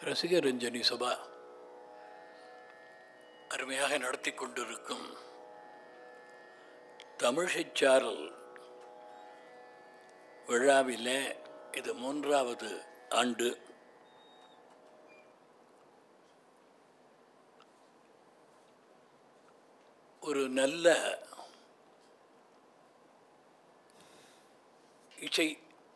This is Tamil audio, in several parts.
ரசிகரஞ்சனி சபா அருமையாக நடத்தி கொண்டிருக்கும் தமிழிச்சாரல் விழாவிலே இது மூன்றாவது ஆண்டு ஒரு நல்ல இசை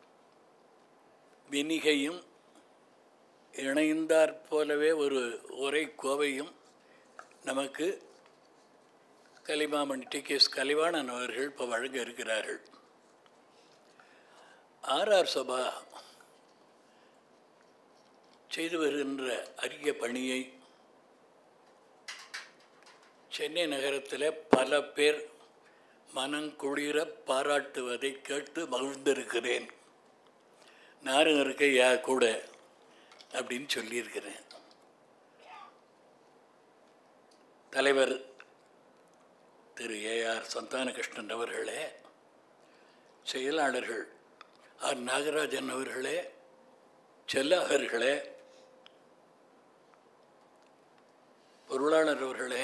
வினிகையும் இணைந்தாற் போலவே ஒரு உரை கோவையும் நமக்கு Kalimamani T K S Kalivanan அவர்கள் இப்போ வழங்க இருக்கிறார்கள் ஆர்ஆர் சபா செய்து வருகின்ற அரிய பணியை சென்னை நகரத்தில் பல பேர் மனங்குளிர பாராட்டுவதை கேட்டு மகிழ்ந்திருக்கிறேன் நானும் இருக்கையா கூட அப்படின்னு சொல்லியிருக்கிறேன் தலைவர் திரு ஏஆர் சந்தானகிருஷ்ணன் அவர்களே செயலாளர்கள் ஆர் நாகராஜன் அவர்களே செல்லாகர்களே பொருளாளர் அவர்களே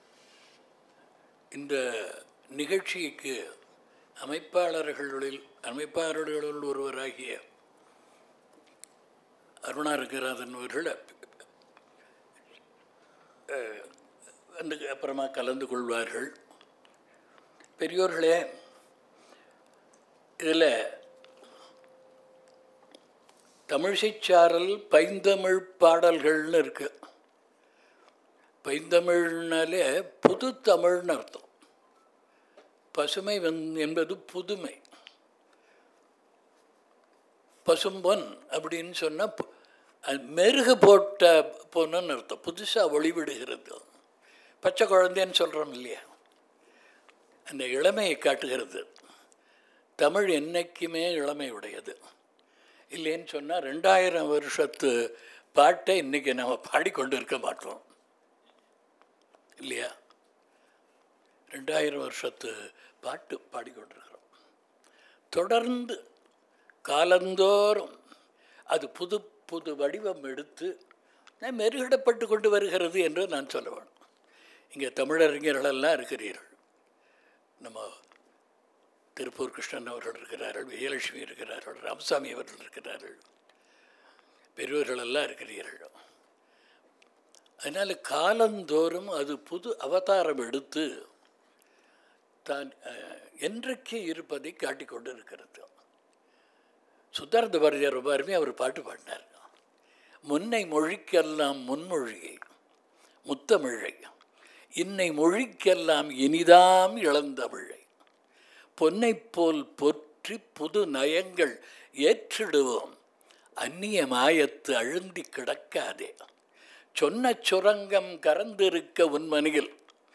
இந்த நிகழ்ச்சிக்கு அமைப்பாளர்களில் அமைப்பாளர்களுள் ஒருவராகிய அருணா ரங்கராஜன் அவர்கள் வந்து அப்புறமா கலந்து கொள்வார்கள் பெரியோர்களே இதில் தமிழிசைச்சாரல் பைந்தமிழ் பாடல்கள்னு இருக்கு பைந்தமிழ்னாலே புது தமிழ்னு அர்த்தம் பசுமை வந் என்பது புதுமை பசும்பொன் அப்படின்னு சொன்னால் மெருகு போட்ட பொண்ணுன்னு அர்த்தம் புதுசாக ஒளிவிடுகிறது பச்சை குழந்தைன்னு சொல்கிறோம் இல்லையா அந்த இளமையை காட்டுகிறது தமிழ் என்றைக்குமே இளமை உடையது இல்லைன்னு சொன்னால் ரெண்டாயிரம் வருஷத்து பாட்டை இன்றைக்கி நம்ம பாடிக்கொண்டு இருக்க மாட்டோம் இல்லையா ரெண்டாயிரம் வருஷத்து பாட்டு பாடிக்கொண்டிருக்கிறோம் தொடர்ந்து காலந்தோறும் அது புது புது வடிவம் எடுத்து மெருகிடப்பட்டு கொண்டு வருகிறது என்று நான் சொல்ல வேணும் இங்கே தமிழறிஞர்களெல்லாம் இருக்கிறீர்கள் நம்ம திருப்பூர் கிருஷ்ணன் அவர்கள் இருக்கிறார்கள் விஜயலட்சுமி இருக்கிறார்கள் ராமசாமி அவர்கள் இருக்கிறார்கள் பெரியவர்களெல்லாம் இருக்கிறீர்கள் அதனால் காலந்தோறும் அது புது அவதாரம் எடுத்து தான் என்றைக்கு இருப்பதை காட்டிக்கொண்டு இருக்கிறது சுத்தார்த்த பாரதியார் ரொம்ப அருமையாக அவர் பாட்டு பாடினார் முன்னை மொழிக்கெல்லாம் முன்மொழியை முத்தமிழை இன்னை மொழிக்கெல்லாம் இனிதாம் இளந்தமிழை பொன்னை போல் பொற்றி புது நயங்கள் ஏற்றிடுவோம் அந்நிய மாயத்து அழுந்தி கிடக்காதே சொன்ன சுரங்கம் கறந்திருக்க உன் மனியில்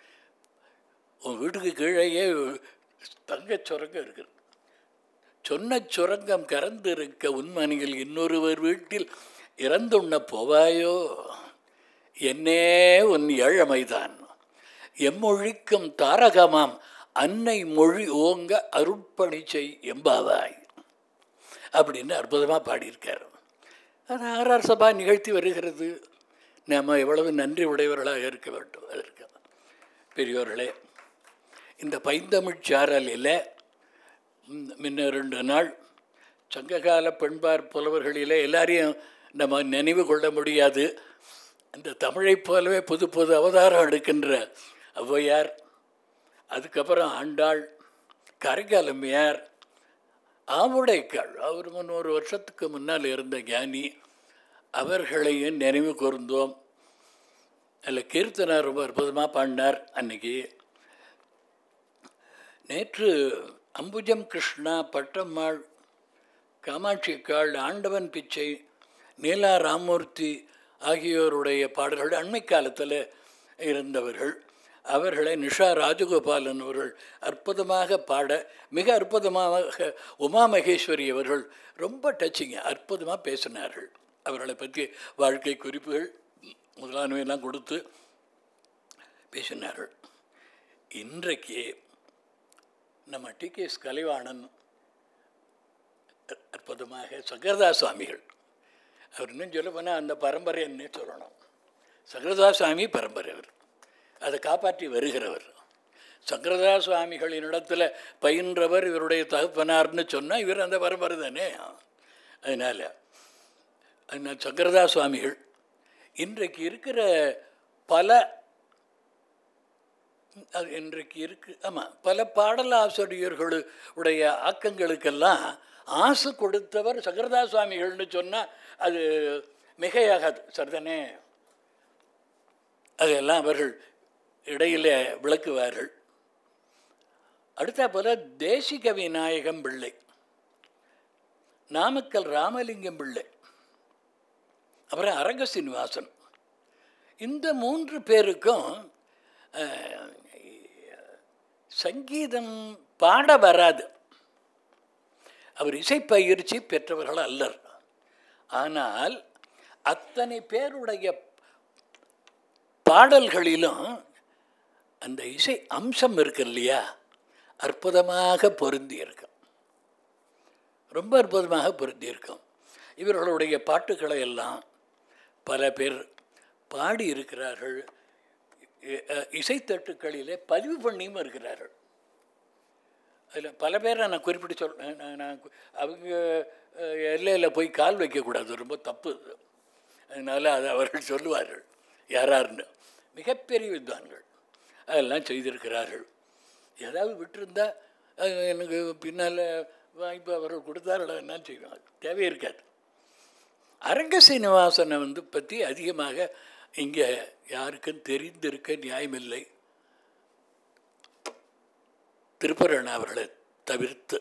உன் வீட்டுக்கு கீழேயே தங்கச் சுரங்கம் இருக்குது சொன்ன சுரங்கம் கறந்திருக்க உன்மணியில் இன்னொருவர் வீட்டில் இறந்துண்ண போவாயோ என்னே உன் ஏழமைதான் எம்மொழிக்கும் தாரகமாம் அன்னை மொழி ஓங்க அருட்பணி செய் எம்பாவாய் அப்படின்னு அற்புதமாக பாடியிருக்கார் அது ஆர்ஆர் சபா நிகழ்த்தி வருகிறது நாம் எவ்வளவு நன்றி உடையவர்களாக இருக்க வேண்டும் அதற்கு பெரியோர்களே இந்த பைந்தமிழ் சாரலில் முன்ன ரெண்டு நாள் சங்ககால பெண்பார் புலவர்களில் எல்லாரையும் நம்ம நினைவு கொள்ள முடியாது இந்த தமிழைப் போலவே புது புது அவதாரம் எடுக்கின்ற ஔவையார் அதுக்கப்புறம் ஆண்டாள் கரைக்காலம்மையார் ஆவுடைக்காள் அவர் முன்னூறு வருஷத்துக்கு முன்னால் இருந்த ஞானி அவர்களையும் நினைவு கூர்ந்தோம் அதில் கீர்த்தனார் ரொம்ப அற்புதமாக பாடினார் அன்னைக்கு நேற்று அம்புஜம் கிருஷ்ணா பட்டம்மாள் காமாட்சிக்காள் ஆண்டவன் பிச்சை நீலா ராமூர்த்தி ஆகியோருடைய பாடல்கள் அண்மை காலத்தில் இருந்தவர்கள் அவர்களை நிஷா ராஜகோபாலன் அவர்கள் அற்புதமாக பாட மிக அற்புதமாக உமா மகேஸ்வரி அவர்கள் ரொம்ப டச்சிங்க அற்புதமாக பேசினார்கள் அவர்களை பற்றி வாழ்க்கை குறிப்புகள் முதலானவையெல்லாம் கொடுத்து பேசினார்கள் இன்றைக்கு நம்ம டி கே எஸ் கலைவாணன் அற்புதமாக சங்கரதாஸ் சுவாமிகள் அவர் இன்னும் சொல்ல போனால் அந்த பரம்பரைன்னே சொல்லணும் சங்கரதாஸ் சுவாமி பரம்பரை அவர் அதை காப்பாற்றி வருகிறவர் சங்கரதாஸ் சுவாமிகளின் இடத்துல பயின்றவர் இவருடைய தகப்பனார்னு சொன்னால் இவர் அந்த பரம்பரை தானே அதனால் அதனால் சங்கரதாஸ் சுவாமிகள் இன்றைக்கு இருக்கிற பல அது இன்றைக்கு இருக்கு ஆமாம் பல பாடலாசிரியர்களுடைய ஆக்கங்களுக்கெல்லாம் ஆசை கொடுத்தவர் சங்கரதா சுவாமிகள்னு சொன்னால் அது மிகையாகாது சரிதானே அதெல்லாம் அவர்கள் இடையிலே விளக்குவார்கள் அடுத்த போல தேசிக விநாயகம் பிள்ளை நாமக்கல் ராமலிங்கம் பிள்ளை அப்புறம் அரங்க சீனிவாசன் இந்த மூன்று பேருக்கும் அஹ், சங்கீதம் பாட வராது அவர் இசைப்பயிற்சி பெற்றவர்கள் அல்லர் ஆனால் அத்தனை பேருடைய பாடல்களிலும் அந்த இசை அம்சம் இருக்கு இல்லையா அற்புதமாக பொருந்தி இருக்கும் ரொம்ப அற்புதமாக பொருந்தி இருக்கும் இவர்களுடைய பாட்டுக்களை எல்லாம் பல பேர் பாடி இருக்கிறார்கள் இ- அஹ் இசைத்தட்டுக்களிலே பதிவு பண்ணியும் இருக்கிறார்கள் அதில் பல பேரை நான் குறிப்பிட்டு சொல் நான் நான் கு- அவங்க அஹ், எல்லையில் போய் கால் வைக்கக்கூடாது ரொம்ப தப்பு அது. அதனால் அதை அவர்கள் சொல்லுவார்கள் யாராருன்னு மிகப்பெரிய வித்வான்கள் அதெல்லாம் செய்திருக்கிறார்கள் ஏதாவது விட்டிருந்தா அது எனக்கு பின்னால் வாய்ப்பு அவர்கள் கொடுத்தார்கள் என்ன செய்வாங்க தேவை இருக்காது அரங்க சீனிவாசனை வந்து பற்றி அதிகமாக இங்கே யாருக்கும் தெரிந்திருக்க நியாயமில்லை திருப்பரன் அவர்களை தவிர்த்து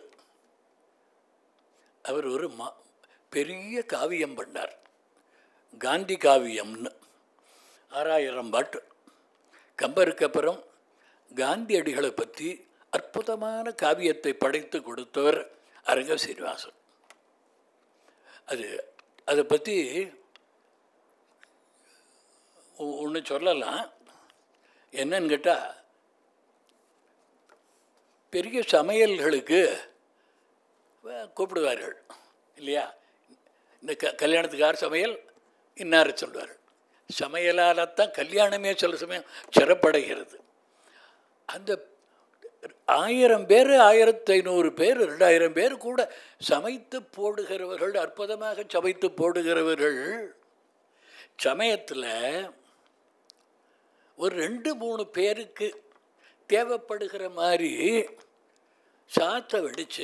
அவர் ஒரு மா பெரிய காவியம் பண்ணார் காந்தி காவியம்னு ஆறாயிரம் பாட்டு கம்பருக்கு அப்புறம் காந்தியடிகளை பற்றி அற்புதமான காவியத்தை படைத்து கொடுத்தவர் அரங்க சீனிவாசன் அது அதை பற்றி ஒன்று சொல்லலாம் என்னன்னு கேட்டால் பெரிய சமையல்களுக்கு அஹ், கூப்பிடுவார்கள் இல்லையா இந்த க கல்யாணத்துக்கார் சமையல் இன்னார் சொல்வார்கள் சமையலால் தான் கல்யாணமே சில சமயம் சிறப்படைகிறது அந்த ஆயிரம் பேர் ஆயிரத்தி ஐநூறு பேர் ரெண்டாயிரம் பேர் கூட சமைத்து போடுகிறவர்கள் அற்புதமாக சமைத்து போடுகிறவர்கள் சமயத்தில் ஒரு ரெண்டு மூணு பேருக்கு தேவைப்படுகிற மாதிரி சாத்தை வெடித்து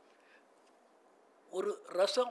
ஒரு ரசம்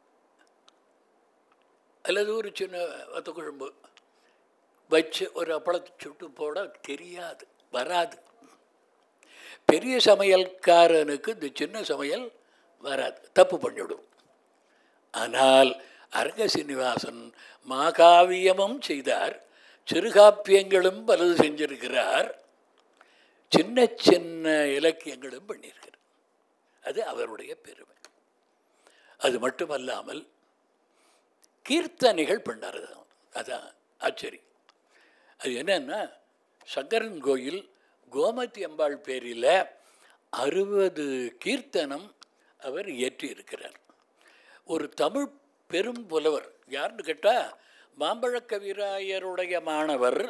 அல்லது ஒரு சின்ன வத்த குழம்பு வச்சு ஒரு அப்பளத்தை சுட்டு போட தெரியாது வராது பெரிய சமையல்காரனுக்கு இந்த சின்ன சமையல் வராது தப்பு பண்ணிவிடும் ஆனால் அரங்க சீனிவாசன் மாகாவியமும் செய்தார் சிறுகாப்பியங்களும் பலது செஞ்சிருக்கிறார் சின்ன சின்ன இலக்கியங்களும் பண்ணியிருக்கிறார் அது அவருடைய பெருமை அது மட்டுமல்லாமல் கீர்த்தனைகள் பண்ணார் அதான் ஆச்சரியம் அது என்னன்னா சங்கரன் கோயில் கோமதி அம்பாள் பேரில் அறுபது கீர்த்தனம் அவர் இயற்றி இருக்கிறார் ஒரு தமிழ் பெரும் புலவர் யாருன்னு கேட்டால் மாம்பழ கவிராயருடைய மாணவர்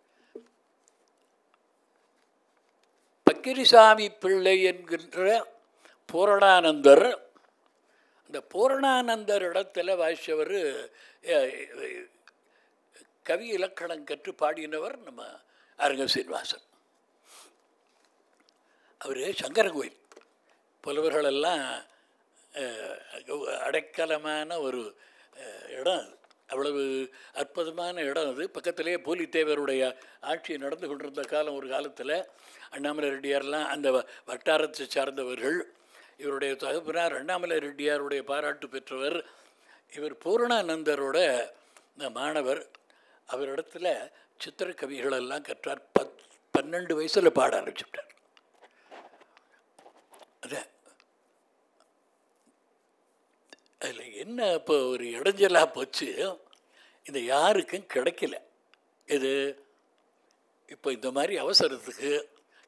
பக்கிரிசாமி பிள்ளை என்கின்ற பூரணானந்தர் அந்த பூரணானந்தர் இடத்துல வாசித்தவர் கவி இலக்கணம் கற்று பாடினவர் நம்ம அரங்க சீனிவாசன் அவர் சங்கர கோயில் புலவர்களெல்லாம் அஹ், அடைக்கலமான ஒரு அஹ், இடம் அது அவ்வளவு அற்புதமான இடம் அது பக்கத்திலேயே பூலித்தேவருடைய ஆட்சி நடந்து கொண்டிருந்த காலம் ஒரு காலத்தில் அண்ணாமலை ரெட்டியார்லாம் அந்த வ- வட்டாரத்தை சார்ந்தவர்கள் இவருடைய தகப்பனார் அண்ணாமலை ரெட்டியாருடைய பாராட்டு பெற்றவர் இவர் பூரணானந்தரோட மாணவர் அவரிடத்துல சித்திரக்கவிகளெல்லாம் கற்றார் பத் பன்னெண்டு வயசில் பாட ஆரம்பிச்சுட்டார் அதான் அதில் என்ன இப்போ ஒரு இடைஞ்சலாக போச்சு இது யாருக்கும் கிடைக்கல இது இப்போ இந்த மாதிரி அவசரத்துக்கு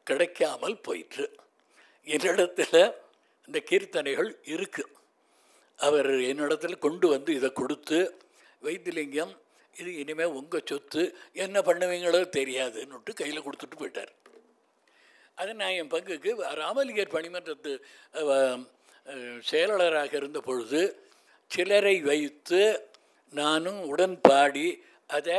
கிடைக்காமல் போயிற்று என்னிடத்தில் இந்த கீர்த்தனைகள் இருக்குது அவர் என்னிடத்தில் கொண்டு வந்து இதை கொடுத்து வைத்திலிங்கம் இது இனிமேல் உங்கள் சொத்து என்ன பண்ணுவீங்களோ தெரியாதுன்னுட்டு கையில் கொடுத்துட்டு போயிட்டார் அது நான் என் பங்குக்கு ராமலிங்கர் பணிமன்றத்து அஹ், அஹ், செயலாளராக இருந்த பொழுது சிலரை வைத்து நானும் உடன் பாடி அதை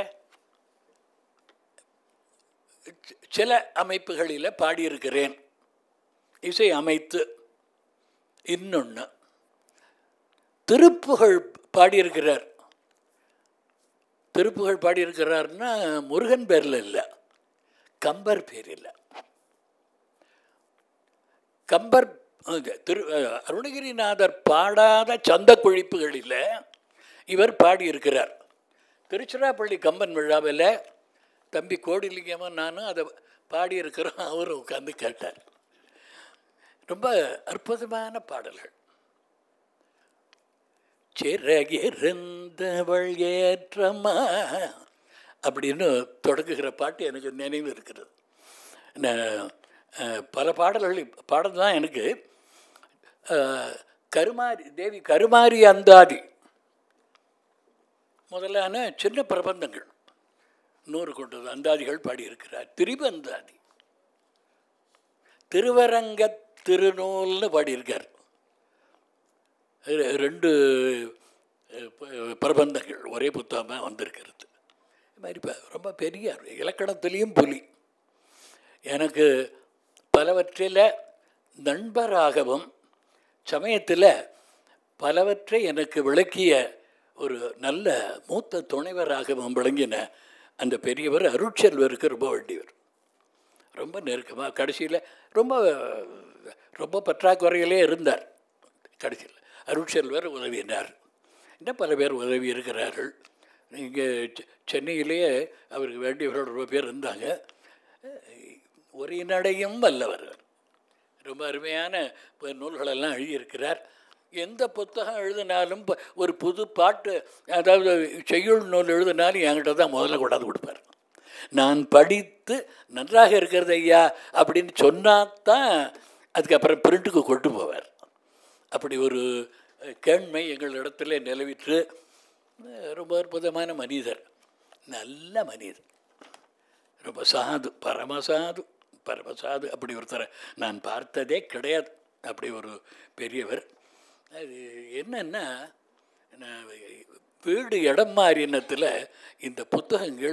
சி- சில அமைப்புகளில் பாடியிருக்கிறேன் இசை அமைத்து இன்னொன்று திருப்புகழ் பாடியிருக்கிறார் திருப்புகழ் பாடியிருக்கிறார்னா முருகன் பேரில் இல்லை கம்பர் பேர் இல்லை கம்பர் அஹ், திரு அஹ், அருணகிரிநாதர் பாடாத சந்த குழிப்புகளில் இவர் பாடியிருக்கிறார் திருச்சிராப்பள்ளி கம்பன் விழாவில் தம்பி கோடிலிங்கமும் நானும் அதை பாடியிருக்கிறோம் அவரும் உட்காந்து கேட்டார் ரொம்ப அற்புதமான பாடல்கள் சிறகிருந்தவள் ஏற்றமா அப்படின்னு தொடங்குகிற பாட்டு எனக்கு நினைவு இருக்கிறது நான், அஹ், பல பாடல்கள் பாடல் தான் எனக்கு அஹ், கருமாரி தேவி கருமாரி அந்தாதி முதலான சின்ன பிரபந்தங்கள் நூறு கொண்டது அந்தாதிகள் பாடியிருக்கிறார் திரிபந்தாதி திருவரங்க திருநூல்னு பாடியிருக்கார் ரெ- ரெண்டு அஹ், ப- பிரபந்தங்கள் ஒரே புத்தகமாக வந்திருக்கிறது இது மாதிரி ப- ரொம்ப பெரிய இலக்கணத்திலையும் புலி எனக்கு பலவற்றில் நண்பராகவும் சமயத்தில் பலவற்றை எனக்கு விளக்கிய ஒரு நல்ல மூத்த துணைவராகவும் விளங்கின அந்த பெரியவர் அருட்செல்வருக்கு ரொம்ப வேண்டியவர் ரொம்ப நெருக்கமாக கடைசியில் ரொம்ப ரொம்ப பற்றாக்குறையிலே இருந்தார் கடைசியில் அருட்செல்வர் உதவினார் இன்னும் பல பேர் உதவி இருக்கிறார்கள் இங்கே செ- சென்னையிலேயே அவருக்கு வேண்டியவர்கள் ரொம்ப பேர் இருந்தாங்க ஒரு நடையும் வல்லவர் ரொம்ப அருமையான ப- நூல்களெல்லாம் எழுதியிருக்கிறார் எந்த புத்தகம் எழுதினாலும் ப- ஒரு புது பாட்டு அதாவது செய்யுள் நூல் எழுதினாலும் என்கிட்ட தான் முதல்ல கொண்டாந்து கொடுப்பார் நான் படித்து நன்றாக இருக்கிறது ஐயா அப்படின்னு சொன்னாதான் அதுக்கப்புறம் பிரிண்ட்டுக்கு கொண்டு போவார் அப்படி ஒரு அஹ், கேண்மை எங்களிடத்துல நிலவிற்று அஹ், ரொம்ப அற்புதமான மனிதர் நல்ல மனிதர் ரொம்ப சாது பரமசாது பரமசாது அப்படி ஒருத்தரை நான் பார்த்ததே கிடையாது அப்படி ஒரு பெரியவர் அது என்னன்னா நான் வீடு இடம் மாறினத்தில் இந்த புத்தகங்கள்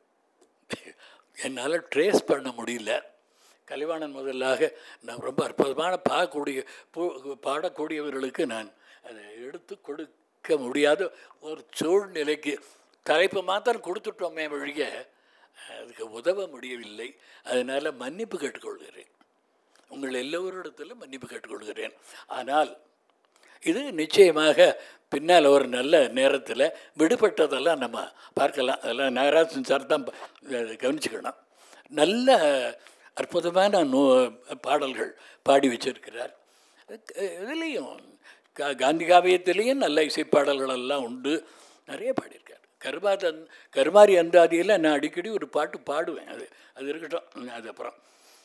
என்னால் ட்ரேஸ் பண்ண முடியல கலிவாணன் முதலாக நான் ரொம்ப அற்புதமான பாடக்கூடிய பு- பாடக்கூடியவர்களுக்கு நான் அதை எடுத்து கொடுக்க முடியாத ஒரு சூழ்நிலைக்கு தலைப்பு மாத்திரம் கொடுத்துட்டோமே வழிய அதுக்கு உதவ முடியவில்லை அதனால் மன்னிப்பு கேட்டுக்கொள்கிறேன் உங்கள் எல்லோரிடத்திலும் மன்னிப்பு கேட்டுக்கொள்கிறேன் ஆனால் இது நிச்சயமாக பின்னால் ஒரு நல்ல நேரத்தில் விடுபட்டதெல்லாம் நம்ம பார்க்கலாம் அதெல்லாம் நாகராஜன் சார் தான் ப- அதை கவனிச்சுக்கணும் நல்ல அற்புதமான நூ பாடல்கள் பாடி வச்சிருக்கிறார் இதுலேயும் கா காந்தி காவியத்திலேயும் நல்ல இசைப்பாடல்கள் எல்லாம் உண்டு நிறைய பாடியிருக்கார் கருமாதன் கருமாரி அந்தாதியில் நான் அடிக்கடி ஒரு பாட்டு பாடுவேன் அது அது இருக்கட்டும் அது அப்புறம்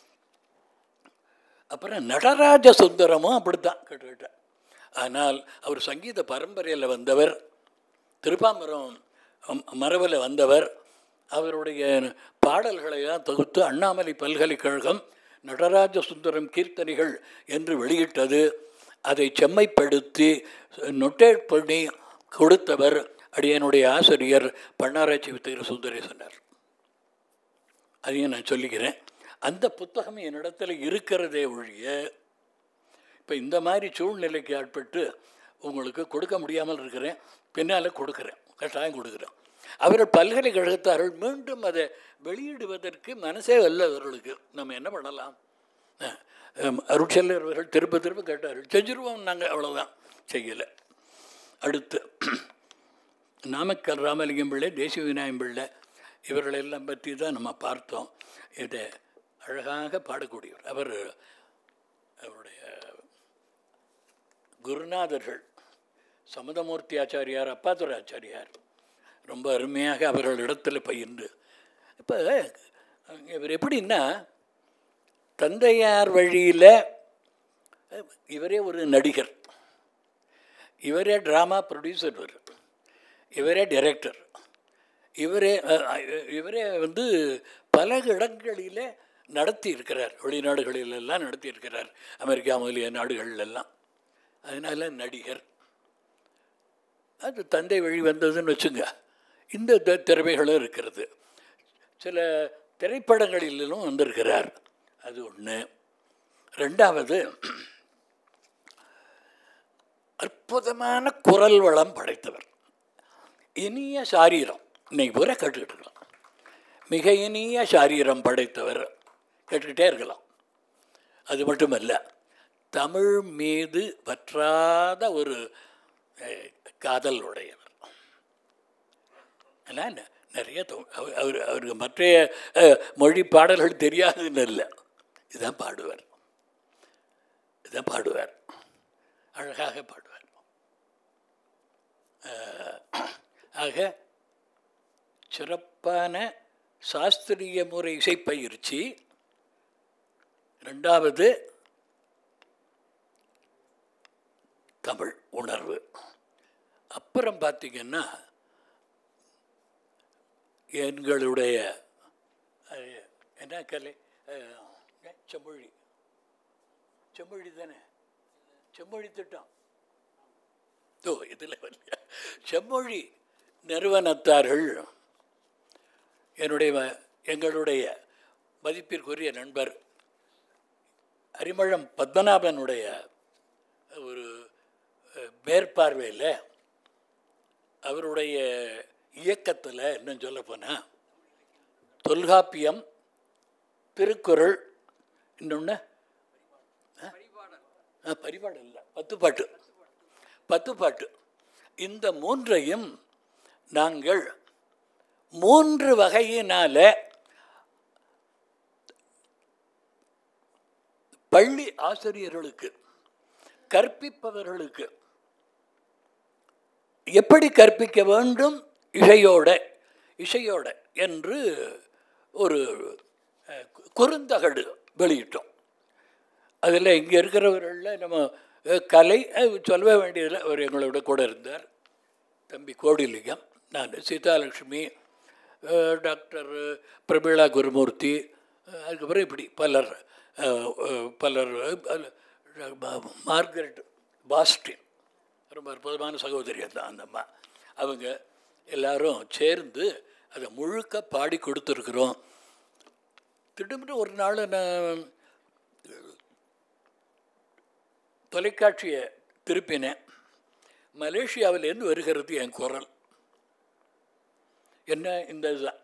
அப்புறம் நடராஜ சுந்தரமும் அப்படித்தான் கேட்டுக்கிட்டேன் ஆனால் அவர் சங்கீத பரம்பரையில் வந்தவர் திருப்பாம்பரம் மரபில் வந்தவர் அவருடைய பாடல்களையெல்லாம் தொகுத்து அண்ணாமலை பல்கலைக்கழகம் நடராஜ சுந்தரம் கீர்த்தனைகள் என்று வெளியிட்டது அதை செம்மைப்படுத்தி நொட்டேட் பண்ணி கொடுத்தவர் அடியனுடைய ஆசிரியர் பண்ணாராய்ச்சி வித்திர சுந்தரேசனார் அதையும் நான் சொல்லிக்கிறேன் அந்த புத்தகம் என்னிடத்தில் இருக்கிறதே ஒழிய இப்போ இந்த மாதிரி சூழ்நிலைக்கு ஆட்பட்டு உங்களுக்கு கொடுக்க முடியாமல் இருக்கிறேன் பின்னால் கொடுக்குறேன் கட்டாயம் கொடுக்குறேன் அவர்கள் பல்கலைக்கழகத்தார்கள் மீண்டும் அதை வெளியிடுவதற்கு மனசே அல்ல அவர்களுக்கு நம்ம என்ன பண்ணலாம் அருட்செல்லர் அவர்கள் திரும்ப திரும்ப கேட்டார்கள் செஞ்சிருவோம் நாங்கள் அவ்வளோதான் செய்யலை அடுத்து நாமக்கல் ராமலிங்கம் பிள்ளை தேசிய விநாயகம் பிள்ளை இவர்களெல்லாம் பற்றி தான் நம்ம பார்த்தோம் இதை அழகாக பாடக்கூடியவர் அவர் அவருடைய குருநாதர்கள் சமதமூர்த்தி ஆச்சாரியார் அப்பாதுரை ஆச்சாரியார் ரொம்ப அருமையாக அவர்கள் இடத்துல பயின்று இப்போ இவர் எப்படின்னா தந்தையார் வழியில் இவரே ஒரு நடிகர் இவரே ட்ராமா ப்ரொடியூசர் இவர் இவரே டைரக்டர் இவரே அஹ், அஹ், இவரே வந்து பல இடங்களில் நடத்தி இருக்கிறார் வெளிநாடுகளில் எல்லாம் நடத்தி இருக்கிறார் அமெரிக்கா முதலிய நாடுகள் எல்லாம் அதனால் நடிகர் அது தந்தை வழி வந்ததுன்னு வச்சுங்க இந்த த- திறமைகளும் இருக்கிறது சில திரைப்படங்களிலும் வந்திருக்கிறார் அது ஒன்று ரெண்டாவது அற்புதமான குரல் வளம் படைத்தவர் இனிய சாரீரம் இன்னைக்கு பூரா கேட்டுக்கிட்டு இருக்கலாம் மிக இனிய சாரீரம் படைத்தவர் கேட்டுக்கிட்டே இருக்கலாம் அது மட்டுமல்ல தமிழ் மீது பற்றாத ஒரு அஹ், காதல் உடையவர் ஆனால் ந- நிறைய தொ- அவர் அவர் அவருக்கு மற்ற அஹ், மொழி பாடல்கள் தெரியாதுன்னு இல்லை இதுதான் பாடுவார் இதுதான் பாடுவார் அழகாக பாடுவார் அஹ், ஆக சிறப்பான சாஸ்திரிய முறை இசைப்பயிற்சி ரெண்டாவது தமிழ் உணர்வு அப்புறம் பார்த்தீங்கன்னா எங்களுடைய அஹ், என்ன கலை அஹ், செம்மொழி செம்மொழி தானே செம்மொழி திட்டம் ஓ இதில் வரலையா செம்மொழி நிறுவனத்தார்கள் என்னுடைய ம- எங்களுடைய மதிப்பிற்குரிய நண்பர் அரிமளம் பத்மநாபனுடைய ஒரு அஹ், மேற்பார்வையில் அவருடைய இயக்கத்தில் இன்னும் சொல்ல போனால் தொல்காப்பியம் திருக்குறள் இன்னொன்று பரிபாடல் இல்லை பத்து பாட்டு பத்து பாட்டு இந்த மூன்றையும் நாங்கள் மூன்று வகையினால பள்ளி ஆசிரியர்களுக்கு கற்பிப்பவர்களுக்கு எப்படி கற்பிக்க வேண்டும் இசையோட இசையோட என்று ஒரு அஹ், கு- குறுந்தகடு வெளியிட்டோம் அதில் இங்கே இருக்கிறவர்களில் நம்ம அஹ், கலை அஹ், சொல்ல வேண்டியதில் அவர் எங்களோட கூட இருந்தார் தம்பி கோடிலிங்கம் நான் சீதாலட்சுமி அஹ், டாக்டர் பிரமிளா குருமூர்த்தி அஹ், அதுக்கப்புறம் இப்படி பலர் அஹ், அஹ், பலர் அஹ், மா- மார்கரெட் பாஸ்டின் ரொம்ப அற்புதமான சகோதரி தான் அந்த அம்மா அவங்க எல்லாரும் சேர்ந்து அதை முழுக்க பாடி கொடுத்துருக்குறோம் திடீர்னு ஒரு நாள் நான் தொலைக்காட்சியை திருப்பினேன் மலேசியாவிலேருந்து வருகிறது என் குரல் என்ன இந்த இதுதான்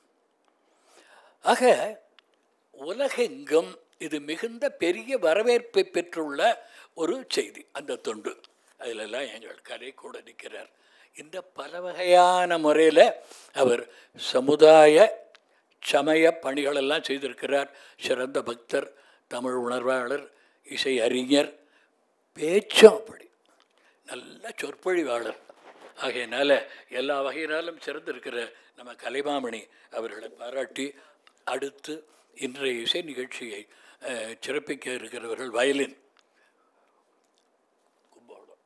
ஆக உலகெங்கும் இது மிகுந்த பெரிய வரவேற்பை பெற்றுள்ள ஒரு செய்தி அந்த தொண்டு அதிலெல்லாம் எங்கள் கலை கூட நிற்கிறார் இந்த பல வகையான முறையில் அவர் சமுதாய சமய பணிகளெல்லாம் செய்திருக்கிறார் சிறந்த பக்தர் தமிழ் உணர்வாளர் இசை அறிஞர் பேச்சும் அப்படி நல்ல சொற்பொழிவாளர் ஆகையினால எல்லா வகையினாலும் சிறந்திருக்கிற நம்ம கலைமாமணி அவர்களை பாராட்டி அடுத்து இன்றைய இசை நிகழ்ச்சியை அஹ், சிறப்பிக்க இருக்கிறவர்கள் வயலின் கும்பகோணம்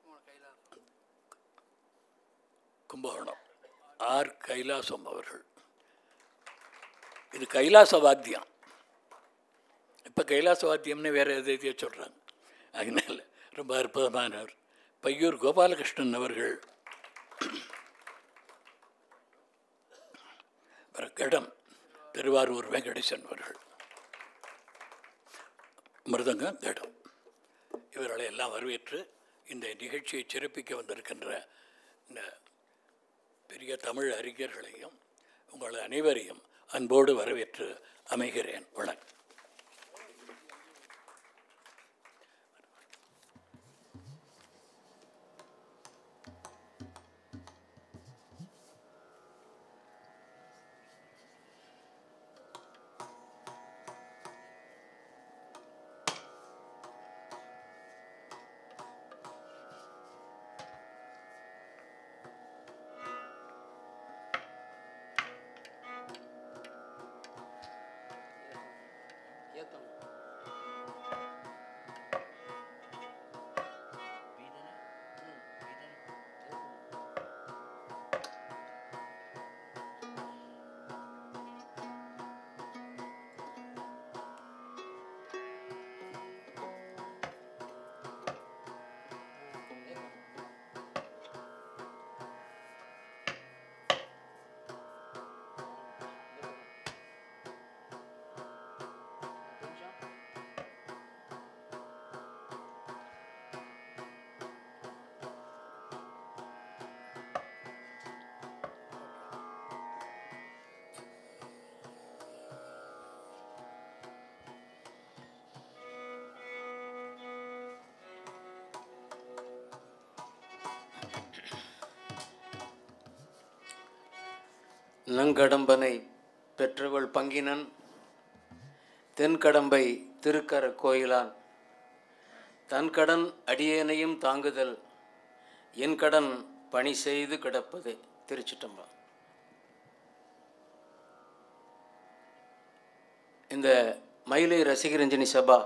கும்பகோணம் ஆர் கைலாசம் அவர்கள் இது கைலாச வாத்தியம் இப்போ கைலாச வாத்தியம்னு வேறு எதை எதையோ சொல்கிறாங்க அதனால ரொம்ப அற்புதமானவர் பையூர் கோபாலகிருஷ்ணன் அவர்கள் அப்புறம் கடம் திருவாரூர் வெங்கடேசன் அவர்கள் மிருதங்கம் கடம் இவர்களை எல்லாம் வரவேற்று இந்த நிகழ்ச்சியை சிறப்பிக்க வந்திருக்கின்ற இந்த பெரிய தமிழ் அறிஞர்களையும் உங்கள் அனைவரையும் அன்போடு வரவேற்று அமைகிறேன் வணக்கம் நங்கடம்பனை பெற்றவள் பங்கினன் தென்கடம்பை திருக்கர கோயிலான் தன் கடன் அடியேனையும் தாங்குதல் என் கடன் பணி செய்து கிடப்பது திருச்சிட்டம்பலம் இந்த மயிலை ரசிகரஞ்சனி சபா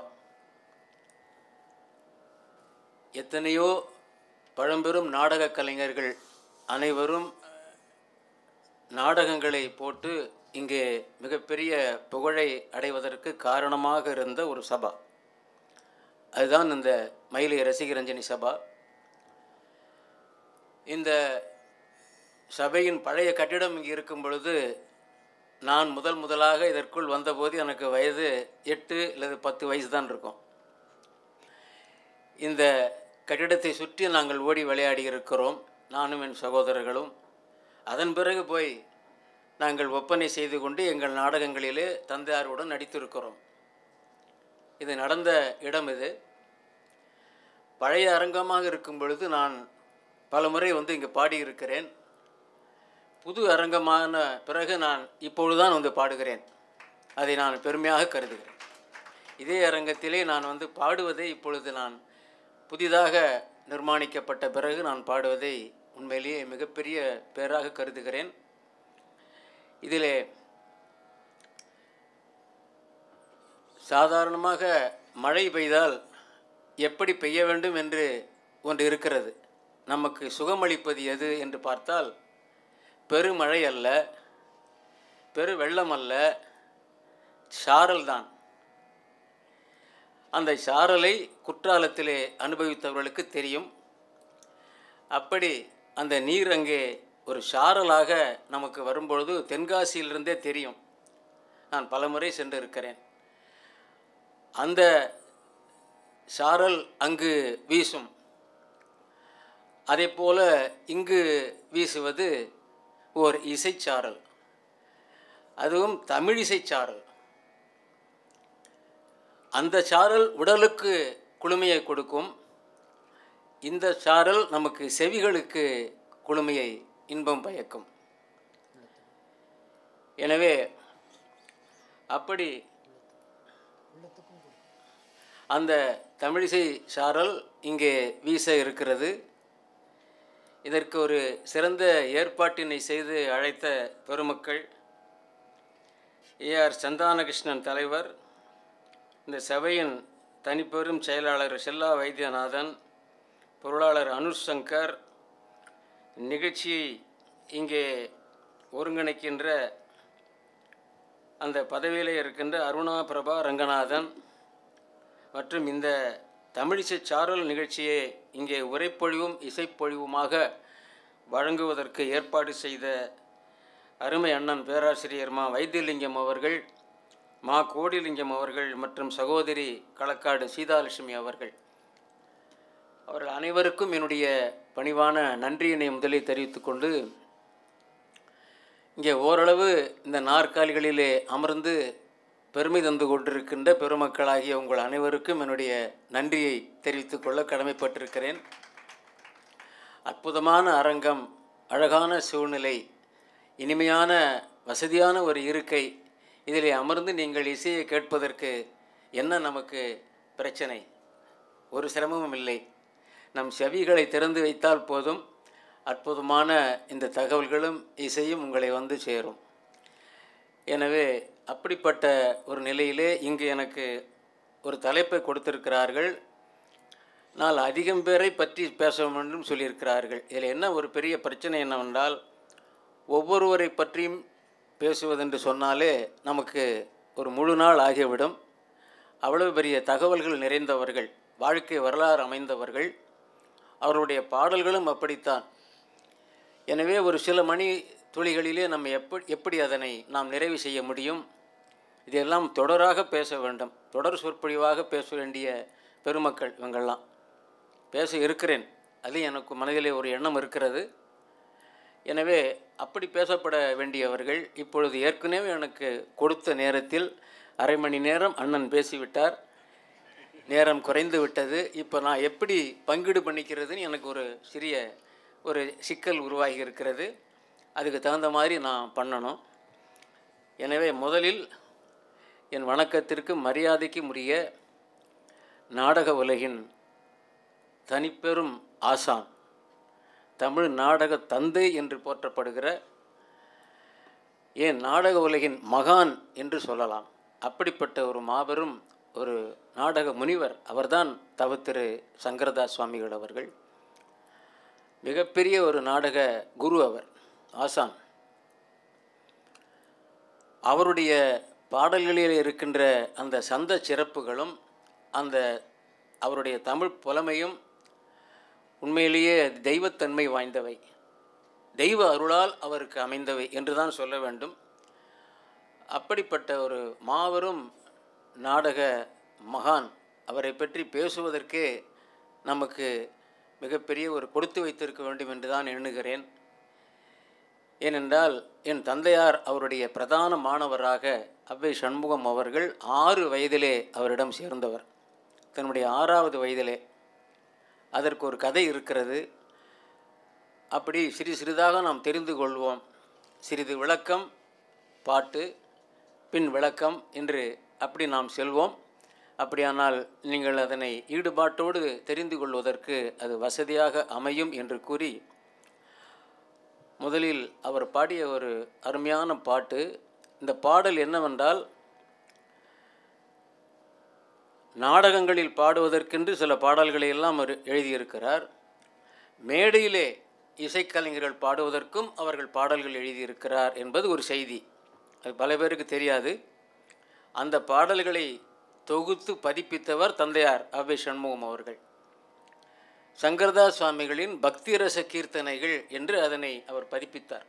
எத்தனையோ பழம்பெரும் நாடகக் கலைஞர்கள் அனைவரும் நாடகங்களை போட்டு இங்கே மிகப்பெரிய புகழை அடைவதற்கு காரணமாக இருந்த ஒரு சபா அதுதான் இந்த மயிலை ரசிகரஞ்சனி சபா இந்த சபையின் பழைய கட்டிடம் இங்கே இருக்கும் பொழுது நான் முதல் முதலாக இதற்குள் வந்தபோது எனக்கு வயது எட்டு அல்லது பத்து வயசு தான் இருக்கும் இந்த கட்டிடத்தை சுற்றி நாங்கள் ஓடி விளையாடி இருக்கிறோம் நானும் என் சகோதரர்களும் அதன் பிறகு போய் நாங்கள் ஒப்பனை செய்து கொண்டு எங்கள் நாடகங்களிலே தந்தையாருடன் நடித்திருக்கிறோம் இது நடந்த இடம் இது பழைய அரங்கமாக இருக்கும் பொழுது நான் பல முறை வந்து இங்கே பாடியிருக்கிறேன் புது அரங்கமான பிறகு நான் இப்பொழுதுதான் வந்து பாடுகிறேன் அதை நான் பெருமையாக கருதுகிறேன் இதே அரங்கத்திலே நான் வந்து பாடுவதை இப்பொழுது நான் புதிதாக நிர்மாணிக்கப்பட்ட பிறகு நான் பாடுவதை உண்மையிலேயே மிகப்பெரிய பேராக கருதுகிறேன் இதிலே சாதாரணமாக மழை பெய்தால் எப்படி பெய்ய வேண்டும் என்று ஒன்று இருக்கிறது நமக்கு சுகமளிப்பது எது என்று பார்த்தால் பெருமழை அல்ல பெரு வெள்ளம் அல்ல சாரல் தான் அந்த சாரலை குற்றாலத்திலே அனுபவித்தவர்களுக்கு தெரியும் அப்படி அந்த நீர் அங்கே ஒரு சாரலாக நமக்கு வரும்பொழுது தென்காசியிலிருந்தே தெரியும் நான் பலமுறை சென்று இருக்கிறேன் அந்த சாரல் அங்கு வீசும் அதே போல இங்கு வீசுவது ஓர் இசைச்சாரல் அதுவும் தமிழிசைச்சாரல் அந்த சாரல் உடலுக்கு குளுமையை கொடுக்கும் இந்த சாரல் நமக்கு செவிகளுக்கு குளுமையை இன்பம் பயக்கும் எனவே அப்படி அந்த தமிழிசை சாரல் இங்கே வீச இருக்கிறது இதற்கு ஒரு சிறந்த ஏற்பாட்டினை செய்து அழைத்த பெருமக்கள் ஏஆர் சந்தானகிருஷ்ணன் தலைவர் இந்த சபையின் தனிப்பெரும் செயலாளர் செல்லா வைத்தியநாதன் பொருளாளர் அனுஷ் சங்கர் நிகழ்ச்சியை இங்கே ஒருங்கிணைக்கின்ற அந்த பதவியில் இருக்கின்ற அருணா பிரபா ரங்கநாதன் மற்றும் இந்த தமிழிசை சாரல் நிகழ்ச்சியை இங்கே உரைப்பொழிவும் இசைப்பொழிவுமாக வழங்குவதற்கு ஏற்பாடு செய்த அருமை அண்ணன் பேராசிரியர் மா வைத்தியலிங்கம் அவர்கள் மா கோடிலிங்கம் அவர்கள் மற்றும் சகோதரி களக்காடு சீதாலட்சுமி அவர்கள் அவர்கள் அனைவருக்கும் என்னுடைய பணிவான நன்றியினை முதலில் தெரிவித்துக்கொண்டு இங்கே ஓரளவு இந்த நாற்காலிகளிலே அமர்ந்து பெருமை தந்து கொண்டிருக்கின்ற பெருமக்களாகிய உங்கள் அனைவருக்கும் என்னுடைய நன்றியை தெரிவித்துக் கொள்ள கடமைப்பட்டிருக்கிறேன் அற்புதமான அரங்கம் அழகான சூழ்நிலை இனிமையான வசதியான ஒரு இருக்கை இதில் அமர்ந்து நீங்கள் இசையை கேட்பதற்கு என்ன நமக்கு பிரச்சனை ஒரு சிரமமும் இல்லை நம் செவிகளை திறந்து வைத்தால் போதும் அற்புதமான இந்த தகவல்களும் இசையும் உங்களை வந்து சேரும் எனவே அப்படிப்பட்ட ஒரு நிலையிலே இங்கு எனக்கு ஒரு தலைப்பை கொடுத்திருக்கிறார்கள் நான் அதிகம் பேரை பற்றி பேச வேண்டும் சொல்லியிருக்கிறார்கள் இதில் என்ன ஒரு பெரிய பிரச்சனை என்னவென்றால் ஒவ்வொருவரை பற்றியும் பேசுவதென்று சொன்னாலே நமக்கு ஒரு முழு நாள் ஆகிவிடும் அவ்வளவு பெரிய தகவல்கள் நிறைந்தவர்கள் வாழ்க்கை வரலாறு அமைந்தவர்கள் அவருடைய பாடல்களும் அப்படித்தான் எனவே ஒரு சில மணி துளிகளிலே நம்ம எப்படி எப்படி அதனை நாம் நிறைவு செய்ய முடியும் இதெல்லாம் தொடராக பேச வேண்டும் தொடர் சொற்பொழிவாக பேச வேண்டிய பெருமக்கள் இவங்கள்லாம் பேச இருக்கிறேன் அது எனக்கு மனதிலே ஒரு எண்ணம் இருக்கிறது எனவே அப்படி பேசப்பட வேண்டியவர்கள் இப்பொழுது ஏற்கனவே எனக்கு கொடுத்த நேரத்தில் அரை மணி நேரம் அண்ணன் பேசிவிட்டார் நேரம் குறைந்து விட்டது இப்போ நான் எப்படி பங்கீடு பண்ணிக்கிறதுன்னு எனக்கு ஒரு சிறிய ஒரு சிக்கல் உருவாகி இருக்கிறது அதுக்கு தகுந்த மாதிரி நான் பண்ணணும் எனவே முதலில் என் வணக்கத்திற்கு மரியாதைக்கு உரிய நாடக உலகின் தனிப்பெரும் ஆசான் தமிழ் நாடக தந்தை என்று போற்றப்படுகிற ஏன் நாடக உலகின் மகான் என்று சொல்லலாம் அப்படிப்பட்ட ஒரு மாபெரும் ஒரு நாடக முனிவர் அவர்தான் தவத்திரு சங்கரதாஸ் சுவாமிகள் அவர்கள் மிகப்பெரிய ஒரு நாடக குரு அவர் ஆசான் அவருடைய பாடல்களில் இருக்கின்ற அந்த சந்த சிறப்புகளும் அந்த அவருடைய தமிழ் புலமையும் உண்மையிலேயே தெய்வத்தன்மை வாய்ந்தவை தெய்வ அருளால் அவருக்கு அமைந்தவை என்று தான் சொல்ல வேண்டும் அப்படிப்பட்ட ஒரு மாபெரும் நாடக மகான் அவரை பற்றி பேசுவதற்கே நமக்கு மிகப்பெரிய ஒரு கொடுத்து வைத்திருக்க வேண்டும் என்று தான் எண்ணுகிறேன் ஏனென்றால் என் தந்தையார் அவருடைய பிரதான மாணவராக அவ்வை சண்முகம் அவர்கள் ஆறு வயதிலே அவரிடம் சேர்ந்தவர் தன்னுடைய ஆறாவது வயதிலே அதற்கு ஒரு கதை இருக்கிறது அப்படி சிறு சிறிதாக நாம் தெரிந்து கொள்வோம் சிறிது விளக்கம் பாட்டு பின் விளக்கம் என்று அப்படி நாம் செல்வோம் அப்படியானால் நீங்கள் அதனை ஈடுபாட்டோடு தெரிந்து கொள்வதற்கு அது வசதியாக அமையும் என்று கூறி முதலில் அவர் பாடிய ஒரு அருமையான பாட்டு இந்த பாடல் என்னவென்றால் நாடகங்களில் பாடுவதற்கென்று சில பாடல்களை எல்லாம் அவர் எழுதியிருக்கிறார் மேடையிலே இசைக்கலைஞர்கள் பாடுவதற்கும் அவர்கள் பாடல்கள் எழுதியிருக்கிறார் என்பது ஒரு செய்தி அது பல பேருக்கு தெரியாது அந்த பாடல்களை தொகுத்து பதிப்பித்தவர் தந்தையார் அவ்வை சண்முகம் அவர்கள் சங்கரதாஸ் சுவாமிகளின் பக்தி ரச கீர்த்தனைகள் என்று அதனை அவர் பதிப்பித்தார்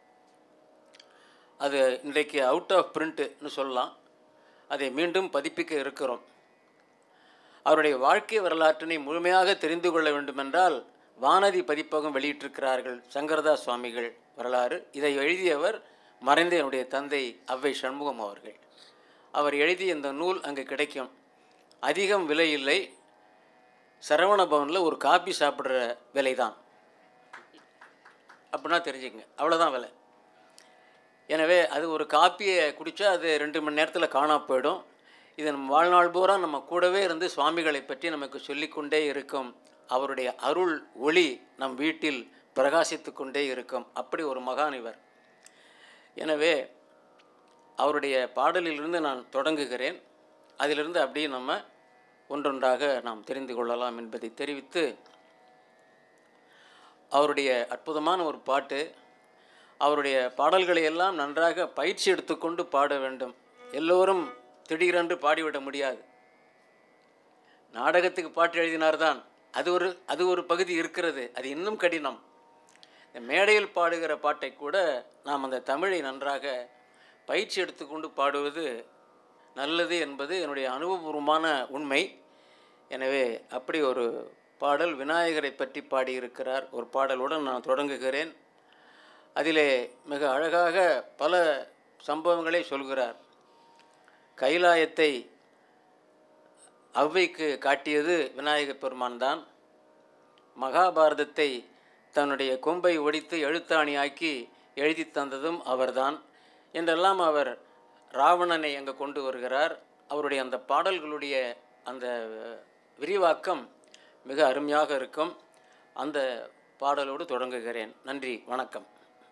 அது இன்றைக்கு அவுட் ஆஃப் பிரிண்ட்னு சொல்லலாம் அதை மீண்டும் பதிப்பிக்க இருக்கிறோம் அவருடைய வாழ்க்கை வரலாற்றினை முழுமையாக தெரிந்து கொள்ள வேண்டுமென்றால் வானதி பதிப்பகம் வெளியிட்டிருக்கிறார்கள் சங்கரதாஸ் சுவாமிகள் வரலாறு இதை எழுதியவர் மறைந்த என்னுடைய தந்தை அவ்வை சண்முகம் அவர்கள் அவர் எழுதிய இந்த நூல் அங்கே கிடைக்கும் அதிகம் விலை இல்லை சரவண பவனில் ஒரு காப்பி சாப்பிட்ற விலை தான் அப்படின்னா தெரிஞ்சுக்கங்க அவ்வளோதான் விலை எனவே அது ஒரு காப்பியை குடித்தா அது ரெண்டு மணி நேரத்தில் காணா போயிடும் இது நம்ம வாழ்நாள் பூரா நம்ம கூடவே இருந்து சுவாமிகளை பற்றி நமக்கு சொல்லிக்கொண்டே இருக்கும் அவருடைய அருள் ஒளி நம் வீட்டில் பிரகாசித்து கொண்டே இருக்கும் அப்படி ஒரு மகான் இவர் எனவே அவருடைய பாடலிலிருந்து நான் தொடங்குகிறேன் அதிலிருந்து அப்படியே நம்ம ஒன்றொன்றாக நாம் தெரிந்து கொள்ளலாம் என்பதை தெரிவித்து அவருடைய அற்புதமான ஒரு பாட்டு அவருடைய பாடல்களை எல்லாம் நன்றாக பயிற்சி எடுத்துக்கொண்டு பாட வேண்டும் எல்லோரும் திடீரென்று பாடிவிட முடியாது நாடகத்துக்கு பாட்டு எழுதினார்தான் அது ஒரு அது ஒரு பகுதி இருக்கிறது அது இன்னும் கடினம் இந்த மேடையில் பாடுகிற பாட்டை கூட நாம் அந்த தமிழை நன்றாக பயிற்சி எடுத்துக்கொண்டு பாடுவது நல்லது என்பது என்னுடைய அனுபவபூர்வமான உண்மை எனவே அப்படி ஒரு பாடல் விநாயகரை பற்றி பாடியிருக்கிறார் ஒரு பாடலுடன் நான் தொடங்குகிறேன் அதிலே மிக அழகாக பல சம்பவங்களை சொல்கிறார் கைலாயத்தை ஔவைக்கு காட்டியது விநாயகப் பெருமான் தான் மகாபாரதத்தை தன்னுடைய கொம்பை ஒடித்து எழுத்தாணியாக்கி எழுதி தந்ததும் அவர்தான் என்றெல்லாம் அவர் ராவணனை அங்கே கொண்டு வருகிறார் அவருடைய அந்த பாடல்களுடைய அந்த விரிவாக்கம் மிக அருமையாக இருக்கும் அந்த பாடலோடு தொடங்குகிறேன் நன்றி வணக்கம்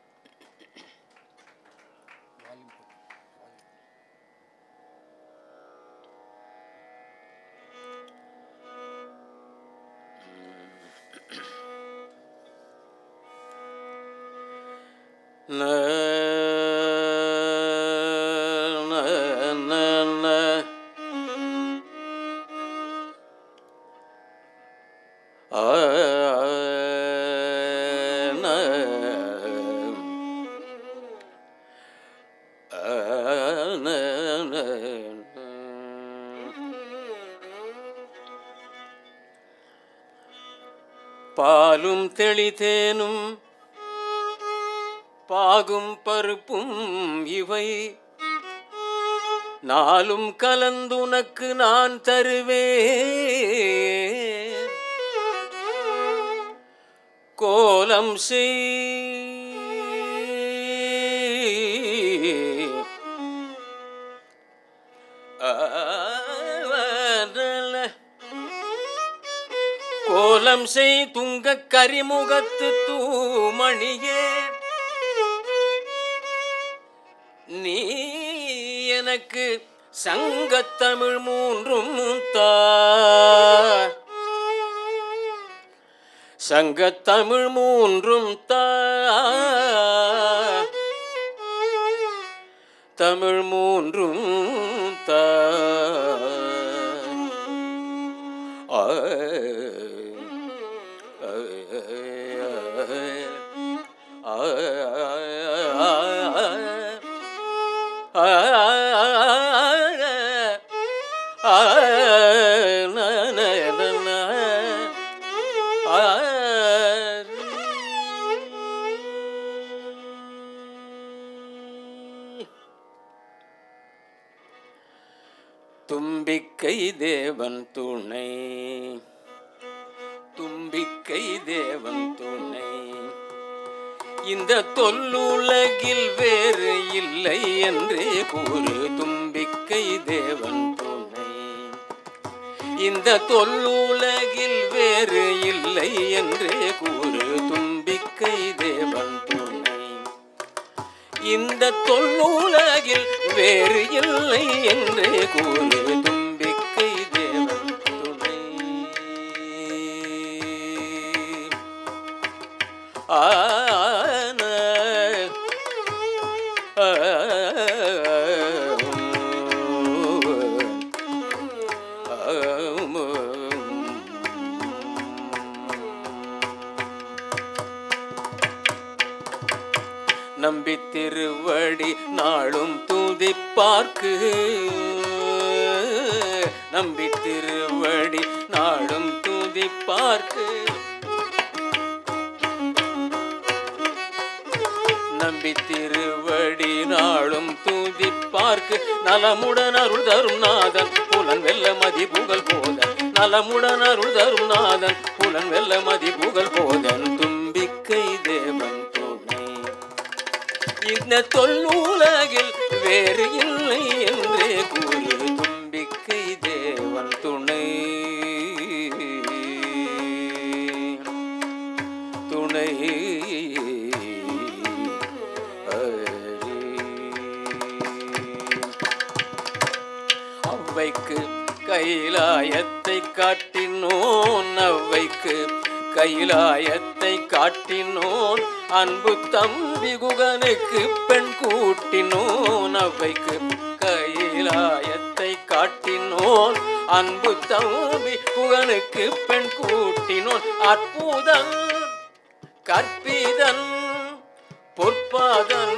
ந ந ந ந ஆ ந ஆ ந ந பாலும் தெளிதேனும் பாகும் பருப்பும் இவை நாளும் கலந்துனக்கு நான் தருவேன் கோலம் செய் துன்பம் செய் துங்க கரிமுகத்து தூமணியே நீ எனக்கு சங்கத்தமிழ் மூன்றும் தா சங்கத்தமிழ் மூன்றும் தா தமிழ் மூன்றும் தா ஆ, ஆ, ஆ, ஆ, ஆ, நா, நா, நா, நா. ஆ, தும்பிக்கை தேவன் துணை தும்பிக்கை தேவன் துணை இந்த தொல்லுலகில் வேறு இல்லை என்றே கூறு தும்பிக்கை தேவன் துணை இந்த தொல்லுலகில் வேறு இல்லை என்றே கூறு தும்பிக்கை தேவன் துணை இந்த தொல்லுலகில் வேறு இல்லை என்றே கூறு தும்பிக்கை தேவன் துணை ஆன நம்பி திருவடி நாளும் துதிப்பார்க்கு நம்பி திருவடி நாளும் துதிப்பார்க்கு நம்பி திருவடி நாளும் துதிப்பார்க்கு நலமுடன் அருள் தரும் நாதன் புலன் வெல்ல மதி புகழ் போதன் நலமுடன் அருள் தரும் நாதன் புலன் வெல்ல மதி புகழ் போதன் தும்பிக்கை தேவன் துணை இந்த தொல்லுலகில் வேறு இல்லை என்றே கூறு தும்பிக்கை தேவன் துணை துணை அவ்வைக்கு கைலாயத்தை காட்டினோன் அவ்வைக்கு கைலாயத்தை காட்டினோன் அன்பு தம்பி குகனுக்கு பெண் கூட்டினோன் அவ்வைக்கு கைலாயத்தை காட்டினோன் அன்பு தம்பி குகனுக்கு பெண் கூட்டினோன் அற்புதம் கற்பிதன் பொற்பாதன்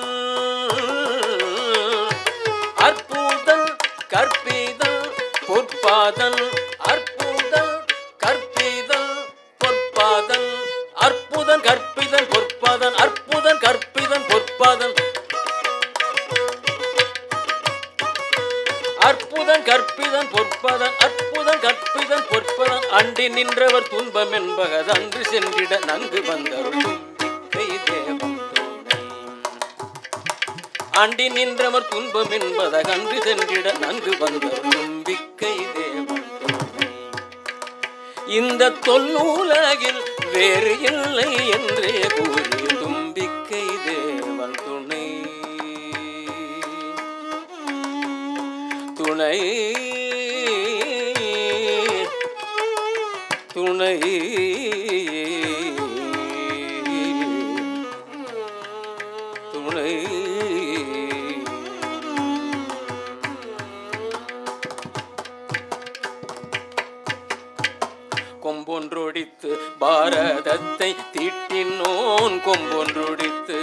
அற்புதன் கற்பிதன் பொற்பாதன் அற்புதன் கற்பிதன் பொற்பாதன் அற்புதன் கற்பிதன் பொற்பாதன் அற்புதன் கற்பிதன் பொற்பாதன் அற்புதன் கற்பிதன் பொற்பதன் அற்புதன் கற்பிதன் பொற்பதன் அண்டி நின்றவர் துன்பம் என்பகது அன்று சென்றிட நன்கு வந்தருள் தும்பிக்கை தேவம் துணை ஆண்டி நின்றவர் துன்பம் என்பதாக அன்று சென்றிட நன்கு வந்தருள் தும்பிக்கை தேவம் துணை இந்த தொல்லுலகில் வேறு இல்லை என்றே கூறி தும்பிக்கை தேவன் துணை துணை துணை துணை கொம்பொன்றொடித்து பாரதத்தை தீட்டினோன் கொம்பொன்றொடித்து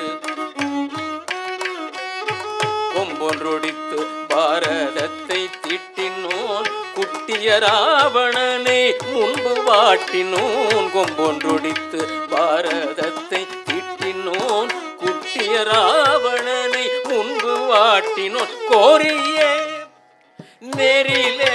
கொம்பொன்றொடித்து பாரதத்தை தீட்டினோன் குட்டிய ராவணனை முன்பு வாட்டினோன் கொம்பொன்றொடித்து பாரதத்தை தீட்டினோன் குட்டிய ராவணனை முன்பு வாட்டினோன் கோரியே நெறிலே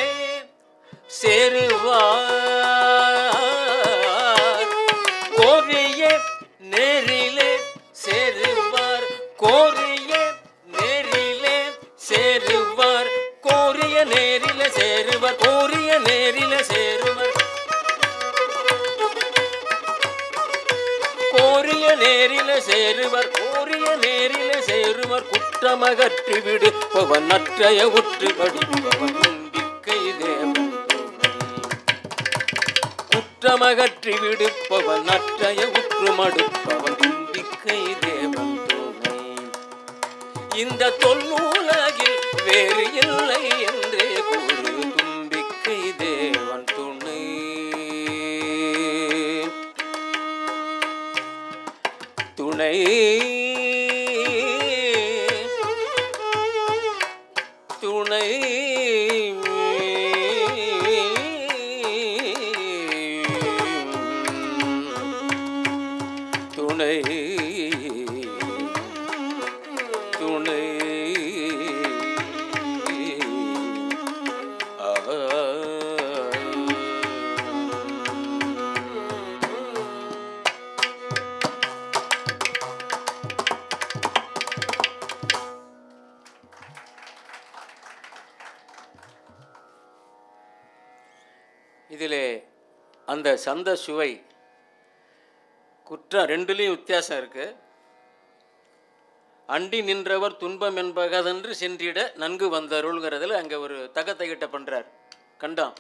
சேருவார் கோரிய நேரிலே சேருவார் கோரிய நேரிலே சேருவார் கோரிய நேரிலே சேருவார் கோரிய நேரிலே சேருவார் சேருவர் கோரிய நேரிலே சேருவர் குற்றமகற்றி விடுப்பவன் நற்றைய உற்று படிப்பவன் தும்பிக்கை தேவன் துணை. குற்றமகற்றி விடுப்பவன் நற்றைய உற்று மடுப்பவன் தும்பிக்கை தேவன் துணை இந்த தொல்லுலகில் வேறு இல்லை என்றே கூறு தும்பிக்கை தேவன் துணை துணை துணை துணை துணை இதிலே அந்த சந்த சுவை குற்றம் ரெண்டுலேயும் வித்தியாசம் இருக்குது அண்டி நின்றவர் துன்பம் என்பகதென்று சென்றிட நன்கு வந்தருள்கிறதுல அங்கே ஒரு தகத்தகிட்ட பண்ணுறார் கண்டான்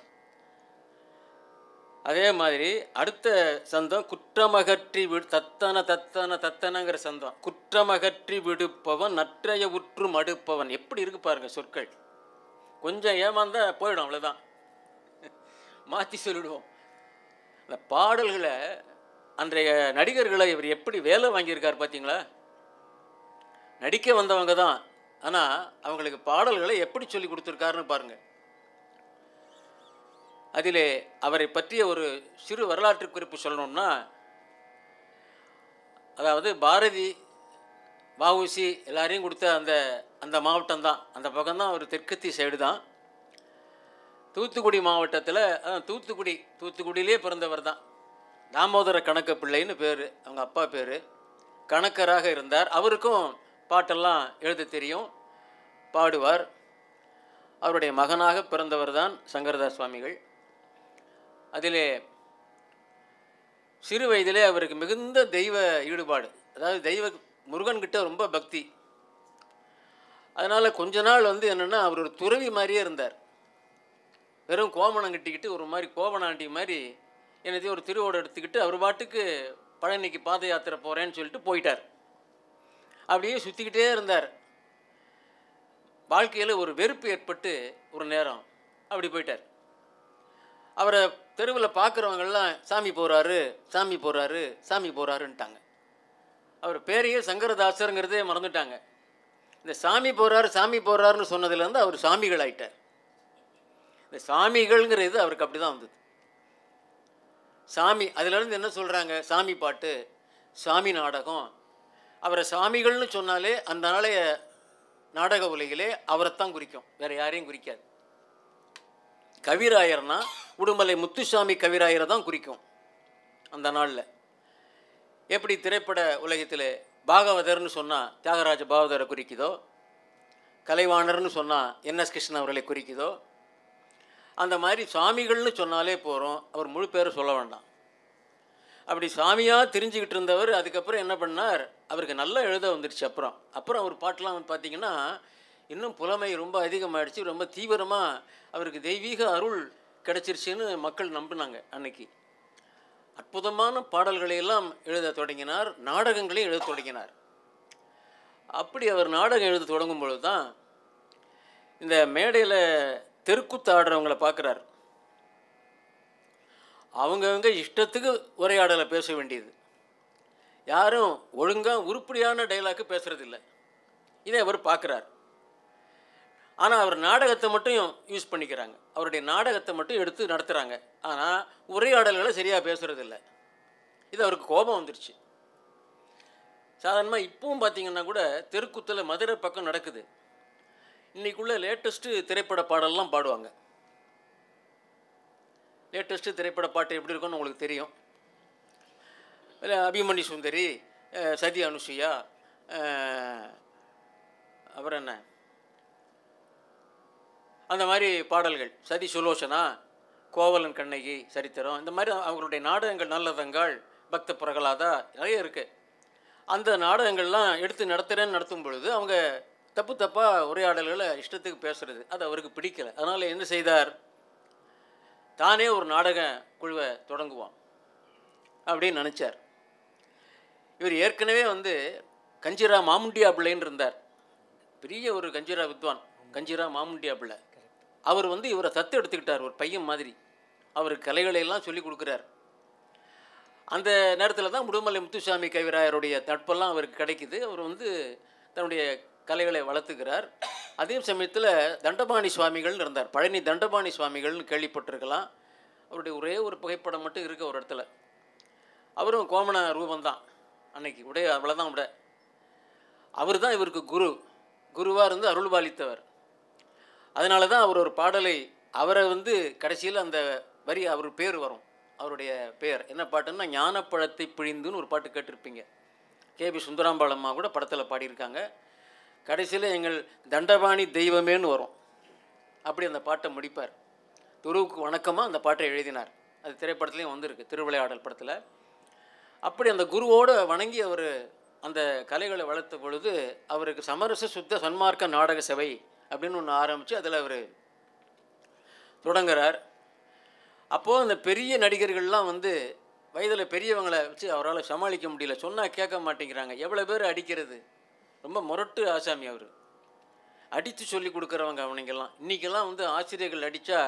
அதே மாதிரி அடுத்த சந்தம் குற்றமகற்றி விடு தத்தன தத்தன தத்தனங்கிற சந்தம் குற்றமகற்றி விடுப்பவன் நற்றைய உற்று மடுப்பவன் எப்படி இருக்கு பாருங்க சொற்கள் கொஞ்சம் ஏமாந்தா போயிடும் அவ்வளோதான் மாற்றி சொல்லிடுவோம் அந்த பாடல்களை அன்றைய நடிகர்களை இவர் எப்படி வேலை வாங்கியிருக்கார் பார்த்தீங்களா நடிக்க வந்தவங்க தான் ஆனால் அவங்களுக்கு பாடல்களை எப்படி சொல்லி கொடுத்துருக்காருன்னு பாருங்கள் அதிலே அவரை பற்றிய ஒரு சிறு வரலாற்று குறிப்பு சொல்லணும்னா அதாவது பாரதி வஉசி எல்லாரையும் கொடுத்த அந்த அந்த மாவட்டம் தான் அந்த பக்கம் தான் ஒரு தெற்கத்தி சைடு தான் தூத்துக்குடி மாவட்டத்தில் அதான் தூத்துக்குடி தூத்துக்குடியிலே பிறந்தவர் தான் தாமோதர கணக்க பிள்ளைன்னு பேர் அவங்க அப்பா பேர் கணக்கராக இருந்தார் அவருக்கும் பாட்டெல்லாம் எழுத தெரியும் பாடுவார் அவருடைய மகனாக பிறந்தவர் தான் சங்கரதாஸ் சுவாமிகள் அதிலே சிறு வயதிலே அவருக்கு மிகுந்த தெய்வ ஈடுபாடு அதாவது தெய்வ முருகன்கிட்ட ரொம்ப பக்தி அதனால் கொஞ்ச நாள் வந்து என்னென்னா அவர் ஒரு துறவி மாதிரியே இருந்தார் வெறும் கோமணம் கட்டிக்கிட்டு ஒரு மாதிரி கோவணாண்டி மாதிரி என்னத்தையும் ஒரு திருவோடு எடுத்துக்கிட்டு அவர் பாட்டுக்கு பழனிக்கு பாத யாத்திரை போகிறேன்னு சொல்லிட்டு போயிட்டார் அப்படியே சுற்றிக்கிட்டே இருந்தார் வாழ்க்கையில் ஒரு வெறுப்பு ஏற்பட்டு ஒரு நேரம் அப்படி போயிட்டார் அவரை தெருவில் பார்க்குறவங்கெல்லாம் சாமி போகிறாரு சாமி போகிறாரு சாமி போகிறாருன்ட்டாங்க அவர் பேரையே சங்கரதாசருங்கிறதே மறந்துட்டாங்க இந்த சாமி போகிறாரு சாமி போகிறாருன்னு சொன்னதுலேருந்து அவர் சாமிகள் ஆயிட்டார் இந்த சாமிகள்ங்கிற இது அவருக்கு அப்படி தான் வந்தது சாமி அதுலேருந்து என்ன சொல்கிறாங்க சாமி பாட்டு சாமி நாடகம் அவரை சாமிகள்னு சொன்னாலே அந்த நாளைய நாடக உலகிலே அவரைத்தான் குறிக்கும் வேற யாரையும் குறிக்காது கவிராயர்னா உடுமலை முத்துசாமி கவிராயரை தான் குறிக்கும் அந்த நாளில் எப்படி திரைப்பட உலகத்தில் பாகவதர்னு சொன்னால் தியாகராஜ பாகவதரை குறிக்குதோ கலைவாணர்னு சொன்னால் என்எஸ் கிருஷ்ணன் அவர்களை குறிக்குதோ அந்த மாதிரி சாமிகள்னு சொன்னாலே போகிறோம் அவர் முழு பேரை சொல்ல வேண்டாம் அப்படி சாமியாக தெரிஞ்சுக்கிட்டு இருந்தவர் அதுக்கப்புறம் என்ன பண்ணார் அவருக்கு நல்லா எழுத வந்துடுச்சு அப்புறம் அப்புறம் அவர் பாட்டெலாம் வந்து பார்த்தீங்கன்னா இன்னும் புலமை ரொம்ப அதிகமாகிடுச்சு ரொம்ப தீவிரமாக அவருக்கு தெய்வீக அருள் கிடச்சிருச்சுன்னு மக்கள் நம்பினாங்க அன்னைக்கு அற்புதமான பாடல்களை எல்லாம் எழுத தொடங்கினார் நாடகங்களையும் எழுத தொடங்கினார் அப்படி அவர் நாடகம் எழுத தொடங்கும் பொழுது தான் இந்த மேடையில் தெருக்கூத்து ஆடுறவங்களை பார்க்குறாரு அவங்கவங்க இஷ்டத்துக்கு உரையாடலை பேச வேண்டியது யாரும் ஒழுங்காக உருப்படியான டைலாக்கு பேசுகிறதில்ல இதை அவர் பார்க்குறார் ஆனால் அவர் நாடகத்தை மட்டும் யூஸ் பண்ணிக்கிறாங்க அவருடைய நாடகத்தை மட்டும் எடுத்து நடத்துகிறாங்க ஆனால் உரையாடல்களை சரியாக பேசுகிறதில்ல இது அவருக்கு கோபம் வந்துருச்சு சாதாரணமாக இப்பவும் பார்த்தீங்கன்னா கூட தெருக்கூத்தில் மதுரை பக்கம் நடக்குது இன்றைக்குள்ள லேட்டஸ்ட்டு திரைப்பட பாடல்லாம் பாடுவாங்க லேட்டஸ்ட்டு திரைப்பட பாட்டு எப்படி இருக்கும்னு உங்களுக்கு தெரியும் இல்லை அபிமன்யு சுந்தரி அஹ் சதி அனுசுயா அஹ் அப்புறம் என்ன அந்த மாதிரி பாடல்கள் சதி சுலோசனா கோவலன் கண்ணகி சரித்திரம் இந்த மாதிரி அவங்களுடைய நாடகங்கள் நல்லதங்கள் பக்த பிரகலாதா நிறைய இருக்குது அந்த நாடகங்கள்லாம் எடுத்து நடத்துகிறேன்னு நடத்தும் பொழுது அவங்க தப்பு தப்பாக உரையாடல்களை இஷ்டத்துக்கு பேசுறது அது அவருக்கு பிடிக்கல அதனால் என்ன செய்தார் தானே ஒரு நாடக குழுவை தொடங்குவான் அப்படின்னு நினச்சார் இவர் ஏற்கனவே வந்து கஞ்சிரா மாமுண்டியா பிள்ளைன்னு இருந்தார் பெரிய ஒரு கஞ்சிரா வித்வான் கஞ்சிரா மாமுண்டியா பிள்ளை அவர் வந்து இவரை தத்து எடுத்துக்கிட்டார் ஒரு பையன் மாதிரி அவருக்கு கலைகளை எல்லாம் சொல்லி கொடுக்குறார் அந்த நேரத்தில் தான் முடுமலை முத்துசாமி கவிராயருடைய நட்பெல்லாம் அவருக்கு கிடைக்குது அவர் வந்து தன்னுடைய கலைகளை வளர்த்துக்கிறார் அதே சமயத்தில் தண்டபாணி சுவாமிகள்னு இருந்தார் பழனி தண்டபாணி சுவாமிகள்னு கேள்விப்பட்டிருக்கலாம் அவருடைய ஒரே ஒரு புகைப்படம் மட்டும் இருக்கு ஒரு இடத்துல அவரும் கோமண ரூபந்தான் அன்னைக்கு உடைய அவ்வளோதான் விட அவர் தான் இவருக்கு குரு குருவாக இருந்து அருள்பாலித்தவர் அதனால தான் அவர் ஒரு பாடலை அவரை வந்து கடைசியில் அந்த வரி அவர் பேர் வரும் அவருடைய பேர் என்ன பாட்டுன்னா ஞானப்பழத்தை பிழிந்துன்னு ஒரு பாட்டு கேட்டிருப்பீங்க கேபி சுந்தராம்பாளம்மா கூட படத்தில் பாடியிருக்காங்க கடைசியில் எங்கள் தண்டபாணி தெய்வமேன்னு வரும் அப்படி அந்த பாட்டை முடிப்பார் துருவுக்கு வணக்கமாக அந்த பாட்டை எழுதினார் அது திரைப்படத்துலேயும் வந்திருக்கு திருவிளையாடல் படத்தில் அப்படி அந்த குருவோடு வணங்கி அவர் அந்த கலைகளை வளர்த்த பொழுது அவருக்கு சமரச சுத்த சன்மார்க்க நாடக சபை அப்படின்னு ஒன்று ஆரம்பித்து அதில் அவர் தொடங்குறார் அப்போது அந்த பெரிய நடிகர்கள்லாம் வந்து வயதில் பெரியவங்களை வச்சு அவரால் சமாளிக்க முடியல சொன்னால் கேட்க மாட்டேங்கிறாங்க எவ்வளோ பேர் அடிக்கிறது ரொம்ப முரட்டு ஆசாமி அவர் அடித்து சொல்லி கொடுக்குறவங்க அவனுங்கெல்லாம் இன்றைக்கெல்லாம் வந்து ஆசிரியர்கள் அடித்தா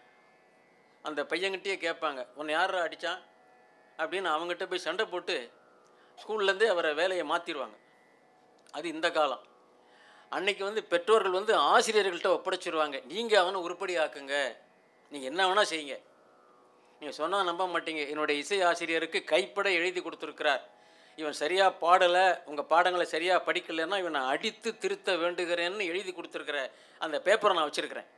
அந்த பையன்கிட்டயே கேட்பாங்க உன்னை யாரா அடித்தான் அப்படின்னு அவங்ககிட்ட போய் சண்டை போட்டு ஸ்கூல்லேருந்தே அவரை வேலையை மாற்றிடுவாங்க அது இந்த காலம் அன்னைக்கு வந்து பெற்றோர்கள் வந்து ஆசிரியர்கள்ட்ட ஒப்படைச்சிருவாங்க நீங்கள் அவனை உருப்படி ஆக்குங்க நீங்கள் என்ன வேணால் செய்யுங்க நீங்கள் சொன்னால் நம்ப மாட்டீங்க என்னுடைய இசை ஆசிரியருக்கு கைப்பட எழுதி கொடுத்துருக்கிறார் இவன் சரியாக பாடலை உங்கள் பாடங்களை சரியாக படிக்கலைன்னா இவனை அடித்து திருத்த வேண்டுகிறேன்னு எழுதி கொடுத்துருக்கிற அந்த பேப்பரை நான் வச்சுருக்கிறேன்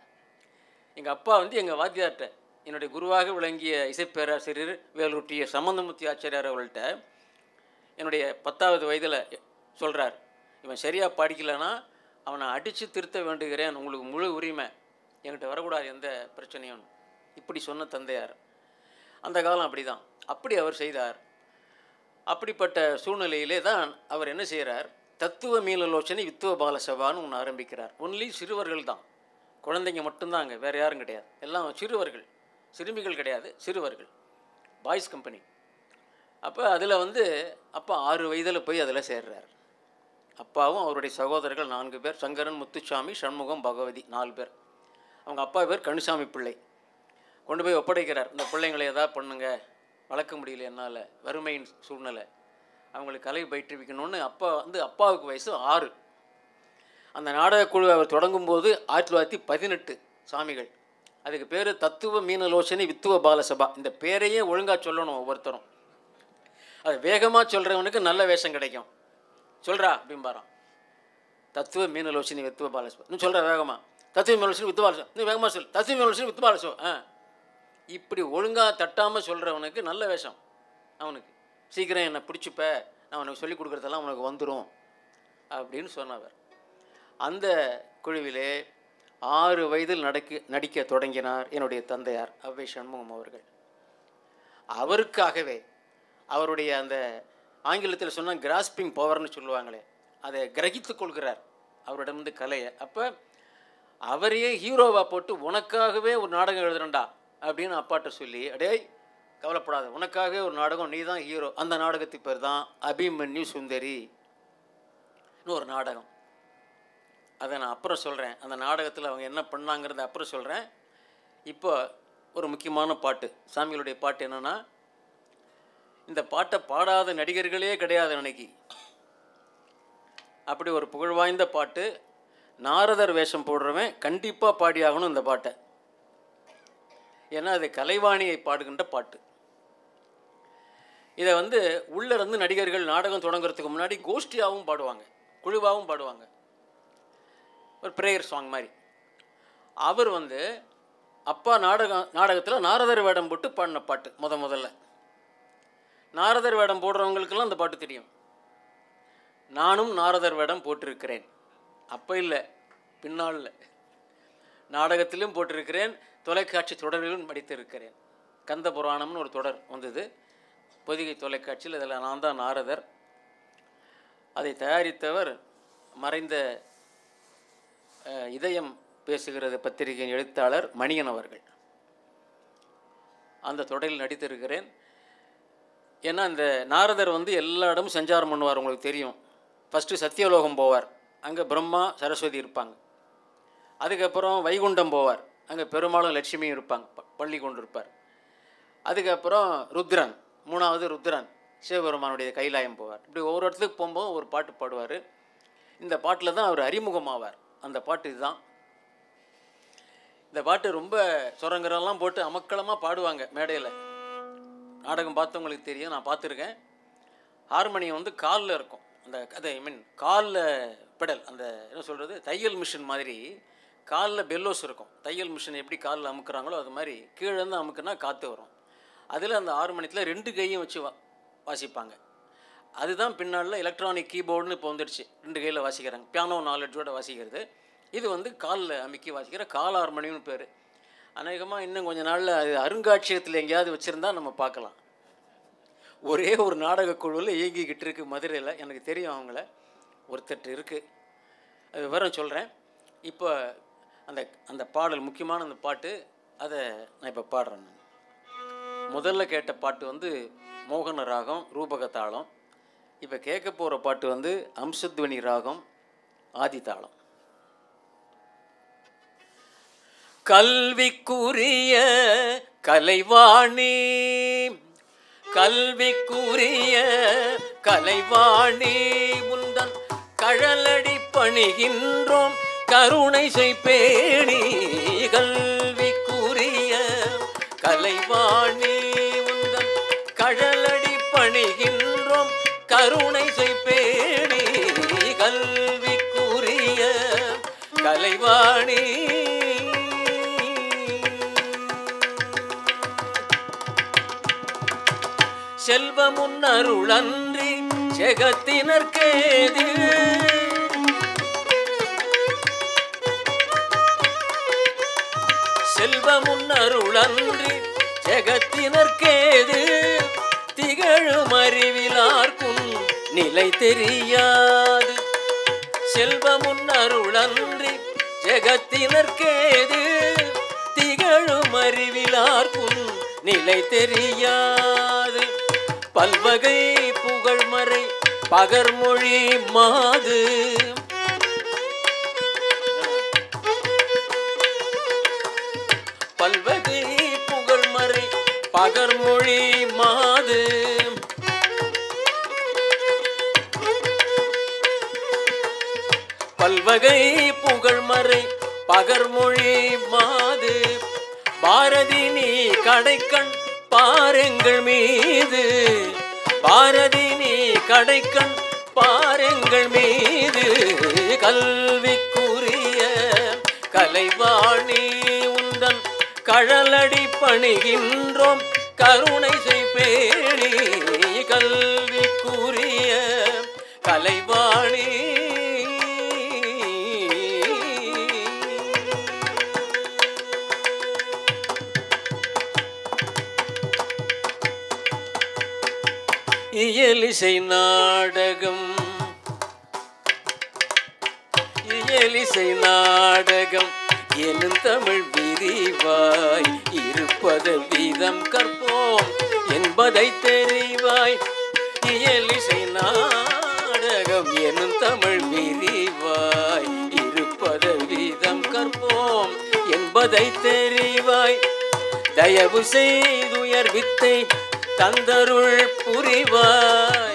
எங்கள் அப்பா வந்து எங்கள் வாத்தியார்கிட்ட என்னுடைய குருவாக விளங்கிய இசைப்பேராசிரியர் வேலூட்டிய சம்பந்தமூர்த்தி ஆச்சாரியார் அவர்கள்ட்ட என்னுடைய பத்தாவது வயதில் சொல்கிறார் இவன் சரியாக படிக்கலைன்னா அவனை அடித்து திருத்த வேண்டுகிறேன் உங்களுக்கு முழு உரிமை என்கிட்ட வரக்கூடாது எந்த பிரச்சனையும் இப்படி சொன்ன தந்தையார் அந்த காலம் அப்படி தான் அப்படி அவர் செய்தார் அப்படிப்பட்ட சூழ்நிலையிலே தான் அவர் என்ன செய்கிறார் தத்துவ மீனலோச்சனை வித்துவ பாலசபான்னு ஒன்று ஆரம்பிக்கிறார் ஒன்லி சிறுவர்கள் தான் குழந்தைங்க மட்டும்தான் அங்கே வேறு யாரும் கிடையாது எல்லாம் சிறுவர்கள் சிறுமிகள் கிடையாது சிறுவர்கள் பாய்ஸ் கம்பெனி அப்போ அதில் வந்து அப்பா ஆறு வயதில் போய் அதில் சேர்றார் அப்பாவும் அவருடைய சகோதரர்கள் நான்கு பேர் சங்கரன் முத்துசாமி சண்முகம் பகவதி நாலு பேர் அவங்க அப்பா பேர் கணுசாமி பிள்ளை கொண்டு போய் ஒப்படைக்கிறார் இந்த பிள்ளைங்களை எதாவது பண்ணுங்க வளர்க்க முடியல என்னால் வறுமையின் சூழ்நிலை அவங்களுக்கு கலை பயிற்றுவிக்கணும்னு அப்பா வந்து அப்பாவுக்கு வயசு ஆறு அந்த நாடகக்குழு அவர் தொடங்கும்போது ஆயிரத்தி தொள்ளாயிரத்தி பதினெட்டு சாமிகள் அதுக்கு பேர் தத்துவ மீனலோசனை வித்துவ பாலசபா இந்த பேரையே ஒழுங்காக சொல்லணும் ஒவ்வொருத்தரும் அது வேகமாக சொல்கிறவனுக்கு நல்ல வேஷம் கிடைக்கும் சொல்கிறா அப்படிம்பாரான் தத்துவ மீனலோசனி வித்துவ பாலசபா நீ சொல்கிற வேகமாக தத்துவ மீனலோசனி வித்துவ பாலசபா நீ வேகமாக சொல் தத்துவ மீனலோசனி வித்துவ பாலசபா ஆ இப்படி ஒழுங்காக தட்டாமல் சொல்கிறவனுக்கு நல்ல வேஷம் அவனுக்கு சீக்கிரம் என்னை பிடிச்சிப்ப நான் உனக்கு சொல்லிக் கொடுக்குறதெல்லாம் உனக்கு வந்துடும் அப்படின்னு சொன்னவர் அந்த குழுவிலே ஆறு வயதில் நடக்க நடிக்க தொடங்கினார் என்னுடைய தந்தையார் அவ்வை சண்முகம் அவர்கள் அவருக்காகவே அவருடைய அந்த ஆங்கிலத்தில் சொன்னால் கிராஸ்பிங் பவர்னு சொல்லுவாங்களே அதை கிரகித்து கொள்கிறார் அவரிடமிருந்து கலையை அப்போ அவரையே ஹீரோவாக போட்டு உனக்காகவே ஒரு நாடகம் எழுதுறேன்டா அப்படின்னு அப்பாட்ட சொல்லி அடே கவலைப்படாத உனக்காகவே ஒரு நாடகம் நீ தான் ஹீரோ அந்த நாடகத்துக்கு பேர் தான் அபிமன்யு சுந்தரி ஒரு நாடகம் அதை நான் அப்புறம் சொல்கிறேன் அந்த நாடகத்தில் அவங்க என்ன பண்ணாங்கிறத அப்புறம் சொல்கிறேன் இப்போ ஒரு முக்கியமான பாட்டு சாமிகளுடைய பாட்டு என்னென்னா இந்த பாட்டை பாடாத நடிகர்களே கிடையாது அன்னைக்கு அப்படி ஒரு புகழ் வாய்ந்த பாட்டு நாரதர் வேஷம் போடுறவன் கண்டிப்பாக பாடியாகணும் இந்த பாட்டை ஏன்னா அது கலைவாணியை பாடுகின்ற பாட்டு இதை வந்து உள்ள இருந்து நடிகர்கள் நாடகம் தொடங்குறதுக்கு முன்னாடி கோஷ்டியாகவும் பாடுவாங்க குழுவாகவும் பாடுவாங்க ஒரு ப்ரேயர் சாங் மாதிரி அவர் வந்து அப்பா நாடகம் நாடகத்தில் நாரதர் வேடம் போட்டு பாடின பாட்டு முத முதல்ல நாரதர் வேடம் போடுறவங்களுக்கெல்லாம் அந்த பாட்டு தெரியும் நானும் நாரதர் வேடம் போட்டிருக்கிறேன் அப்போ இல்லை பின்னால் நாடகத்திலும் போட்டிருக்கிறேன் தொலைக்காட்சி தொடரிலும் படித்திருக்கிறேன் கந்த புராணம்னு ஒரு தொடர் வந்தது பொதிகை தொலைக்காட்சியில் இதில் நான் தான் நாரதர் அதை தயாரித்தவர் மறைந்த அஹ், இதயம் பேசுகிறது பத்திரிகையின் எழுத்தாளர் மணியன் அவர்கள் அந்த தொடரில் நடித்திருக்கிறேன் ஏன்னா இந்த நாரதர் வந்து எல்லா இடமும் சஞ்சாரம் பண்ணுவார் உங்களுக்கு தெரியும் ஃபஸ்ட்டு சத்தியலோகம் போவார் அங்கே பிரம்மா சரஸ்வதி இருப்பாங்க அதுக்கப்புறம் வைகுண்டம் போவார் அங்கே பெருமாளும் லட்சுமியும் இருப்பாங்க ப- பள்ளி கொண்டு இருப்பார் அதுக்கப்புறம் ருத்ரன் மூணாவது ருத்ரன் சிவபெருமானுடைய கைலாயம் போவார் இப்படி ஒவ்வொரு இடத்துக்கு போகும்போது ஒரு பாட்டு பாடுவார் இந்த பாட்டில் தான் அவர் அறிமுகமாவார் அந்த பாட்டு இதுதான் இந்த பாட்டு ரொம்ப சுரங்கரெல்லாம் போட்டு அமக்களமாக பாடுவாங்க மேடையில் நாடகம் பார்த்தவங்களுக்கு தெரியும் நான் பார்த்துருக்கேன் ஹார்மோனியம் வந்து காலில் இருக்கும் அந்த அது ஐ மீன் காலில் பெடல் அந்த என்ன சொல்கிறது தையல் மிஷின் மாதிரி காலில் பெல்லோஸ் இருக்கும் தையல் மிஷின் எப்படி காலில் அமுக்குறாங்களோ அது மாதிரி கீழே இருந்து அமுக்குனா காற்று வரும் அதில் அந்த ஹார்மோனியத்தில் ரெண்டு கையும் வச்சு வா வாசிப்பாங்க அதுதான் பின்னால் எலக்ட்ரானிக் கீபோர்டுன்னு இப்போ வந்துடுச்சு ரெண்டு கையில் வாசிக்கிறாங்க பியானோ நாலேஜோட வாசிக்கிறது இது வந்து காலில் அமுக்கி வாசிக்கிற கால் ஹார்மோனியம்னு பேர் அநேகமாக இன்னும் கொஞ்ச நாளில் அது அருங்காட்சியகத்தில் எங்கேயாவது வச்சுருந்தா நம்ம பார்க்கலாம் ஒரே ஒரு நாடக குழுவில் இயங்கிக்கிட்டு இருக்கு மதுரையில் எனக்கு தெரியும் அவங்கள ஒருத்தர் இருக்குது அது விவரம் சொல்கிறேன் இப்போ அந்த அந்த பாடல் முக்கியமான அந்த பாட்டு அதை நான் இப்போ பாடுறேன் நான். முதல்ல கேட்ட பாட்டு வந்து மோகன ராகம் ரூபக தாளம் இப்போ கேட்க போகிற பாட்டு வந்து அம்சத்வனி ராகம் ஆதி தாளம் கல்விக்குரிய கலைவாணி கல்விக்குரிய கலைவாணி முந்தன் கழலடி பணிகின்றோம் கருணை செய்பேணி கல்விக்குரிய கலைவாணி முந்தன் கழலடி பணிகின்றோம் கருணை செய்பேணி கல்விக்குரிய கலைவாணி செல்வமுன்னருளன்றி ஜெகத்தினர்க்கேது செல்வமுன்னருளன்றி ஜெகத்தினர்க்கேது திகழும் அறிவிலார்க்கும் நிலை தெரியாது செல்வமுன்னருளன்றி ஜெகத்தினர்க்கேது திகழும் அறிவிலார்க்கும் நிலை தெரியாது பல்வகை புகழ்மறை பகர்மொழி மாது பல்வகை புகழ்மறை பகர்மொழி மாது பல்வகை புகழ்மறை பகர்மொழி மாது பாரதி நீ கடைக்கண் பாருங்கள் மீது பாரதி நீ கடைக்கண் பாருங்கள் மீது கல்விக்குரிய கலைவாணி உந்தன் கழலடி பணிகின்றோம் கருணை செய்பேணி கல்விக்குரிய கலைவாணி இயலிசை நாடகம் இயலிசை நாடகம் எனும் தமிழ் விரிவாய் இருப்பது வீதம் கற்போம் என்பதை தெரிவாய் இயலிசை நாடகம் எனும் தமிழ் விரிவாய் இருப்பது வீதம் கற்போம் என்பதை தெரிவாய் தயவு செய்துயர் வித்தை தந்தருள் புரிவாய்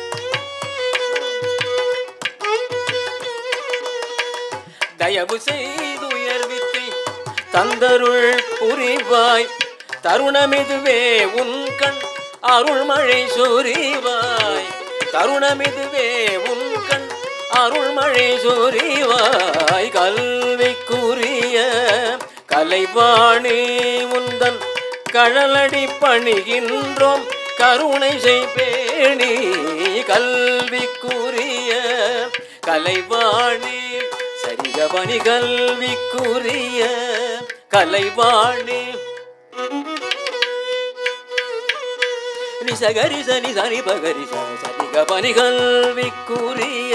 தயவு செய்து உயர்வித்தை தந்தருள் புரிவாய் தருணமிதுவே உன் கண் அருள்மழை சொரிவாய் தருணமிதுவே உன் கண் அருள்மழை சொரிவாய் கல்விக்குரிய கலைவாணி உந்தன் கழலடி பணிகின்றோம் கருணை செய்பேணி கல்விக்குரிய கலைவாணி சரிகபணி கல்விக்குரிய கலைவாணி நி சகரி சனி சனி பகரி ச சரி க பனி கல்விக்குரிய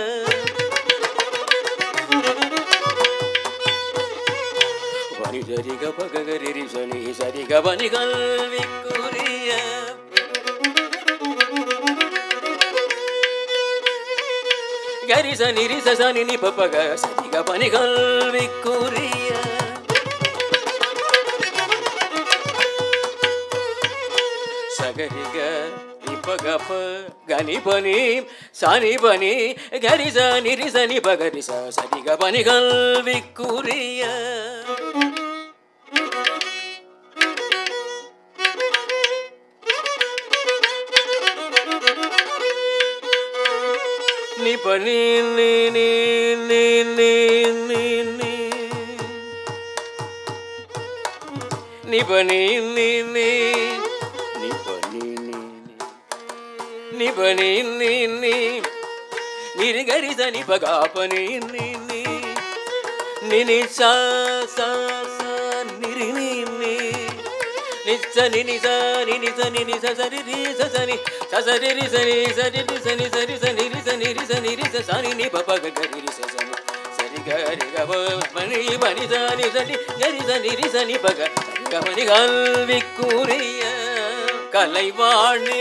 பனி சரி க பகரி ரி சனி சரி க பனி கல்விக்குரிய கரி சனி ரி ச சனி நி ப பக சரி க பனி கல்விக்குரிய సగరిగ నిపగప గని పని సాని పని గరి సని రి సని పగరి స సరిగ పని గల్వి కురియ ని పని ని ని ని ని ని ని ని పని ని ని ని పని ని ని పని ని ని నిరి గరి దని పగా పని ని ని ని ని సా సా సా నిరి ని ని నిచ్చ ని ని సా ని ని స ని ని స సరి రి స స ని స సరి రి స ని సరి రి స ని సరి స ని రి స ని రి స ని రి స స ని ని ప ప గ గ రి రి స స ని సరి గ రి గ ప మని మని స ని స ని గరి స ని రి స ని ప గ సరి గ మని கல்விக்குரிய கலைவாணி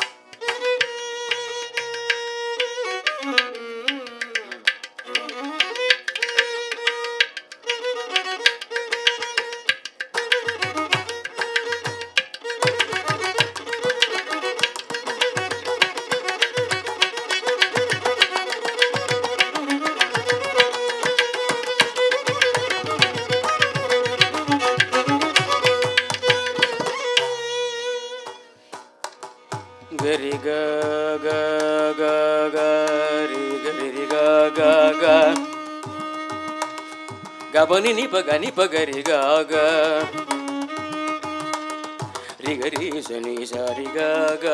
గరి గ గ గ గ రి గ రి రి గ గ గ గబని ని ప గ ని ప గ రి గ గ రి గ రి స ని స రి గ గ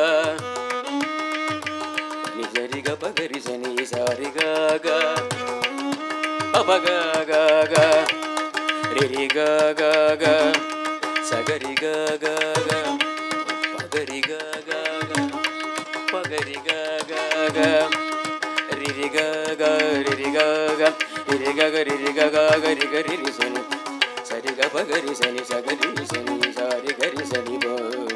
ని స రి గ ప గ రి స ని స రి గ గ ప ప గ గ గ రి రి గ గ గ స గ రి గ గ గ పగరి గ గ గ పగరి గ గ గ రి రి గ గ రి రి గ గ రి రి గ గ రి రి గ గ గ రి గ రి రి సని సరి గ పగరి సని సగరి సని సారి గరి సని బ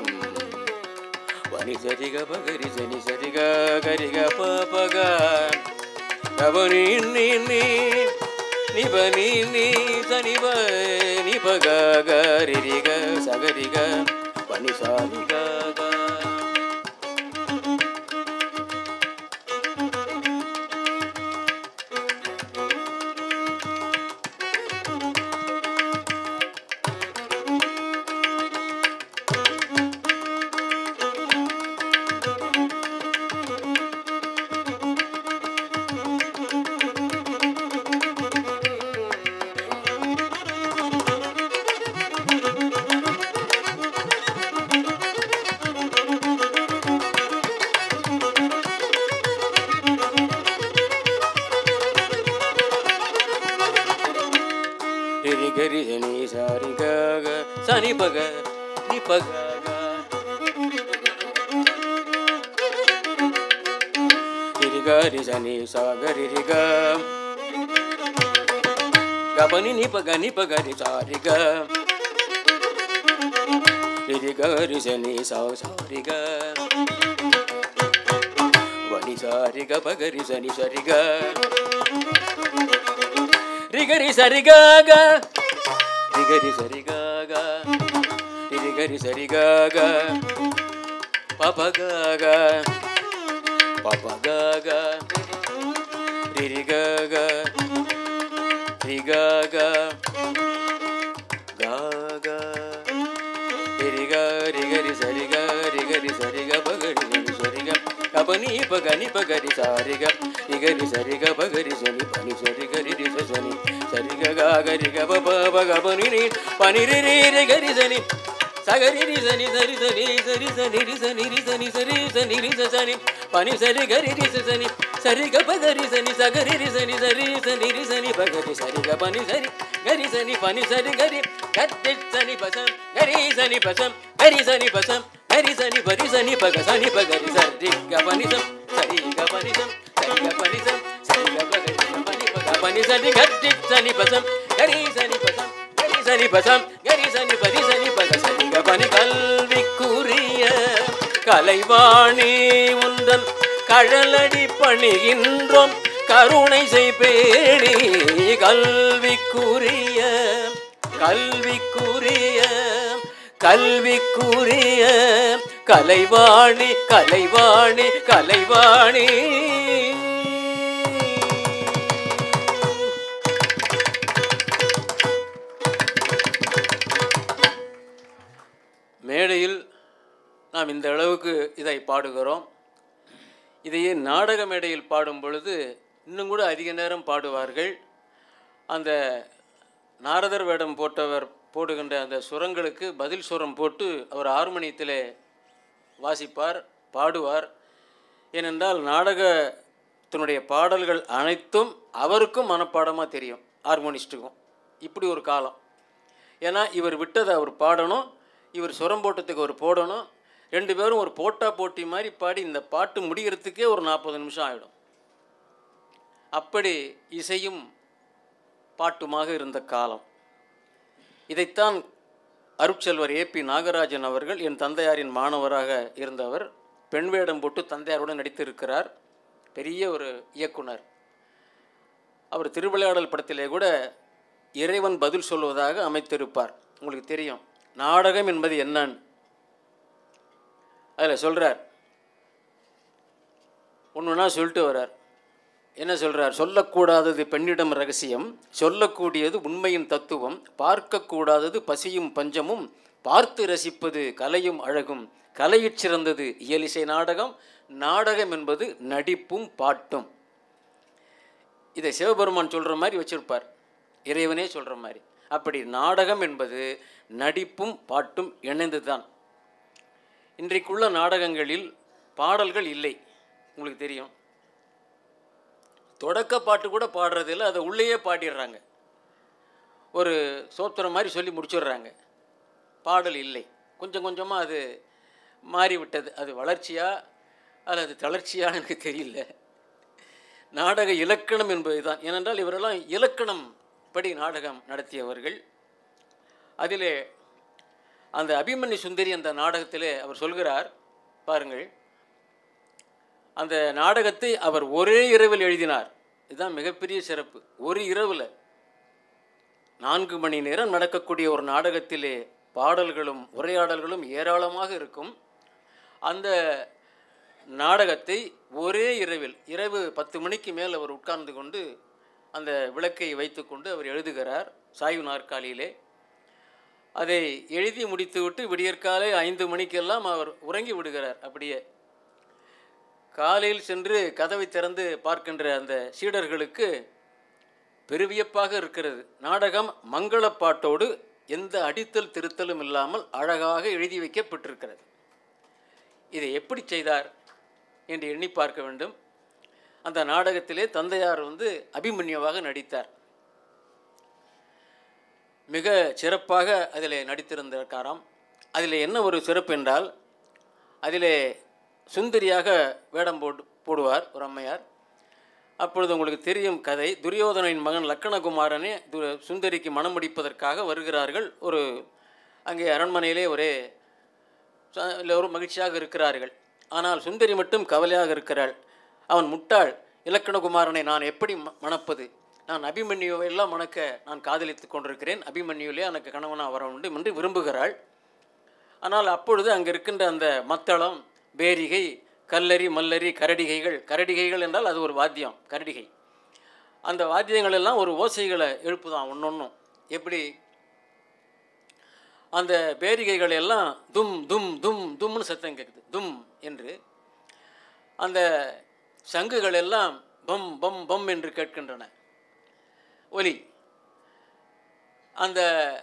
వని సరి గ పగరి సని సరి గ గరి గ ప ప గ గబని ని ని ని బ ని ని సని బ ని ప గ గ రి రి గ సగరి గ పని సారి గ గ రి గరి ని సారి గ గ సని పగ ని పగ గ రి గరి సని సా గరి రి గ గబని ని పగ ని పగ రి సారి గ రి రి గరి సని సా సారి గ వని సారి గ పగరి సని సరి గ రిగరి సరిగాగ రిగరి సరిగాగ రిగరి సరిగాగ పపగాగ పపగాగ రిరిగాగ రిగాగ గాగ రిరిగా రిగరి సరిగా రిగరి సరిగా పగరి సరిగా కపని పగని పగరి సారిగా రిగరి సరిగా పగరి సని పని సరిగరి రిస సని సరిగా గాగరి గ ప ప గ పని ని పని రి రి రి గరి సని సగరి రి సని సరి సని సరి సని రి సని రి సని సరి సని రి స సని పని సరి గరి రి స సని సరి గ పగరి సని సగరి రి సని సరి సని రి సని పగరి సరి గ పని సరి గరి సని పని సరి గరి గట్టి సని పసం గరి సని పసం గరి సని పసం கரி சனி பரி சனி பக சனி பகரி சரி க பனிசம் சரி க பனிசம் சரி க பனிசம் சரி க பகரி பனி பக பனி சனி கரி சனி பசம் கரி சனி பசம் கரி சனி பசம் கரி சனி பரி சனி பக சனி க பனி கல்விக்குரிய கலைவாணி உந்தன் கழலடி பணிகின்றோம் கருணை செய்பேணி கல்விக்குரிய கல்விக்குரிய கல்விக்குரிய கலைவாணி கலைவாணி கலைவாணி மேடையில் நாம் இந்த அளவுக்கு இதை பாடுகிறோம் இதையே நாடக மேடையில் பாடும் பொழுது இன்னும் கூட அதிக நேரம் பாடுவார்கள் அந்த நாரதர் வேடம் போட்டவர் போடுகின்ற அந்த சுரங்களுக்கு பதில் சுரம் போட்டு அவர் ஹார்மோனியத்திலே வாசிப்பார் பாடுவார் ஏனென்றால் நாடகத்தினுடைய பாடல்கள் அனைத்தும் அவருக்கும் மனப்பாடமாக தெரியும் ஹார்மோனிஸ்ட்டுக்கும் இப்படி ஒரு காலம் ஏன்னா இவர் விட்டதை அவர் பாடணும் இவர் சுரம் போட்டதுக்கு ஒரு போடணும் ரெண்டு பேரும் ஒரு போட்டா போட்டி மாதிரி பாடி இந்த பாட்டு முடிகிறதுக்கே ஒரு நாற்பது நிமிஷம் ஆகிடும் அப்படி இசையும் பாட்டுமாக இருந்த காலம் இதைத்தான் அருட்செல்வர் ஏபி நாகராஜன் அவர்கள் என் தந்தையாரின் மாணவராக இருந்தவர் பெண் வேடம் போட்டு தந்தையாருடன் நடித்திருக்கிறார் பெரிய ஒரு இயக்குனர் அவர் திருவிளையாடல் படத்திலே கூட இறைவன் பதில் சொல்வதாக அமைத்திருப்பார் உங்களுக்கு தெரியும் நாடகம் என்பது என்னன்னு அதில் சொல்கிறார் ஒன்றுனா சொல்லிட்டு வர்றார் என்ன சொல்கிறார் சொல்லக்கூடாதது பெண்ணிடம் ரகசியம் சொல்லக்கூடியது உண்மையின் தத்துவம் பார்க்கக்கூடாதது பசியும் பஞ்சமும் பார்த்து ரசிப்பது கலையும் அழகும் கலையிற் சிறந்தது இயலிசை நாடகம் நாடகம் என்பது நடிப்பும் பாட்டும் இதை சிவபெருமான் சொல்கிற மாதிரி வச்சிருப்பார் இறைவனே சொல்கிற மாதிரி அப்படி நாடகம் என்பது நடிப்பும் பாட்டும் இணைந்து தான் இன்றைக்குள்ள நாடகங்களில் பாடல்கள் இல்லை உங்களுக்கு தெரியும் தொடக்க பாட்டு கூட பாடுறதில்ல அதை உள்ளேயே பாடிடுறாங்க ஒரு சோத்திரம் மாதிரி சொல்லி முடிச்சிடுறாங்க பாடல் இல்லை கொஞ்சம் கொஞ்சமாக அது மாறிவிட்டது அது வளர்ச்சியா அல்லது தளர்ச்சியான்னு எனக்கு தெரியல நாடக இலக்கணம் என்பது தான் ஏனென்றால் இவரெல்லாம் இலக்கணம் படி நாடகம் நடத்தியவர்கள் அதிலே அந்த அபிமன்யு சுந்தரி அந்த நாடகத்திலே அவர் சொல்கிறார் பாருங்கள் அந்த நாடகத்தை அவர் ஒரே இரவில் எழுதினார் இதுதான் மிகப்பெரிய சிறப்பு ஒரு இரவில் நான்கு மணி நேரம் நடக்கக்கூடிய ஒரு நாடகத்திலே பாடல்களும் உரையாடல்களும் ஏராளமாக இருக்கும் அந்த நாடகத்தை ஒரே இரவில் இரவு பத்து மணிக்கு மேல் அவர் உட்கார்ந்து கொண்டு அந்த விளக்கை வைத்துக்கொண்டு அவர் எழுதுகிறார் சாய்வு நாற்காலியிலே அதை எழுதி முடித்துவிட்டு விடியற்காலை ஐந்து மணிக்கெல்லாம் அவர் உறங்கி விடுகிறார் அப்படியே காலையில் சென்று கதவை திறந்து பார்க்கின்ற அந்த சீடர்களுக்கு பெருவியப்பாக இருக்கிறது நாடகம் மங்களப்பாட்டோடு எந்த அடித்தல் திருத்தலும் இல்லாமல் அழகாக எழுதி வைக்கப்பட்டிருக்கிறது இதை எப்படி செய்தார் என்று எண்ணி பார்க்க வேண்டும் அந்த நாடகத்திலே தந்தையார் வந்து அபிமன்யுவாக நடித்தார் மிக சிறப்பாக அதில் நடித்திருந்திருக்காராம் அதில் என்ன ஒரு சிறப்பு என்றால் அதிலே சுந்தரியாக வேடம் போடு போடுவார் ஒரு அம்மையார் அப்பொழுது உங்களுக்கு தெரியும் கதை துரியோதனின் மகன் லக்கணகுமாரனே து சுந்தரிக்கு மனம் முடிப்பதற்காக வருகிறார்கள் ஒரு அங்கே அரண்மனையிலே ஒரே ச- எல்லோரும் மகிழ்ச்சியாக இருக்கிறார்கள் ஆனால் சுந்தரி மட்டும் கவலையாக இருக்கிறாள் அவன் முட்டாள் இலக்கணகுமாரனை நான் எப்படி ம- மணப்பது நான் அபிமன்யுவை எல்லாம் மணக்க நான் காதலித்து கொண்டிருக்கிறேன் அபிமன்யுவிலே எனக்கு கணவனாக வர வேண்டும் என்று விரும்புகிறாள் ஆனால் அப்பொழுது அங்கே இருக்கின்ற அந்த மத்தளம் பேரிகை கல்லரி மல்லரி கரடிகைகள் கரடிகைகள் என்றால் அது ஒரு வாத்தியம் கரடிகை அந்த வாத்தியங்கள் எல்லாம் ஒரு ஓசைகளை எழுப்புதான் ஒன்றொன்றும் எப்படி அந்த பேரிகைகள் எல்லாம் தும் தும் தும் தும்னு சத்தம் கேட்குது தும் என்று அந்த சங்குகள் எல்லாம் பம் பம் பம் என்று கேட்கின்றன ஒலி அந்த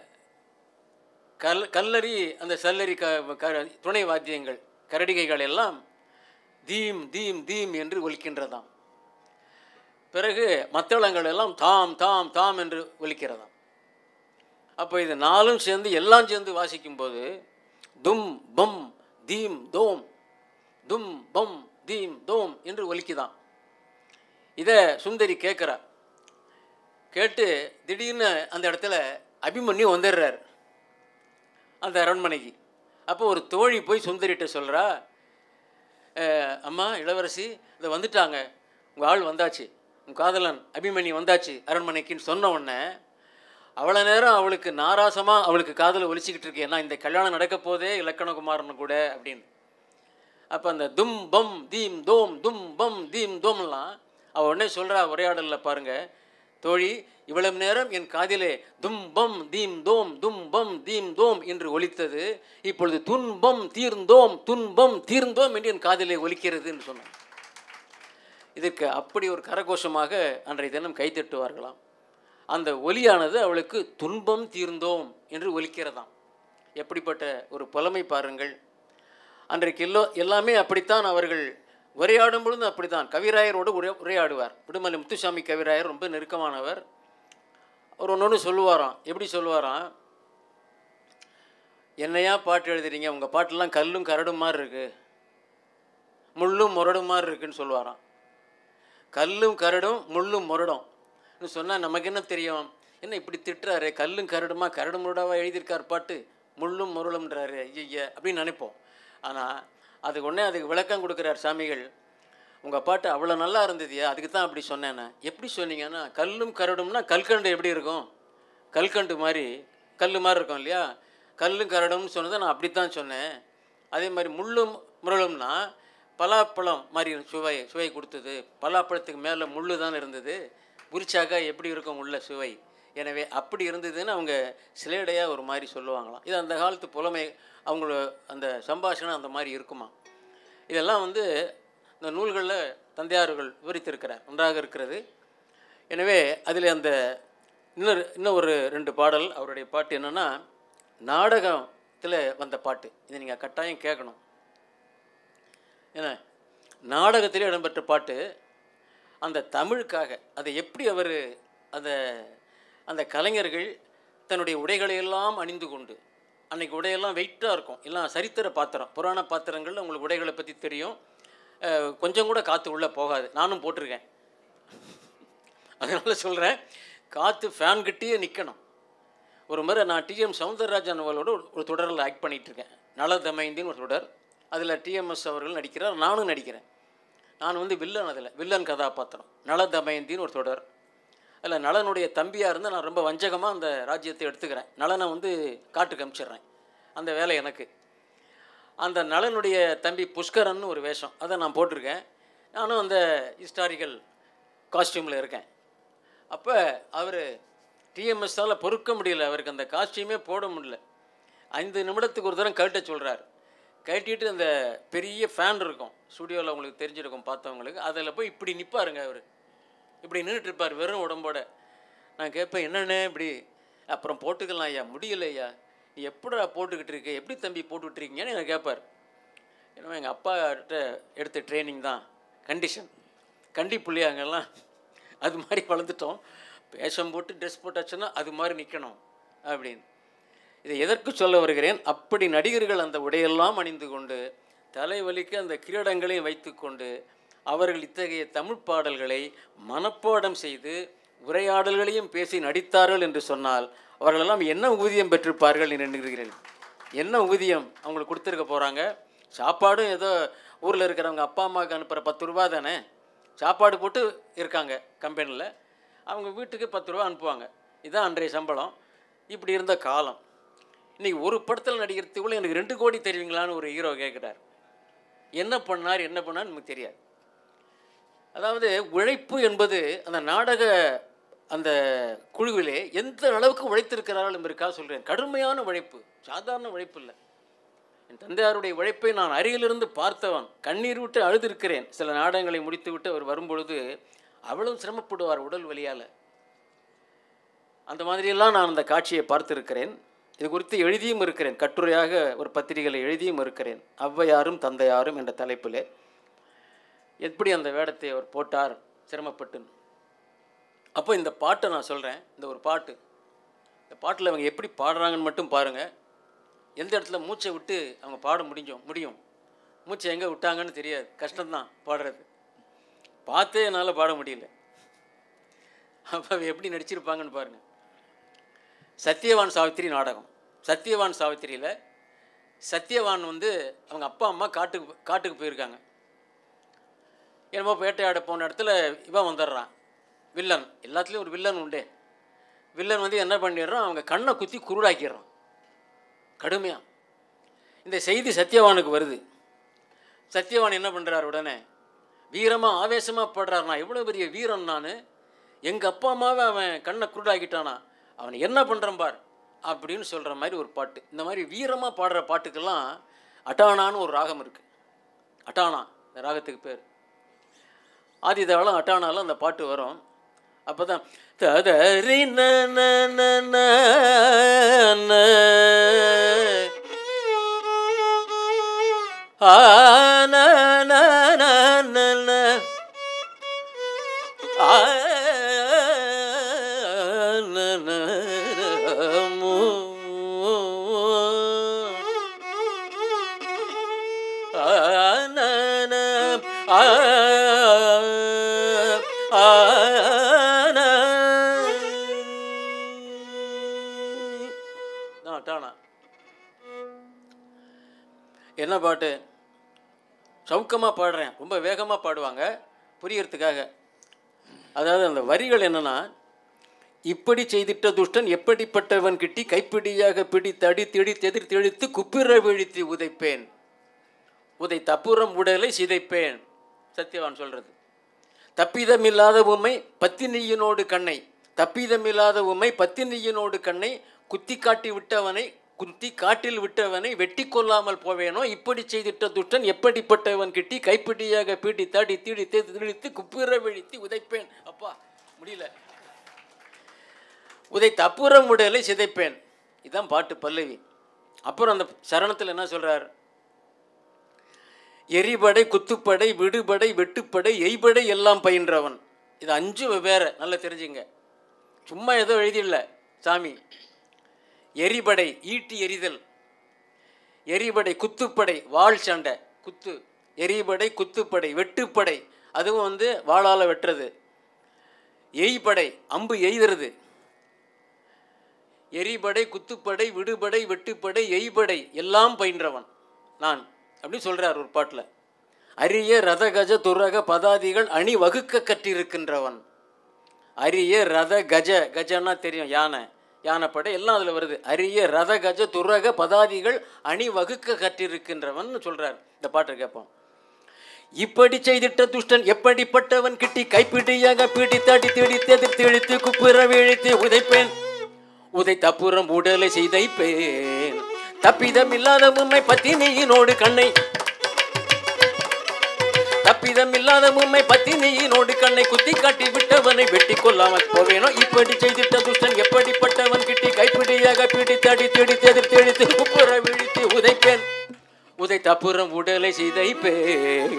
கல் கல்லரி அந்த சல்லரி க க- துணை வாத்தியங்கள் கரடிகைகள் எல்லாம் தீம் தீம் தீம் என்று ஒலிக்கின்றதாம் பிறகு மத்தளங்கள் எல்லாம் தாம் தாம் தாம் என்று ஒலிக்கிறதாம் அப்போ இது நாலும் சேர்ந்து எல்லாம் சேர்ந்து வாசிக்கும்போது தும் பம் தீம் தோம் தும் பம் தீம் தோம் என்று ஒலிக்குதான் இதை சுந்தரி கேட்குறா கேட்டு திடீர்னு அந்த இடத்துல அபிமன்யு வந்துடுறார் அந்த அரண்மனைக்கு அப்போ ஒரு தோழி போய் சுந்தரிட்ட சொல்கிறா அம்மா இளவரசி இதை வந்துட்டாங்க உங்கள் ஆள் வந்தாச்சு உன் காதலன் அபிமன்யு வந்தாச்சு அரண்மனைக்குன்னு சொன்ன உடனே அவ்வளோ நேரம் அவளுக்கு நாராசமாக அவளுக்கு காதலை ஒலிச்சிக்கிட்டு இருக்கு ஏன்னா இந்த கல்யாணம் நடக்க போதே இலக்கணகுமாரன் கூட அப்படின்னு அப்போ அந்த தும் பம் தீம் தோம் தும் பம் தீம் தோம்லாம் அவள் உடனே சொல்கிறா உரையாடலில் பாருங்க தோழி இவ்வளவு நேரம் என் காதிலே தும் பம் தீம் தோம் தும் பம் தீம் தோம் என்று ஒலித்தது இப்பொழுது துன்பம் தீர்ந்தோம் துன்பம் தீர்ந்தோம் என்று என் காதிலே ஒலிக்கிறது என்று சொன்னான் இதற்கு அப்படி ஒரு கரகோஷமாக அன்றைய தினம் கைத்தட்டுவார்களாம் அந்த ஒலியானது அவளுக்கு துன்பம் தீர்ந்தோம் என்று ஒலிக்கிறதாம் எப்படிப்பட்ட ஒரு புலமை பாருங்கள் அன்றைக்கு எல்லோ எல்லாமே அப்படித்தான் அவர்கள் உரையாடும் பொழுது அப்படித்தான் கவிராயரோடு உரை உரையாடுவார் விடுமலை முத்துசாமி கவிராயர் ரொம்ப நெருக்கமானவர் அவர் ஒன்று ஒன்று சொல்லுவாராம் எப்படி சொல்லுவாராம் என்னையா பாட்டு எழுதுறீங்க உங்கள் பாட்டெல்லாம் கல்லும் கரடும் மாதிரி இருக்கு முள்ளும் முரடும் மாதிரி இருக்குன்னு சொல்லுவாராம் கல்லும் கரடும் முள்ளும் முரடும் சொன்னால் நமக்கு என்ன தெரியும் என்ன இப்படி திட்டுறாரு கல்லும் கரடுமா கரடு முரடாவா எழுதியிருக்கார் பாட்டு முள்ளும் முரளும்ன்றாரு ஐய அப்படின்னு நினைப்போம் ஆனால் அதுக்கு உடனே அதுக்கு விளக்கம் கொடுக்குறார் சாமிகள் உங்கள் பாட்டு அவ்வளோ நல்லா இருந்ததுயா அதுக்கு தான் அப்படி சொன்னேன் எப்படி சொன்னீங்கன்னா கல்லும் கரடும்னா கல்கண்டு எப்படி இருக்கும் கல்கண்டு மாதிரி கல் மாதிரி இருக்கும் இல்லையா கல்லும் கரடும்னு சொன்னதை நான் அப்படித்தான் சொன்னேன் அதே மாதிரி முள்ளும் முரளும்னா பலாப்பழம் மாதிரி சுவை சுவை கொடுத்தது பலாப்பழத்துக்கு மேலே முள்ளு தான் இருந்தது உரிச்சாக்கா எப்படி இருக்கும் உள்ள சுவை எனவே அப்படி இருந்ததுன்னு அவங்க சிலேடையாக ஒரு மாதிரி சொல்லுவாங்களாம் இது அந்த காலத்து புலமை அவங்கள அந்த சம்பாஷணம் அந்த மாதிரி இருக்குமா இதெல்லாம் வந்து இந்த நூல்களில் தந்தையார்கள் விவரித்திருக்கிறார் நன்றாக இருக்கிறது எனவே அதில் அந்த இன்னொரு இன்னும் ஒரு ரெண்டு பாடல் அவருடைய பாட்டு என்னென்னா நாடகத்தில் வந்த பாட்டு இதை நீங்கள் கட்டாயம் கேட்கணும் ஏன்னா நாடகத்திலே இடம்பெற்ற பாட்டு அந்த தமிழுக்காக அதை எப்படி அவர் அந்த அந்த கலைஞர்கள் தன்னுடைய உடைகளை எல்லாம் அணிந்து கொண்டு அன்னைக்கு உடையெல்லாம் வெயிட்டாக இருக்கும் எல்லாம் சரித்திர பாத்திரம் புராண பாத்திரங்கள் உங்களுக்கு உடைகளை பற்றி தெரியும் அஹ், கொஞ்சம் கூட காற்று உள்ளே போகாது நானும் போட்டிருக்கேன் அதனால் சொல்கிறேன் காற்று ஃபேன் கிட்டேயே நிற்கணும் ஒரு முறை நான் டிஎம் சவுந்தரராஜன் அவர்களோட ஒரு- ஒரு தொடரில் ஆக்ட் பண்ணிகிட்டு இருக்கேன் நல தமைந்தின்னு ஒரு தொடர் அதில் டிஎம்எஸ் அவர்கள் நடிக்கிறார் நானும் நடிக்கிறேன் நான் வந்து வில்லன் அதில் வில்லன் கதாபாத்திரம் நல தமயந்தின்னு ஒரு தொடர் அதில் நலனுடைய தம்பியாக இருந்து நான் ரொம்ப வஞ்சகமாக அந்த ராஜ்யத்தை எடுத்துக்கிறேன் நலனை வந்து காட்டுக்கு அனுப்பிச்சிடுறேன் அந்த வேலை எனக்கு அந்த நலனுடைய தம்பி புஷ்கரன் ஒரு வேஷம் அதை நான் போட்டிருக்கேன் நானும் அந்த ஹிஸ்டாரிக்கல் காஸ்டியூமில் இருக்கேன் அப்போ அவர் டிஎம்எஸ்ஸால் பொறுக்க முடியல அவருக்கு அந்த காஸ்டியூமே போட முடியல ஐந்து நிமிடத்துக்கு ஒரு தரம் கழட்ட சொல்கிறார் கழட்டிட்டு அந்த பெரிய ஃபேன் இருக்கும் ஸ்டுடியோவில் உங்களுக்கு தெரிஞ்சிருக்கும் பார்த்தவங்களுக்கு அதில் போய் இப்படி நிற்பாருங்க அவர் இப்படி நின்றுட்டு இருப்பார் வெறும் உடம்போட நான் கேட்பேன் என்னண்ணே இப்படி அப்புறம் போட்டுக்கலாம் ஐயா முடியல ஐயா நீ எப்படிடா போட்டுக்கிட்டு இருக்க எப்படி தம்பி போட்டுக்கிட்டு இருக்கீங்கன்னு எனக்கு கேட்பார் ஏன்னா எங்கள் அப்பாட்ட எடுத்த ட்ரைனிங் தான் கண்டிஷன் கண்டி புள்ளியாங்கெல்லாம் அது மாதிரி வளர்ந்துட்டோம் வேஷம் போட்டு ட்ரெஸ் போட்டாச்சுன்னா அது மாதிரி நிற்கணும் அப்படின்னு இதை எதற்கு சொல்ல வருகிறேன் அப்படி நடிகர்கள் அந்த உடையெல்லாம் அணிந்து கொண்டு தலைவலிக்கு அந்த கிரீடங்களையும் வைத்துக்கொண்டு அவர்கள் இத்தகைய தமிழ் பாடல்களை மனப்பாடம் செய்து உரையாடல்களையும் பேசி நடித்தார்கள் என்று சொன்னால் அவர்களெல்லாம் என்ன ஊதியம் பெற்றிருப்பார்கள் என்று எண்ணுகிறீர்கள் என்ன ஊதியம் அவங்களுக்கு கொடுத்துருக்க போகிறாங்க சாப்பாடும் ஏதோ ஊரில் இருக்கிறவங்க அப்பா அம்மாவுக்கு அனுப்புகிற பத்து ரூபா தானே சாப்பாடு போட்டு இருக்காங்க கம்பெனியில் அவங்க வீட்டுக்கு பத்து ரூபா அனுப்புவாங்க இதுதான் அன்றைய சம்பளம் இப்படி இருந்த காலம் இன்றைக்கி ஒரு படத்தில் நடிக்கிறதுக்குள்ளே எனக்கு ரெண்டு கோடி தெரியுங்களான்னு ஒரு ஹீரோ கேட்குறார் என்ன பண்ணார் என்ன பண்ணார் நமக்கு தெரியாது அதாவது உழைப்பு என்பது அந்த நாடக அந்த குழுவிலே எந்த அளவுக்கு உழைத்திருக்கிறார்கள் என்பதற்காக சொல்கிறேன் கடுமையான உழைப்பு சாதாரண உழைப்பு இல்லை என் தந்தையாருடைய உழைப்பை நான் அருகிலிருந்து பார்த்தவன் கண்ணீர் விட்டு அழுதிருக்கிறேன் சில நாடகங்களை முடித்துவிட்டு அவர் வரும்பொழுது அவ்வளவு சிரமப்படுவார் உடல் வலியால் அந்த மாதிரியெல்லாம் நான் அந்த காட்சியை பார்த்திருக்கிறேன் இது குறித்து எழுதியும் இருக்கிறேன் கட்டுரையாக ஒரு பத்திரிகையில் எழுதியும் இருக்கிறேன் ஔவையாரும் தந்தையாரும் என்ற தலைப்பிலே எப்படி அந்த வேடத்தை அவர் போட்டார் சிரமப்பட்டு அப்போ இந்த பாட்டை நான் சொல்கிறேன் இந்த ஒரு பாட்டு இந்த பாட்டில் அவங்க எப்படி பாடுறாங்கன்னு மட்டும் பாருங்கள் எந்த இடத்துல மூச்சை விட்டு அவங்க பாட முடிஞ்சோம் முடியும் மூச்சை எங்கே விட்டாங்கன்னு தெரியாது கஷ்டம்தான் பாடுறது பார்த்தே என்னால் பாட முடியல அப்போ எப்படி நடிச்சிருப்பாங்கன்னு பாருங்கள் சத்யவான் சாவித்திரி நாடகம் சத்யவான் சாவித்திரியில் சத்யவான் வந்து அவங்க அப்பா அம்மா காட்டுக்கு காட்டுக்கு போயிருக்காங்க என்னமோ வேட்டையாட போன இடத்துல இவன் வந்துடுறான் வில்லன் எல்லாத்துலேயும் ஒரு வில்லன் உண்டே வில்லன் வந்து என்ன பண்ணிடுறான் அவங்க கண்ணை குத்தி குருடாக்கிடுறான் கடுமையாக இந்த செய்தி சத்யவானுக்கு வருது சத்யவான் என்ன பண்ணுறார் உடனே வீரமாக ஆவேசமாக படுறார் நான் எவ்வளோ பெரிய வீரன் நான் எங்கள் அப்பா அம்மாவை அவன் கண்ணை குருடாக்கிட்டானா அவனை என்ன பண்ணுறான் பார் அப்படின்னு சொல்கிற மாதிரி ஒரு பாட்டு இந்த மாதிரி வீரமாக பாடுற பாட்டுக்கெல்லாம் அட்டானான்னு ஒரு ராகம் இருக்குது அட்டானா இந்த ராகத்துக்கு பேர் ஆதிதாளம் அட்டானாலும் அந்த பாட்டு வரும் அப்போ தான் ததரி ந ந ந ந ந. ஆ ந ந ந ந ந. ஆ ந ந ர மு. ஆ ந ந ஆ ஆ ந. தான் டானா என்ன பாட்டு சவுக்கமாக பாடுறேன் ரொம்ப வேகமாக பாடுவாங்க புரியறதுக்காக அதாவது அந்த வரிகள் என்னன்னா இப்படி செய்திட்ட துஷ்டன் எப்படிப்பட்டவன் கிட்டி கைப்பிடியாக பிடித்து அடித்து தெதிர் தெளித்து குப்பிர வீழ்த்தி உதைப்பேன் உதை தப்புறம் உடலை சிதைப்பேன் சத்யவான் சொல்றது தப்பிதமில்லாத உம்மை பத்தினியினோடு கண்ணை தப்பிதமில்லாத உம்மை பத்தினியினோடு கண்ணை குத்தி காட்டி விட்டவனை குத்தி காட்டில் விட்டவனை வெட்டி கொள்ளாமல் போவேனோ இப்படி செய்திட்ட துஷ்டன் எப்படிப்பட்டவன் கிட்டி கைப்பிடியாக பீட்டி தாடி தீடி தேடி திழித்து குப்பிர விழித்து உதைப்பேன் அப்பா முடியல உதை தப்புறம் உடலை சிதைப்பேன் இதான் பாட்டு பல்லவி அப்புறம் அந்த சரணத்தில் என்ன சொல்றார் எரிபடை குத்துப்படை விடுபடை வெட்டுப்படை எய்படை எல்லாம் பயின்றவன் இது அஞ்சு வெவ்வேறு நல்லா தெரிஞ்சுங்க சும்மா ஏதோ எழுதிடல சாமி எரிபடை ஈட்டி எரிதல் எரிபடை குத்துப்படை வாள் சண்டை குத்து எரிபடை குத்துப்படை வெட்டுப்படை அதுவும் வந்து வாளால் வெட்டுறது எய்படை அம்பு எய்துறது எரிபடை குத்துப்படை விடுபடை வெட்டுப்படை எய்படை எல்லாம் பயின்றவன் நான் அப்படின்னு சொல்றார் ஒரு பாட்டில் அரிய ரத கஜ துரக பதாதிகள் அணி வகுக்க கற்றிருக்கின்றவன் அரிய ரத கஜ கஜன்னா தெரியும் யானை யானைப்படை எல்லாம் அதில் வருது அரிய ரத கஜ துரக பதாதிகள் அணி வகுக்க கற்றிருக்கின்றவன் சொல்றார் இந்த பாட்டை கேட்போம் இப்படி செய்திட்ட துஷ்டன் எப்படிப்பட்டவன் கிட்டி கைப்பிடியாக பிடித்தாடி தேடி தெதிர் தெளித்து குப்புற வீழ்த்தி உதைப்பேன் உதை தப்புறம் உடலை செய்தைப்பேன் தப்பிதம் இல்லாத உண்மை பத்தினியினோடு கண்ணை தப்பிதம் இல்லாத உண்மை பத்தினியினோடு கண்ணை குத்தி காட்டி விட்டவனை வெட்டி கொள்ளாமல் போவேனோ இப்படி செய்திட்ட துஷ்டன் எப்படிப்பட்டவன் கிட்டி கைப்பிடியாக பிடித்தாடி தேடி தெதிர் தெளித்து குப்புற வீழ்த்தி உதைப்பேன் உதை தப்புறம் உடலை செய்தைப்பேன்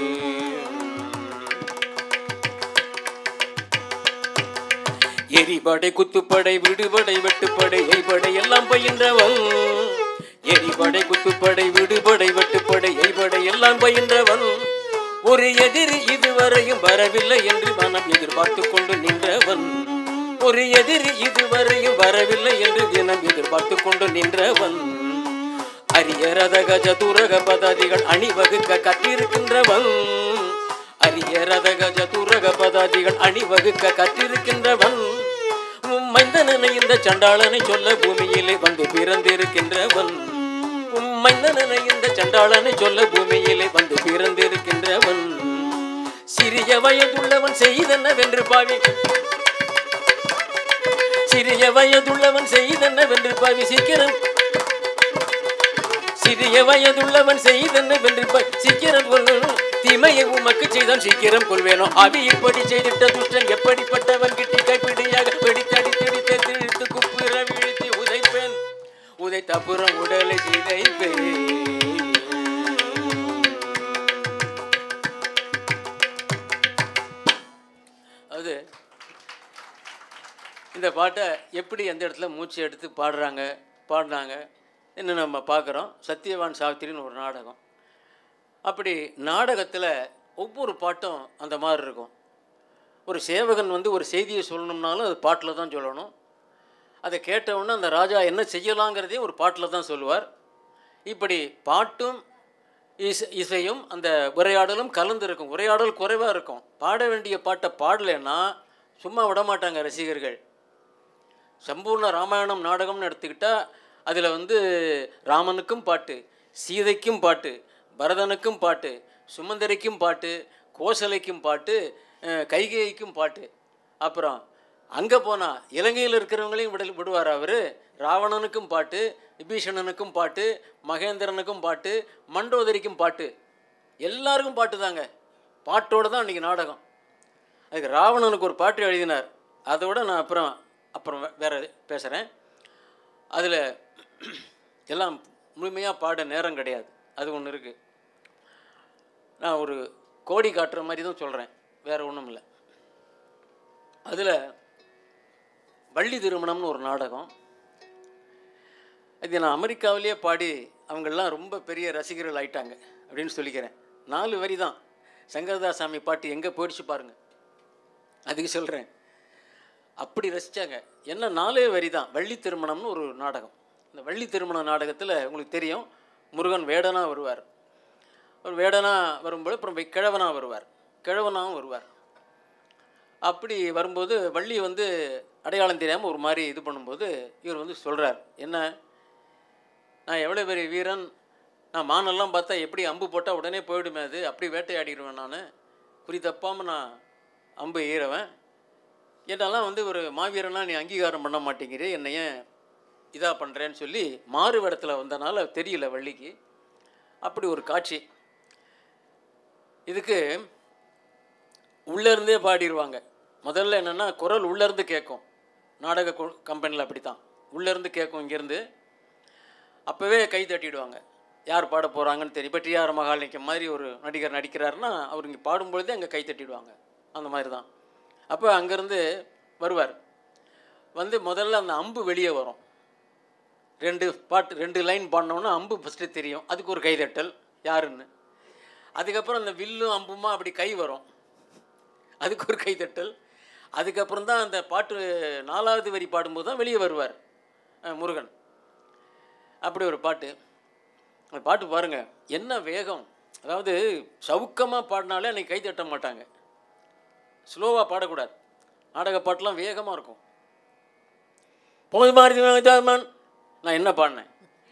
எரிபடை குத்துப்படை விடுபடை வெட்டுப்படை எய்படை எல்லாம் பயின்றவன் எரிபடை குத்துப்படை விடுபடை வெட்டுப்படை எய்படை எல்லாம் பயின்றவன் ஒரு எதிரி இதுவரையும் வரவில்லை என்று மனம் எதிர்பார்த்து கொண்டு நின்றவன் ஒரு எதிரி இதுவரையும் வரவில்லை என்று தினம் எதிர்பார்த்து கொண்டு நின்றவன் அரிய ரத கஜ துரக பதாதிகள் அணிவகுக்க கற்றிருக்கின்றவன் அரிய ரத கஜ துரக பதாதிகள் அணிவகுக்க கற்றிருக்கின்றவன் மைந்தனனை இந்த சண்டாளனை சொல்ல பூமியிலே வந்து பிறந்திருக்கின்றவன் மைந்தனனை இந்த சண்டாளனை சொல்ல பூமியிலே வந்து பிறந்திருக்கின்றவன் சிறிய வயதுள்ளவன் செய்தென்னவென்று பாவி சிறிய வயதுள்ளவன் செய்தென்னவென்று பாவி சீக்கிரம் சிறிய வயதுள்ளவன் செய்தென்னவென்று பாவி சீக்கிரம் கொள்ளணும் தீமையை உமக்கு செய்தான் சீக்கிரம் கொள்வேனோ அவி இப்படி செய்திட்ட துஷ்டன் எப்படிப்பட்டவன் கிட்டி கைப்பிடியாக வெடித்தடி திடித்து திழித்து குப்புற வீழ்த்தி உதைப்பேன் உதைத்த புறம் உடலை சிதைப்பேன் அது இந்த பாட்டை எப்படி எந்த இடத்துல மூச்சு எடுத்து பாடுறாங்க பாடினாங்க இன்னும் நம்ம பார்க்குறோம் சத்யவான் சாவித்திரின்னு ஒரு நாடகம் அப்படி நாடகத்தில் ஒவ்வொரு பாட்டும் அந்த மாதிரி இருக்கும் ஒரு சேவகன் வந்து ஒரு செய்தியை சொல்லணும்னாலும் அது பாட்டில் தான் சொல்லணும் அதை கேட்டவுடனே அந்த ராஜா என்ன செய்யலாங்கிறதையும் ஒரு பாட்டில் தான் சொல்லுவார் இப்படி பாட்டும் இசை இசையும் அந்த உரையாடலும் கலந்து இருக்கும் உரையாடல் குறைவாக இருக்கும் பாட வேண்டிய பாட்டை பாடலைன்னா சும்மா விட மாட்டாங்க ரசிகர்கள் சம்பூர்ண ராமாயணம் நாடகம்னு எடுத்துக்கிட்டால் அதில் வந்து ராமனுக்கும் பாட்டு சீதைக்கும் பாட்டு பரதனுக்கும் பாட்டு சுமந்தரைக்கும் பாட்டு கோசலைக்கும் பாட்டு அஹ், கைகேயிக்கும் பாட்டு அப்புறம் அங்கே போனால் இலங்கையில் இருக்கிறவங்களையும் விட விடுவார் அவர் ராவணனுக்கும் பாட்டு விபீஷணனுக்கும் பாட்டு மகேந்திரனுக்கும் பாட்டு மண்டோதரிக்கும் பாட்டு எல்லாருக்கும் பாட்டு தாங்க பாட்டோடு தான் இன்றைக்கி நாடகம் அதுக்கு ராவணனுக்கு ஒரு பாட்டு எழுதினார் அதோட நான் அப்புறம் அப்புறம் வே- வேற பேசுகிறேன் அதில் எல்லாம் முழுமையாக பாட நேரம் கிடையாது அது ஒன்று இருக்குது நான் ஒரு கோடி காட்டுற மாதிரி தான் சொல்கிறேன் வேறு ஒன்றும் இல்லை அதில் வள்ளி திருமணம்னு ஒரு நாடகம் இது நான் அமெரிக்காவிலேயே பாடி அவங்கெல்லாம் ரொம்ப பெரிய ரசிகர்கள் ஆயிட்டாங்க அப்படின்னு சொல்லிக்கிறேன் நாலு வரி தான் சங்கரதாசாமி பாட்டு எங்கே போயிடுச்சு பாருங்க அதுக்கு சொல்கிறேன் அப்படி ரசித்தாங்க என்ன நாலே வரி தான் வள்ளி திருமணம்னு ஒரு நாடகம் இந்த வள்ளி திருமண நாடகத்தில் உங்களுக்கு தெரியும் முருகன் வேடனா வருவார் ஒரு வேடனா வரும்போது அப்புறம் வை- கிழவனா வருவார் கிழவனாவும் வருவார் அப்படி வரும்போது வள்ளி வந்து அடையாளம் தெரியாமல் ஒரு மாதிரி இது பண்ணும்போது இவர் வந்து சொல்கிறார் என்ன நான் எவ்வளோ பெரிய வீரன் நான் மானெல்லாம் பார்த்தா எப்படி அம்பு போட்டால் உடனே போயிடுமே அது அப்படி வேட்டையாடிடுவேன் நான் குறி தப்பாமல் நான் அம்பு ஈரவன் என்னெல்லாம் வந்து ஒரு மாவீரனா நீ அங்கீகாரம் பண்ண மாட்டேங்கிறே என்னை ஏன் இதாக பண்ணுறேன்னு சொல்லி மாறு வேடத்தில் வந்தனால தெரியல வள்ளிக்கு அப்படி ஒரு காட்சி இதுக்கு உள்ளேருந்தே பாடிடுவாங்க முதல்ல என்னென்னா குரல் உள்ளேருந்து கேட்கும் நாடக கம்பெனியில் அப்படி தான் உள்ளேருந்து கேட்கும் இங்கேருந்து அப்போவே கை தட்டிடுவாங்க யார் பாட போகிறாங்கன்னு தெரியும் இப்போ டிஆர் மகாலிங்கம் மாதிரி ஒரு நடிகர் நடிக்கிறாருன்னா அவர் இங்கே பாடும்பொழுதே அங்கே கை தட்டிடுவாங்க அந்த மாதிரி தான் அப்போ அங்கேருந்து வருவார் வந்து முதல்ல அந்த அம்பு வெளியே வரும் ரெண்டு பாட்டு ரெண்டு லைன் பாடினோன்னா அம்பு ஃபஸ்ட்டு தெரியும் அதுக்கு ஒரு கைதட்டல் யாருன்னு அதுக்கப்புறம் அந்த வில்லும் அம்புமா அப்படி கை வரும் அதுக்கு ஒரு கைதட்டல் அதுக்கப்புறம் தான் அந்த பாட்டு நாலாவது வரி பாடும்போது தான் வெளியே வருவார் அஹ், முருகன் அப்படி ஒரு பாட்டு அந்த பாட்டு பாருங்கள் என்ன வேகம் அதாவது சவுக்கமாக பாடினாலே அன்றைக்கி கை தட்ட மாட்டாங்க ஸ்லோவாக பாடக்கூடாது நாடக பாட்டெலாம் வேகமாக இருக்கும் போது மாறுதி வேகமான் நான் என்ன பாடினேன்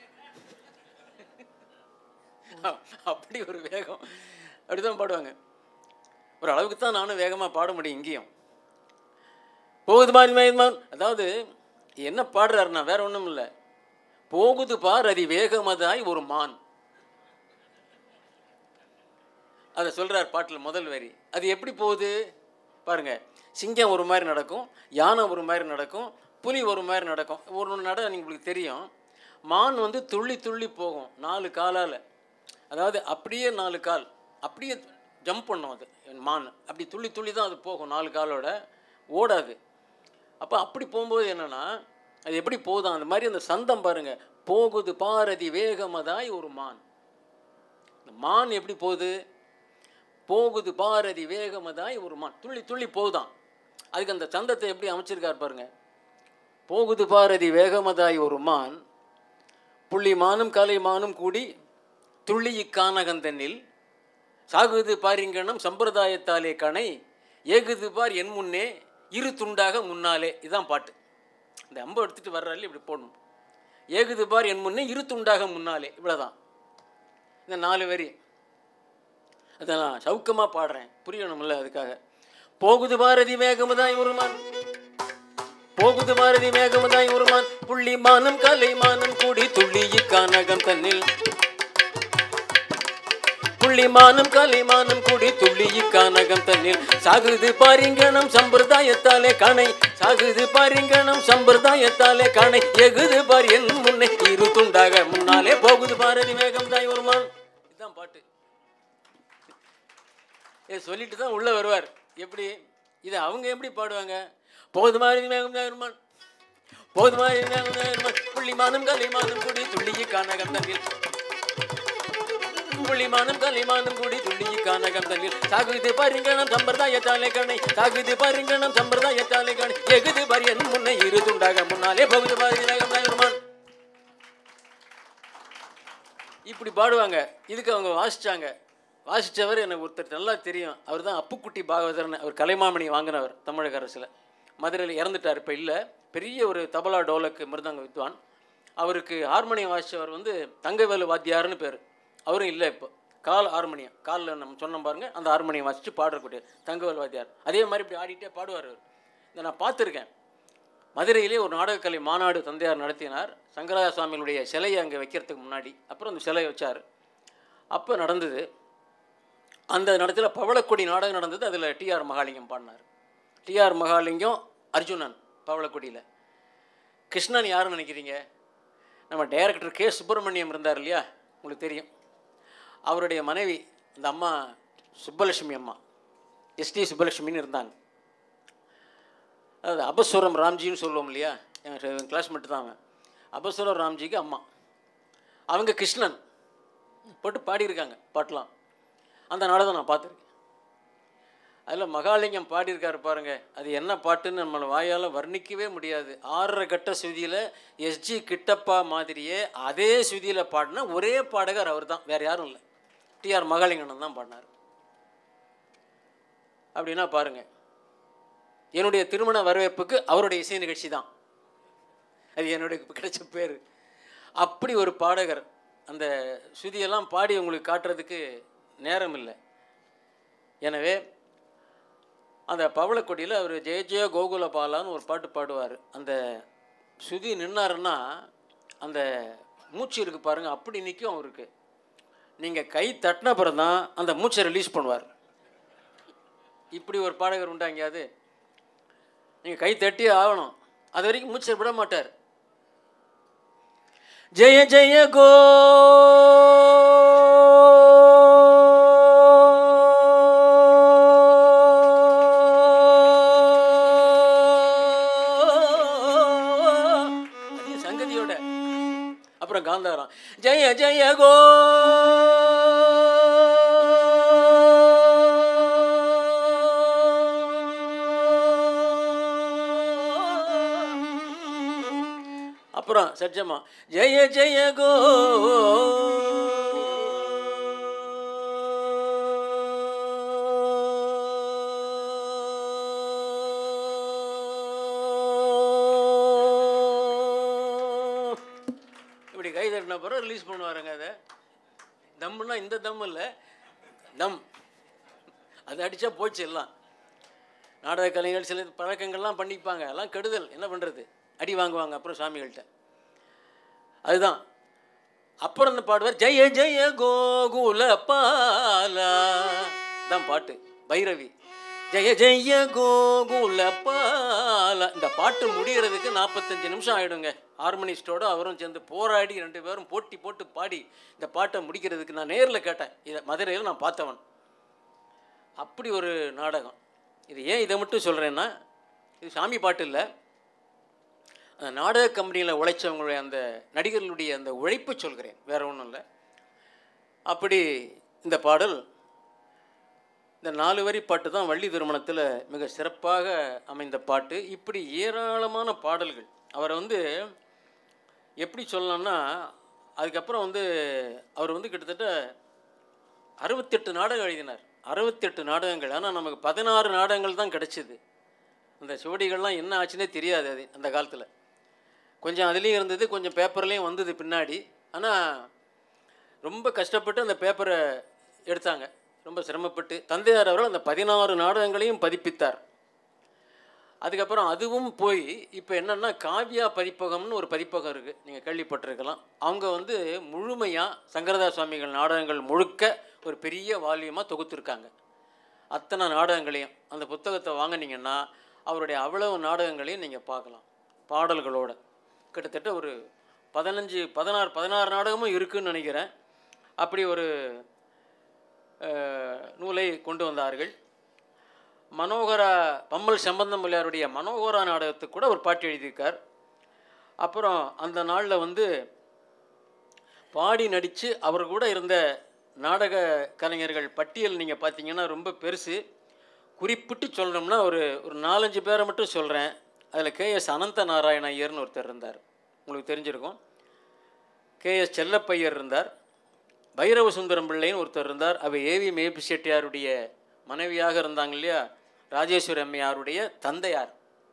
அப்படி ஒரு வேகம் அப்படி தான் பாடுவாங்க ஒரு அளவுக்கு தான் நானும் வேகமாக பாட முடியும் இங்கேயும் போகுது மாறி மயமான் அதாவது என்ன பாடுறாருன்னா வேற ஒன்றும் இல்லை போகுது பார் அதி வேகமதாய் ஒரு மான் அதை சொல்றார் பாட்டில் முதல் வரி அது எப்படி போகுது பாருங்க சிங்கம் ஒரு மாதிரி நடக்கும் யானை ஒரு மாதிரி நடக்கும் புலி ஒரு மாதிரி நடக்கும் ஒரு ஒன்று நட உங்களுக்கு தெரியும் மான் வந்து துள்ளி துள்ளி போகும் நாலு காலால் அதாவது அப்படியே நாலு கால் அப்படியே ஜம்ப் பண்ணும் அது மான் அப்படி துள்ளி துள்ளி தான் அது போகும் நாலு காலோட ஓடாது அப்போ அப்படி போகும்போது என்னன்னா அது எப்படி போகுதான் அந்த மாதிரி அந்த சந்தம் பாருங்க போகுது பாரதி வேகமதாய் ஒரு மான் இந்த மான் எப்படி போகுது போகுது பாரதி வேகமதாய் ஒரு மான் துள்ளி துள்ளி போகுதான் அதுக்கு அந்த சந்தத்தை எப்படி அமைச்சிருக்கார் பாருங்க போகுது பாரதி வேகமதாய் ஒரு மான் புள்ளி மானும் கலை மானும் கூடி துள்ளி இக்கானகந்தனில் சாகுது பாரிங்கனம் சம்பிரதாயத்தாலே கணை ஏகுது பார் என் முன்னே இரு துண்டாக முன்னாலே இதுதான் பாட்டு இந்த அம்பை எடுத்துட்டு வர்றாரு இப்படி போடணும் ஏகுது பார் என் முன்னே இரு துண்டாக முன்னாலே இவ்வளோதான் இந்த நாலு வரி அதை நான் சவுக்கமாக பாடுறேன் புரியணும்ல அதுக்காக போகுது பாரதி மேகமுதாய் ஒருமான் போகுது பாரதி மேகமுதாய் ஒருமான் புள்ளி மானம் கலை மானம் கூடி துள்ளி இக்கானகம் தன்னில் புள்ளிமானம் கலைமானம் கூடி துள்ளி இக்கானகம் தன்னில் சாகுது பாரிங்கணம் சம்பிரதாயத்தாலே கணை சாகுது பாரிங்கணம் சம்பிரதாயத்தாலே கணை எகுது பார் என் முன்னே இரு துண்டாக முன்னாலே போகுது பாரதி மேகம் தாய் ஒருமான் இதுதான் பாட்டு இதை சொல்லிட்டு தான் உள்ள வருவார் எப்படி இதை அவங்க எப்படி பாடுவாங்க போகுது பாரதி மேகம் தாய் ஒருமான் போதுமாய் புள்ளிமானும் கலிமானும் கூடி துள்ளிய கானகம் தன்னில் புள்ளிமானும் கலிமானும் கூடி துள்ளிய கானகம் தன்னில் சாகுது பரிங்கணம் சம்பிரதாயத்தாலே கணை சாகுது பரிங்கணம் சம்பிரதாயத்தாலே கணை எகுது பரியன் முன்னை இரு துண்டாக முன்னாலே பகுது பரிநகம் தருமான் இப்படி பாடுவாங்க இதுக்கு அவங்க வாசிச்சாங்க வாசித்தவர் எனக்கு ஒருத்தர் நல்லா தெரியும் அவர் தான் அப்புக்குட்டி பாகவதர்னு அவர் கலைமாமணி வாங்கினவர் தமிழக அரசில் மதுரையில் இறந்துட்டார் இப்போ இல்லை பெரிய ஒரு தபலா டோலக்கு மிருதங்க வித்வான் அவருக்கு ஹார்மோனியம் வாசித்தவர் வந்து தங்கவேலு வாத்தியார்னு பேர் அவரும் இல்லை இப்போ கால் ஹார்மோனியம் காலில் நம்ம சொன்னோம் பாருங்க அந்த ஹார்மோனியம் வாசித்து பாடுறக்கூடிய தங்கவேலு வாத்தியார் அதே மாதிரி இப்படி ஆடிட்டே பாடுவார் அவர் இதை நான் பார்த்துருக்கேன் மதுரையிலே ஒரு நாடகக்கலை மாநாடு தந்தையார் நடத்தினார் சங்கராய சுவாமிகளுடைய சிலையை அங்கே வைக்கிறதுக்கு முன்னாடி அப்புறம் அந்த சிலையை வச்சார் அப்போ நடந்தது அந்த நடத்தில் பவளக்கொடி நாடகம் நடந்தது அதில் டிஆர் மகாலிங்கம் பாடினார் டிஆர் மகாலிங்கம் அர்ஜுனன் பவளக்கொடியில் கிருஷ்ணன் யாருன்னு நினைக்கிறீங்க நம்ம டைரக்டர் கே சுப்பிரமணியம் இருந்தார் இல்லையா உங்களுக்கு தெரியும் அவருடைய மனைவி இந்த அம்மா சுப்பலட்சுமி அம்மா எஸ்டி சுப்பலட்சுமின்னு இருந்தாங்க அதாவது அபஸ்வரம் ராம்ஜின்னு சொல்லுவோம் இல்லையா என் கிளாஸ்மேட்டு தான் அவன் அபஸ்வரம் ராம்ஜிக்கு அம்மா அவங்க கிருஷ்ணன் போட்டு பாடியிருக்காங்க பாட்டெலாம் அந்த நாடகம் நான் பார்த்துருக்கேன் அதில் மகாலிங்கம் பாடியிருக்காரு பாருங்க அது என்ன பாட்டுன்னு நம்மளை வாயால் வர்ணிக்கவே முடியாது ஆறரை கட்ட சுதியில் எஸ்ஜி கிட்டப்பா மாதிரியே அதே சுதியில் பாடின ஒரே பாடகர் அவர் தான் வேறு யாரும் இல்லை டிஆர் மகாலிங்கண்ணன் தான் பாடினார் அப்படின்னா பாருங்க என்னுடைய திருமண வரவேற்புக்கு அவருடைய இசை நிகழ்ச்சி தான் அது என்னுடைய கிடைச்ச பேர் அப்படி ஒரு பாடகர் அந்த சுதியெல்லாம் பாடி உங்களுக்கு காட்டுறதுக்கு நேரம் இல்லை எனவே அந்த பவளக்கொடியில் அவர் ஜெய ஜெய கோகுல பாலான்னு ஒரு பாட்டு பாடுவார் அந்த சுதி நின்னாருன்னா அந்த மூச்சு இருக்குது பாருங்கள் அப்படி நிற்கும் அவருக்கு நீங்கள் கை தட்டின பிறகு தான் அந்த மூச்சை ரிலீஸ் பண்ணுவார் இப்படி ஒரு பாடகர் உண்டா எங்கேயாவது நீங்கள் கை தட்டியே ஆகணும் அது வரைக்கும் மூச்சை விட மாட்டார் ஜெய ஜெய கோ அது சங்கதியோட அப்புறம் காந்தாரம் ஜெய ஜெய கோ அப்புறம் சட்ஜமா ஜெய ஜெய கோ இப்படி கை தட்டின பிறகு ரிலீஸ் பண்ணுவாருங்க அதை தம்முன்னா இந்த தம் இல்லை தம் அது அடித்தா போச்சு எல்லாம் நாடக கலைஞர்கள் சில பழக்கங்கள்லாம் பண்ணிப்பாங்க எல்லாம் கெடுதல் என்ன பண்ணுறது அடி வாங்குவாங்க அப்புறம் சாமிகள்கிட்ட அதுதான் அப்புறம் இந்த பாடுவார் ஜெய ஜெய கோகுல பாலா தான் பாட்டு பைரவி ஜெய ஜெய கோகுல பாலா இந்த பாட்டு முடிகிறதுக்கு நாற்பத்தஞ்சு நிமிஷம் ஆகிடுங்க ஹார்மோனிஸ்டோட அவரும் சேர்ந்து போராடி ரெண்டு பேரும் போட்டி போட்டு பாடி இந்த பாட்டை முடிக்கிறதுக்கு நான் நேரில் கேட்டேன் இதை மதுரையில் நான் பார்த்தவன் அப்படி ஒரு நாடகம் இது ஏன் இதை மட்டும் சொல்கிறேன்னா இது சாமி பாட்டு இல்லை அந்த நாடக கம்பெனியில் உழைச்சவங்களுடைய அந்த நடிகர்களுடைய அந்த உழைப்பை சொல்கிறேன் வேற ஒன்றும் இல்லை அப்படி இந்த பாடல் இந்த நாலு வரி பாட்டு தான் வள்ளி திருமணத்தில் மிக சிறப்பாக அமைந்த பாட்டு இப்படி ஏராளமான பாடல்கள் அவரை வந்து எப்படி சொல்லலாம்னா அதுக்கப்புறம் வந்து அவர் வந்து கிட்டத்தட்ட அறுபத்தெட்டு நாடகம் எழுதினார் அறுபத்தெட்டு நாடகங்கள் ஆனால் நமக்கு பதினாறு நாடகங்கள் தான் கிடச்சிது அந்த சுவடிகள்லாம் என்ன ஆச்சுன்னே தெரியாது அது அந்த காலத்தில் கொஞ்சம் அதுலேயும் இருந்தது கொஞ்சம் பேப்பர்லேயும் வந்தது பின்னாடி ஆனால் ரொம்ப கஷ்டப்பட்டு அந்த பேப்பரை எடுத்தாங்க ரொம்ப சிரமப்பட்டு தந்தையார் அவர்கள் அந்த பதினாறு நாடகங்களையும் பதிப்பித்தார் அதுக்கப்புறம் அதுவும் போய் இப்போ என்னென்னா காவியா பதிப்பகம்னு ஒரு பதிப்பகம் இருக்குது நீங்கள் கேள்விப்பட்டிருக்கலாம் அவங்க வந்து முழுமையாக சங்கரதாஸ் சுவாமிகள் நாடகங்கள் முழுக்க ஒரு பெரிய வால்யூமாக தொகுத்துருக்காங்க அத்தனை நாடகங்களையும் அந்த புத்தகத்தை வாங்கினீங்கன்னா அவருடைய அவ்வளவு நாடகங்களையும் நீங்கள் பார்க்கலாம் பாடல்களோட கிட்டத்தட்ட ஒரு பதினஞ்சு பதினாறு பதினாறு நாடகமும் இருக்குன்னு நினைக்கிறேன் அப்படி ஒரு அஹ், நூலை கொண்டு வந்தார்கள் மனோகரா பம்மல் சம்பந்தம் பிள்ளையாருடைய மனோகரா நாடகத்துக்கு கூட ஒரு பாட்டு எழுதியிருக்கார் அப்புறம் அந்த நாளில் வந்து பாடி நடித்து அவர் கூட இருந்த நாடக கலைஞர்கள் பட்டியல் நீங்கள் பார்த்தீங்கன்னா ரொம்ப பெருசு குறிப்பிட்டு சொல்லணும்னா ஒரு ஒரு நாலஞ்சு பேரை மட்டும் சொல்கிறேன் அதில் கேஎஸ் அனந்த நாராயண ஐயர்னு ஒருத்தர் இருந்தார் உங்களுக்கு தெரிஞ்சிருக்கும் கேஎஸ் செல்லப்பையர் இருந்தார் பைரவ சுந்தரம் பிள்ளைன்னு ஒருத்தர் இருந்தார் அவர் ஏவி மேபி செட்டியாருடைய மனைவியாக இருந்தாங்க இல்லையா ராஜேஸ்வரி அம்மையாருடைய தந்தையார்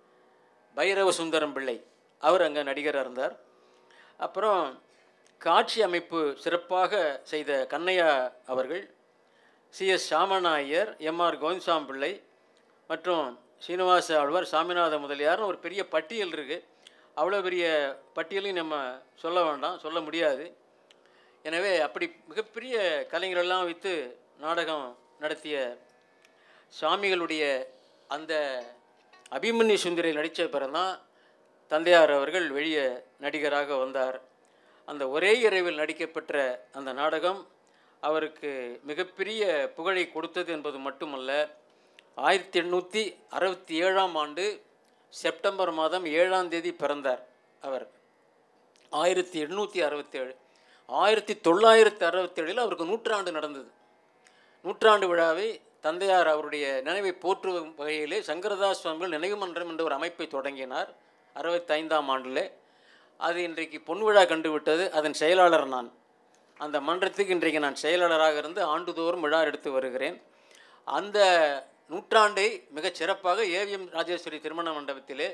பைரவ சுந்தரம் பிள்ளை அவர் அங்கே நடிகராக இருந்தார் அப்புறம் காட்சி அமைப்பு சிறப்பாக செய்த கண்ணையா அவர்கள் சிஎஸ் சாமண்ணா ஐயர் எம்ஆர் கோவிந்தசாமி பிள்ளை மற்றும் சீனிவாச ஆழ்வார் சாமிநாத முதலியார்னு ஒரு பெரிய பட்டியல் இருக்குது அவ்வளோ பெரிய பட்டியலையும் நம்ம சொல்ல வேண்டாம் சொல்ல முடியாது எனவே அப்படி மிகப்பெரிய கலைஞரெல்லாம் வைத்து நாடகம் நடத்திய சுவாமிகளுடைய அந்த அபிமன்யு சுந்தரி நடித்த பிறந்தான் தந்தையார் அவர்கள் வெளியே நடிகராக வந்தார் அந்த ஒரே இரவில் நடிக்கப்பெற்ற அந்த நாடகம் அவருக்கு மிகப்பெரிய புகழை கொடுத்தது என்பது மட்டுமல்ல ஆயிரத்தி எண்ணூற்றி அறுபத்தி ஏழாம் ஆண்டு செப்டம்பர் மாதம் ஏழாம் தேதி பிறந்தார் அவர் ஆயிரத்தி எண்ணூற்றி அறுபத்தேழு ஆயிரத்தி தொள்ளாயிரத்தி அறுபத்தேழில் அவருக்கு நூற்றாண்டு நடந்தது நூற்றாண்டு விழாவை தந்தையார் அவருடைய நினைவை போற்றும் வகையிலே சங்கரதாஸ் சுவாமிகள் நினைவு மன்றம் என்ற ஒரு அமைப்பை தொடங்கினார் அறுபத்தைந்தாம் ஆண்டில் அது இன்றைக்கு பொன் விழா கண்டுவிட்டது அதன் செயலாளர் நான் அந்த மன்றத்துக்கு இன்றைக்கு நான் செயலாளராக இருந்து ஆண்டுதோறும் விழா எடுத்து வருகிறேன் அந்த நூற்றாண்டை மிகச் சிறப்பாக ஏவிஎம் ராஜேஸ்வரி திருமண மண்டபத்திலே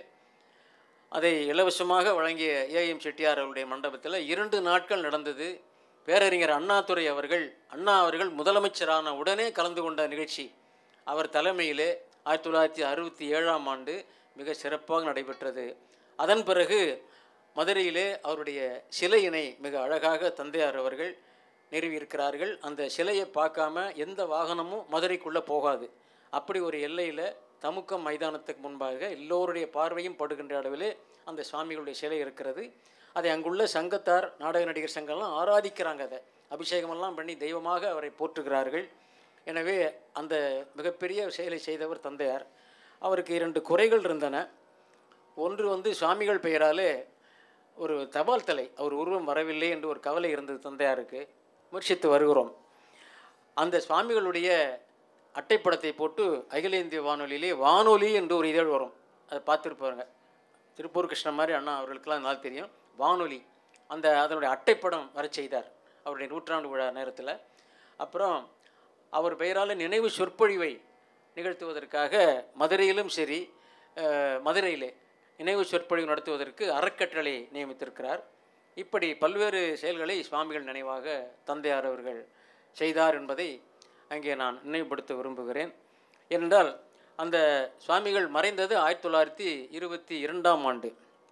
அதை இலவசமாக வழங்கிய ஏஎம் செட்டியார் அவருடைய மண்டபத்தில் இரண்டு நாட்கள் நடந்தது பேரறிஞர் அண்ணாதுரை அவர்கள் அண்ணா அவர்கள் முதலமைச்சரான உடனே கலந்து கொண்ட நிகழ்ச்சி அவர் தலைமையிலே ஆயிரத்தி தொள்ளாயிரத்தி அறுபத்தி ஏழாம் ஆண்டு மிக சிறப்பாக நடைபெற்றது அதன் பிறகு மதுரையிலே அவருடைய சிலையினை மிக அழகாக தந்தையார் அவர்கள் நிறுவியிருக்கிறார்கள் அந்த சிலையை பார்க்காம எந்த வாகனமும் மதுரைக்குள்ளே போகாது அப்படி ஒரு எல்லையில் தமுக்கம் மைதானத்துக்கு முன்பாக எல்லோருடைய பார்வையும் படுகின்ற அளவிலே அந்த சுவாமிகளுடைய சிலை இருக்கிறது அதை அங்குள்ள சங்கத்தார் நாடக நடிகர் சங்கம்லாம் ஆராதிக்கிறாங்க அதை அபிஷேகமெல்லாம் பண்ணி தெய்வமாக அவரை போற்றுகிறார்கள் எனவே அந்த மிகப்பெரிய செயலை செய்தவர் தந்தையார் அவருக்கு இரண்டு குறைகள் இருந்தன ஒன்று வந்து சுவாமிகள் பெயராலே ஒரு தபால் தலை அவர் உருவம் வரவில்லை என்று ஒரு கவலை இருந்தது தந்தையாருக்கு முயற்சித்து வருகிறோம் அந்த சுவாமிகளுடைய அட்டைப்படத்தை போட்டு அகில இந்திய வானொலியிலே வானொலி என்று ஒரு இதழ் வரும் அதை பார்த்துருப்பாருங்க திருப்பூர் கிருஷ்ணன் மாதிரி அண்ணா அவர்களுக்கெல்லாம் நல்லா தெரியும் வானொலி அந்த அதனுடைய அட்டைப்படம் வர செய்தார் அவருடைய நூற்றாண்டு விழா நேரத்தில் அப்புறம் அவர் பெயரால் நினைவு சொற்பொழிவை நிகழ்த்துவதற்காக மதுரையிலும் சரி அஹ், மதுரையிலே நினைவு சொற்பொழிவு நடத்துவதற்கு அறக்கட்டளை நியமித்திருக்கிறார் இப்படி பல்வேறு செயல்களை சுவாமிகள் நினைவாக தந்தையார் அவர்கள் செய்தார் என்பதை அங்கே நான் நினைவுபடுத்த விரும்புகிறேன் ஏனென்றால் அந்த சுவாமிகள் மறைந்தது ஆயிரத்தி தொள்ளாயிரத்தி இருபத்தி இரண்டாம் ஆண்டு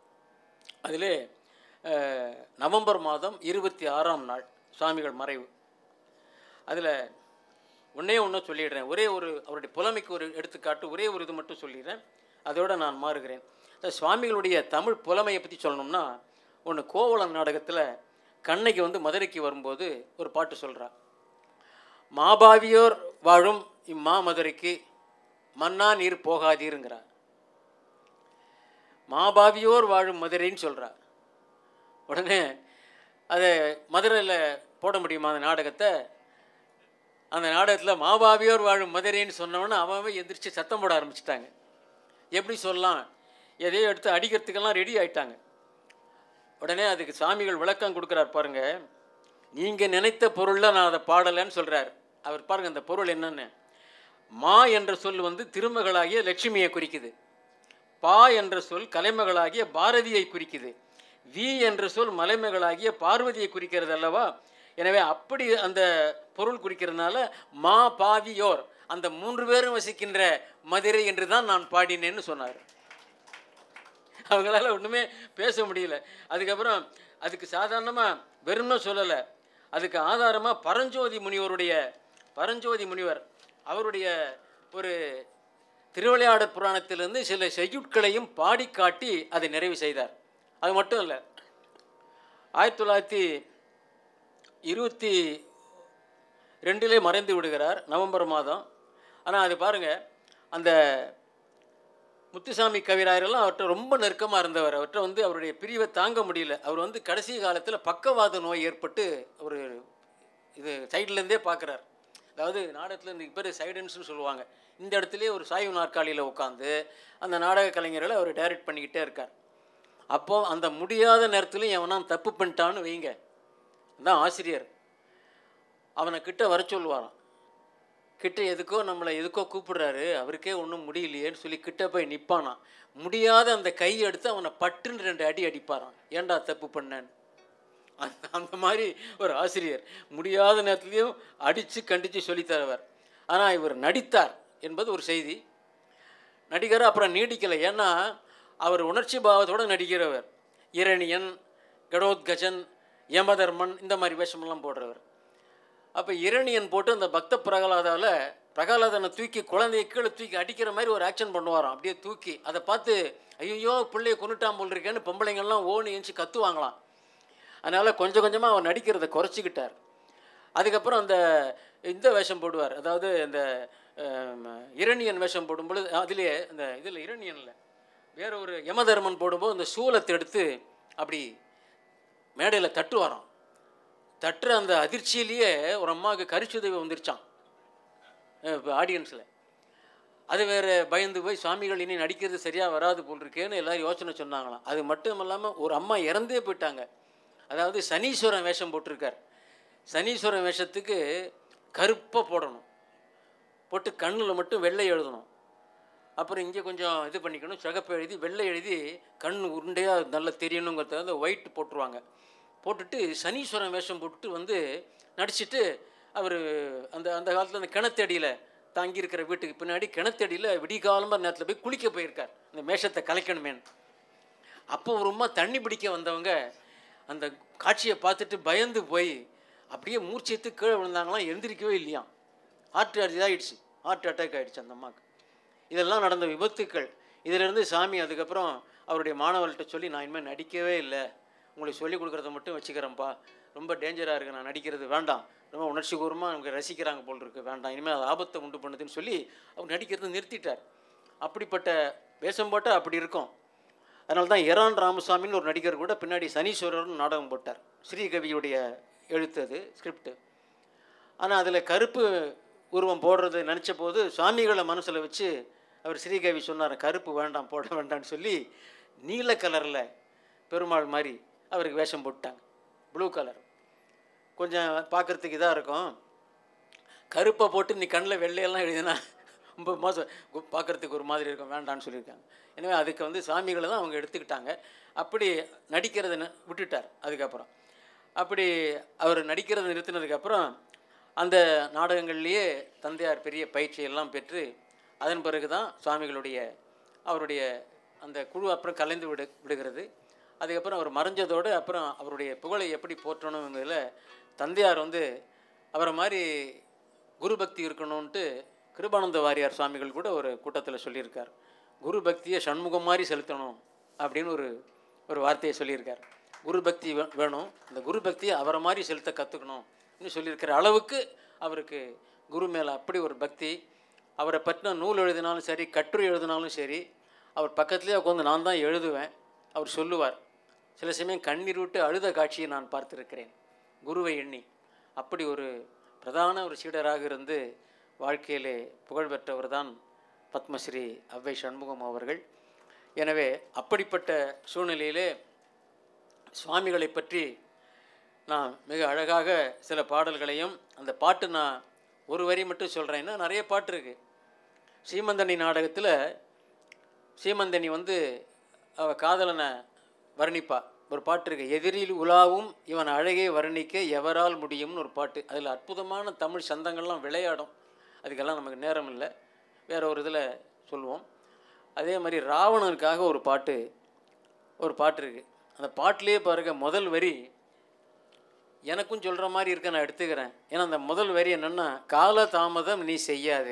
அதிலே அஹ், நவம்பர் மாதம் இருபத்தி ஆறாம் நாள் சுவாமிகள் மறைவு அதில் ஒன்றே ஒன்று சொல்லிடுறேன் ஒரே ஒரு அவருடைய புலமைக்கு ஒரு எடுத்துக்காட்டு ஒரே ஒரு இது மட்டும் சொல்லிடுறேன் அதோடு நான் மாறுகிறேன் இந்த சுவாமிகளுடைய தமிழ் புலமையை பற்றி சொல்லணும்னா ஒன்று கோவலன் நாடகத்தில் கண்ணகி வந்து மதுரைக்கு வரும்போது ஒரு பாட்டு சொல்றா மாபாவியோர் வாழும் இம்மா மதுரைக்கு மன்னா நீர் போகாதீருங்கிறா மாபாவியோர் வாழும் மதுரைன்னு சொல்றா உடனே அதை மதுரையில் போட முடியுமா அந்த நாடகத்தை அந்த நாடகத்தில் மாபாவியோர் வாழும் மதுரைன்னு சொன்னவொன்னே அவன் அவன் எந்திரிச்சு சத்தம் போட ஆரம்பிச்சிட்டாங்க எப்படி சொல்லலாம் எதையோ எடுத்து அடிக்கிறதுக்கெல்லாம் ரெடி ஆயிட்டாங்க உடனே அதுக்கு சாமிகள் விளக்கம் கொடுக்குறார் பாருங்க நீங்கள் நினைத்த பொருளில் நான் அதை பாடலைன்னு சொல்கிறார் அவர் பாருங்க அந்த பொருள் என்னன்னு மா என்ற சொல் வந்து திருமகளாகிய லட்சுமியை குறிக்குது பா என்ற சொல் கலைமகளாகிய பாரதியை குறிக்குது வி என்ற சொல் மலைமகளாகிய பார்வதியை குறிக்கிறது அல்லவா எனவே அப்படி அந்த பொருள் குறிக்கிறதுனால மா பாவியோர் அந்த மூன்று பேரும் வசிக்கின்ற மதுரை என்று தான் நான் பாடினேன்னு சொன்னார் அவங்களால ஒன்றுமே பேச முடியல அதுக்கப்புறம் அதுக்கு சாதாரணமாக வெறும்னு சொல்லலை அதுக்கு ஆதாரமாக பரஞ்சோதி முனிவருடைய பரஞ்சோதி முனிவர் அவருடைய ஒரு திருவிளையாடற் புராணத்திலிருந்து சில செய்யுட்களையும் பாடி காட்டி அதை நிறைவு செய்தார் அது மட்டும் இல்லை ஆயிரத்தி தொள்ளாயிரத்தி இருபத்தி ரெண்டிலே மறைந்து விடுகிறார் நவம்பர் மாதம் ஆனால் அது பாருங்கள் அந்த முத்துசாமி கவிராயரெல்லாம் அவர்கிட்ட ரொம்ப நெருக்கமாக இருந்தவர் அவர்கிட்ட வந்து அவருடைய பிரிவை தாங்க முடியல அவர் வந்து கடைசி காலத்தில் பக்கவாத நோய் ஏற்பட்டு ஒரு இது சைட்லேருந்தே பார்க்குறார் அதாவது நாடகத்தில் இந்த பேர் சைடன்ஸ்னு சொல்லுவாங்க இந்த இடத்துலயே ஒரு சாய்வு நாற்காலியில் உட்காந்து அந்த நாடக கலைஞர்களை அவர் டைரக்ட் பண்ணிக்கிட்டே இருக்கார் அப்போது அந்த முடியாத நேரத்துலையும் எவனா தப்பு பண்ணிட்டான்னு வைங்க அதான் ஆசிரியர் அவனை கிட்ட வர சொல்லுவாராம் கிட்ட எதுக்கோ நம்மளை எதுக்கோ கூப்பிடுறாரு அவருக்கே ஒன்றும் முடியலையேன்னு சொல்லி கிட்ட போய் நிற்பானான் முடியாத அந்த கை எடுத்து அவனை பட்டுன்னு ரெண்டு அடி அடிப்பாரான் ஏன்டா தப்பு பண்ணேன்னு அந்த அந்த மாதிரி ஒரு ஆசிரியர் முடியாத நேரத்துலையும் அடித்து கண்டித்து சொல்லித்தரவர் ஆனால் இவர் நடித்தார் என்பது ஒரு செய்தி நடிகர் அப்புறம் நீடிக்கலை ஏன்னா அவர் உணர்ச்சி பாவத்தோடு நடிக்கிறவர் இரணியன் கடோத்கஜன் யமதர்மன் இந்த மாதிரி வேஷமெல்லாம் போடுறவர் அப்போ இரணியன் போட்டு அந்த பக்த பிரகலாதாவில் பிரகலாதனை தூக்கி குழந்தைய கீழே தூக்கி அடிக்கிற மாதிரி ஒரு ஆக்ஷன் பண்ணுவாராம் அப்படியே தூக்கி அதை பார்த்து ஐயோ பிள்ளைய கொண்டுட்டான் போல் இருக்கேன்னு பொம்பளைங்கள்லாம் ஓணி எழுந்து கத்துவாங்களாம் அதனால் கொஞ்சம் கொஞ்சமாக அவர் நடிக்கிறத குறைச்சிக்கிட்டார் அதுக்கப்புறம் அந்த இந்த வேஷம் போடுவார் அதாவது இந்த ஆம், இரணியன் வேஷம் போடும் பொழுது அதுலேயே இந்த இதில் இரணியனில் வேற ஒரு யமதர்மன் போடும்போது அந்த சூலத்தை எடுத்து அப்படி மேடையில் தட்டுவாராம் தட்டுற அந்த அதிர்ச்சியிலேயே ஒரு அம்மாவுக்கு கரிச்சுதவி வந்துருச்சான் ஆடியன்ஸில் அது வேறு பயந்து போய் சுவாமிகள் இனி நடிக்கிறது சரியாக வராது போல் இருக்கேன்னு எல்லாரும் யோசனை சொன்னாங்களாம் அது மட்டும் இல்லாமல் ஒரு அம்மா இறந்தே போயிட்டாங்க அதாவது சனீஸ்வரன் வேஷம் போட்டிருக்கார் சனீஸ்வரன் வேஷத்துக்கு கருப்பாக போடணும் போட்டு கண்ணில் மட்டும் வெள்ளை எழுதணும் அப்புறம் இங்கே கொஞ்சம் இது பண்ணிக்கணும் சிகப்பு எழுதி வெள்ளை எழுதி கண் உருண்டையாக நல்லா தெரியணுங்கிறத ஒயிட் போட்டுருவாங்க போட்டுட்டு சனீஸ்வரன் வேஷம் போட்டு வந்து நடிச்சிட்டு அவர் அந்த அந்த காலத்தில் அந்த கிணத்தடியில் தங்கியிருக்கிற வீட்டுக்கு பின்னாடி கிணத்தடியில் விடிகாலமாக நேரத்தில் போய் குளிக்க போயிருக்கார் அந்த மேஷத்தை கலைக்கணுமேன்னு அப்போ ஒரு அம்மா தண்ணி பிடிக்க வந்தவங்க அந்த காட்சியை பார்த்துட்டு பயந்து போய் அப்படியே மூர்ச்சியத்து கீழே விழுந்தாங்களாம் எழுந்திரிக்கவே இல்லையாம் ஹார்ட் இதாகிடுச்சு ஹார்ட் அட்டாக் ஆகிடுச்சு அந்த அம்மாவுக்கு இதெல்லாம் நடந்த விபத்துக்கள் இதிலிருந்து சாமி அதுக்கப்புறம் அவருடைய மாணவர்கள்ட்ட சொல்லி நான் இனிமேல் நடிக்கவே இல்லை உங்களுக்கு சொல்லிக் கொடுக்குறத மட்டும் வச்சுக்கிறேன்ப்பா ரொம்ப டேஞ்சராக இருக்குது நான் நடிக்கிறது வேண்டாம் ரொம்ப உணர்ச்சிபூர்வமாக நமக்கு ரசிக்கிறாங்க போல் இருக்குது வேண்டாம் இனிமேல் அது ஆபத்தை உண்டு பண்ணுதுன்னு சொல்லி அவர் நடிக்கிறதை நிறுத்திட்டார் அப்படிப்பட்ட வேஷம் போட்டால் அப்படி இருக்கும் அதனால தான் எரான் ராமசாமின்னு ஒரு நடிகர் கூட பின்னாடி சனீஸ்வரர்னு நாடகம் போட்டார் ஸ்ரீகவியுடைய எழுத்து அது ஸ்கிரிப்ட் ஆனால் அதில் கருப்பு உருவம் போடுறது நினச்ச போது சுவாமிகளை மனசில் வச்சு அவர் ஸ்ரீகவி சொன்னார் கருப்பு வேண்டாம் போட வேண்டாம்னு சொல்லி நீல கலரில் பெருமாள் மாதிரி அவருக்கு வேஷம் போட்டாங்க ப்ளூ கலர் கொஞ்சம் பார்க்குறதுக்கு இதாக இருக்கும் கருப்பை போட்டு நீ கண்ணில் வெள்ளையெல்லாம் எழுதினா ரொம்ப மோசம் பார்க்குறதுக்கு ஒரு மாதிரி இருக்கும் வேண்டான்னு சொல்லியிருக்காங்க எனவே அதுக்கு வந்து சாமிகளை தான் அவங்க எடுத்துக்கிட்டாங்க அப்படி நடிக்கிறத ந- விட்டுட்டார் அதுக்கப்புறம் அப்படி அவர் நடிக்கிறத நிறுத்தினதுக்கப்புறம் அந்த நாடகங்கள்லேயே தந்தையார் பெரிய பயிற்சியெல்லாம் பெற்று அதன் பிறகு தான் சுவாமிகளுடைய அவருடைய அந்த குழு அப்புறம் கலைந்து விடு விடுகிறது அதுக்கப்புறம் அவர் மறைஞ்சதோடு அப்புறம் அவருடைய புகழை எப்படி போற்றணுங்கிறதுல தந்தையார் வந்து அவரை மாதிரி குரு பக்தி இருக்கணும்ன்ட்டு கிருபானந்த வாரியார் சுவாமிகள் கூட ஒரு கூட்டத்தில் சொல்லியிருக்கார் குரு பக்தியை சண்முகம் மாதிரி செலுத்தணும் அப்படின்னு ஒரு ஒரு வார்த்தையை சொல்லியிருக்கார் குரு பக்தி வே- வேணும் அந்த குரு பக்தியை அவரை மாதிரி செலுத்த கற்றுக்கணும் சொல்லியிருக்கிற அளவுக்கு அவருக்கு குரு மேலே அப்படி ஒரு பக்தி அவரை பற்றின நூல் எழுதினாலும் சரி கட்டுரை எழுதினாலும் சரி அவர் பக்கத்துலேயே உட்காந்து நான் தான் எழுதுவேன் அவர் சொல்லுவார் சில சமயம் கண்ணீர் விட்டு அழுத காட்சியை நான் பார்த்திருக்கிறேன் குருவை எண்ணி அப்படி ஒரு பிரதான ஒரு சீடராக இருந்து வாழ்க்கையிலே புகழ் பெற்றவர் தான் பத்மஸ்ரீ அவ்வை சண்முகம் அவர்கள் எனவே அப்படிப்பட்ட சூழ்நிலையிலே சுவாமிகளை பற்றி நான் மிக அழகாக சில பாடல்களையும் அந்த பாட்டு நான் ஒரு வரி மட்டும் சொல்கிறேன் இன்னும் நிறைய பாட்டு இருக்குது சீமந்தனி நாடகத்தில் சீமந்தனி வந்து அவ காதலனை வர்ணிப்பா ஒரு பாட்டு இருக்கு எதிரில் உலாவும் இவன் அழகே வர்ணிக்க எவரால் முடியும்னு ஒரு பாட்டு அதில் அற்புதமான தமிழ் சந்தங்கள்லாம் விளையாடும் அதுக்கெல்லாம் நமக்கு நேரம் இல்லை வேற ஒரு இதில் சொல்லுவோம் அதே மாதிரி ராவணனுக்காக ஒரு பாட்டு ஒரு பாட்டு இருக்குது அந்த பாட்டிலேயே பாருங்க முதல் வரி எனக்கும் சொல்கிற மாதிரி இருக்க நான் எடுத்துக்கிறேன் ஏன்னா அந்த முதல் வரி என்னென்னா கால தாமதம் நீ செய்யாதே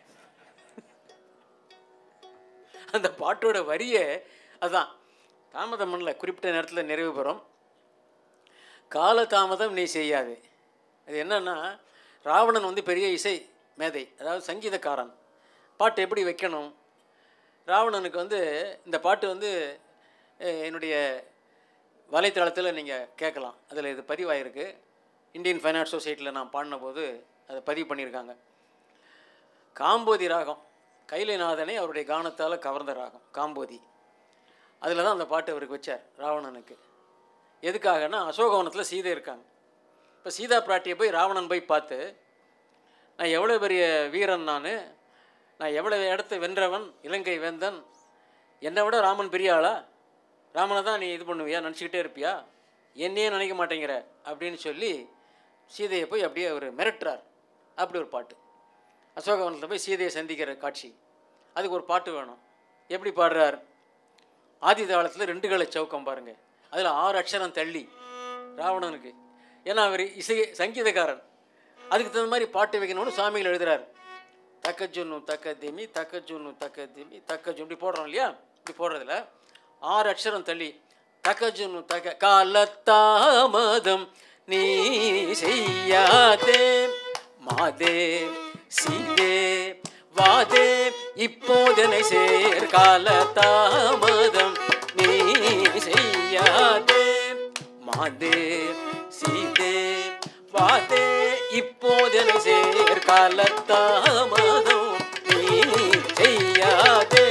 அந்த பாட்டோட வரியே அதான் தாமதம் பண்ணல குறிப்பிட்ட நேரத்தில் நிறைவு பெறும் கால தாமதம் நீ செய்யாதே அது என்னன்னா ராவணன் வந்து பெரிய இசை மேதை அதாவது சங்கீதக்காரன் பாட்டு எப்படி வைக்கணும் ராவணனுக்கு வந்து இந்த பாட்டு வந்து அஹ், என்னுடைய வலைத்தளத்தில் நீங்கள் கேட்கலாம் அதில் இது பதிவாயிருக்கு இந்தியன் ஃபைனான்ஸ் சொசைட்டியில் நான் பாடின போது அதை பதிவு பண்ணியிருக்காங்க காம்போதி ராகம் கைலைநாதனை அவருடைய கானத்தால் கவர்ந்த ராகம் காம்போதி அதில் தான் அந்த பாட்டு அவருக்கு வச்சார் ராவணனுக்கு எதுக்காகன்னா அசோகவனத்தில் சீதை இருக்காங்க இப்போ சீதா பிராட்டியை போய் ராவணன் போய் பார்த்து நான் எவ்வளோ பெரிய வீரன் நான் நான் எவ்வளோ இடத்த வென்றவன் இலங்கை வேந்தன் என்னை விட ராமன் பெரிய ஆளா ராமனை தான் நீ இது பண்ணுவியா நினச்சிக்கிட்டே இருப்பியா என்னையே நினைக்க மாட்டேங்கிற அப்படின்னு சொல்லி சீதையை போய் அப்படியே அவர் மிரட்டுறார் அப்படி ஒரு பாட்டு அசோகவனத்தில் போய் சீதையை சந்திக்கிற காட்சி அதுக்கு ஒரு பாட்டு வேணும் எப்படி பாடுறார் ஆதி தாளத்தில் ரெண்டு கலை சவுக்கம் பாருங்க அதில் ஆறு அக்ஷரம் தள்ளி ராவணனுக்கு ஏன்னா அவர் இசை சங்கீதக்காரன் அதுக்கு தகுந்த மாதிரி பாட்டு வைக்கணும்னு சுவாமிகள் எழுதுறார் தக்க ஜொன்னு தக்க திமி தக்க ஜொன்னு தக்க திமி தக்க ஜொன்னு இப்படி போடுறோம் இல்லையா இப்படி போடுறதுல ஆறு அக்ஷரம் தள்ளி தக்க ஜொன்னு தக்க காலத்தாமதம் நீ செய்யாதே மாதே சீதே வாதே இப்போதனை சேர் காலத்தாமதம் நீ செய்யாதே மாதே சீதே வாதே இப்போதனை சேர் காலத்தாமதம் நீ செய்யாதே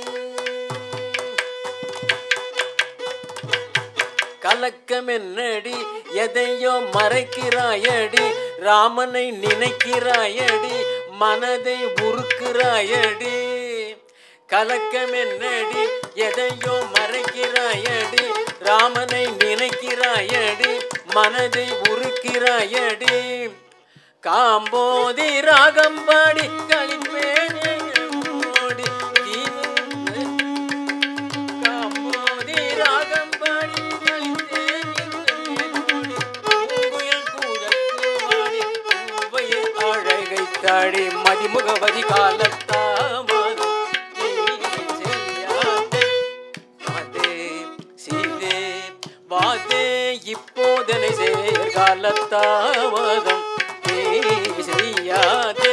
கலக்கம் என்னடி எதையோ மறைக்கிறாயடி ராமனை நினைக்கிறாயடி மனதை உருக்குறாயடி கலக்கம் என்னடி எதையோ மறைக்கிறாயடி ராமனை நினைக்கிறாயடி மனதை உருக்கிறாயடி காம்போதி ராகம் பாடி கழிப்பேனே ஓடி தீவு காம்போதி ராகம் பாடி கழித்தேன் ஓடி பூங்குயில் கூதற்கு வாடி பூவையை அழகை தாடி மதிமுகவதி காலத்தாமதம் நீ செய்யாதே. வாதே, சீதே, வாதே இப்போதனை சேர் காலத்தாமதம் நீ செய்யாதே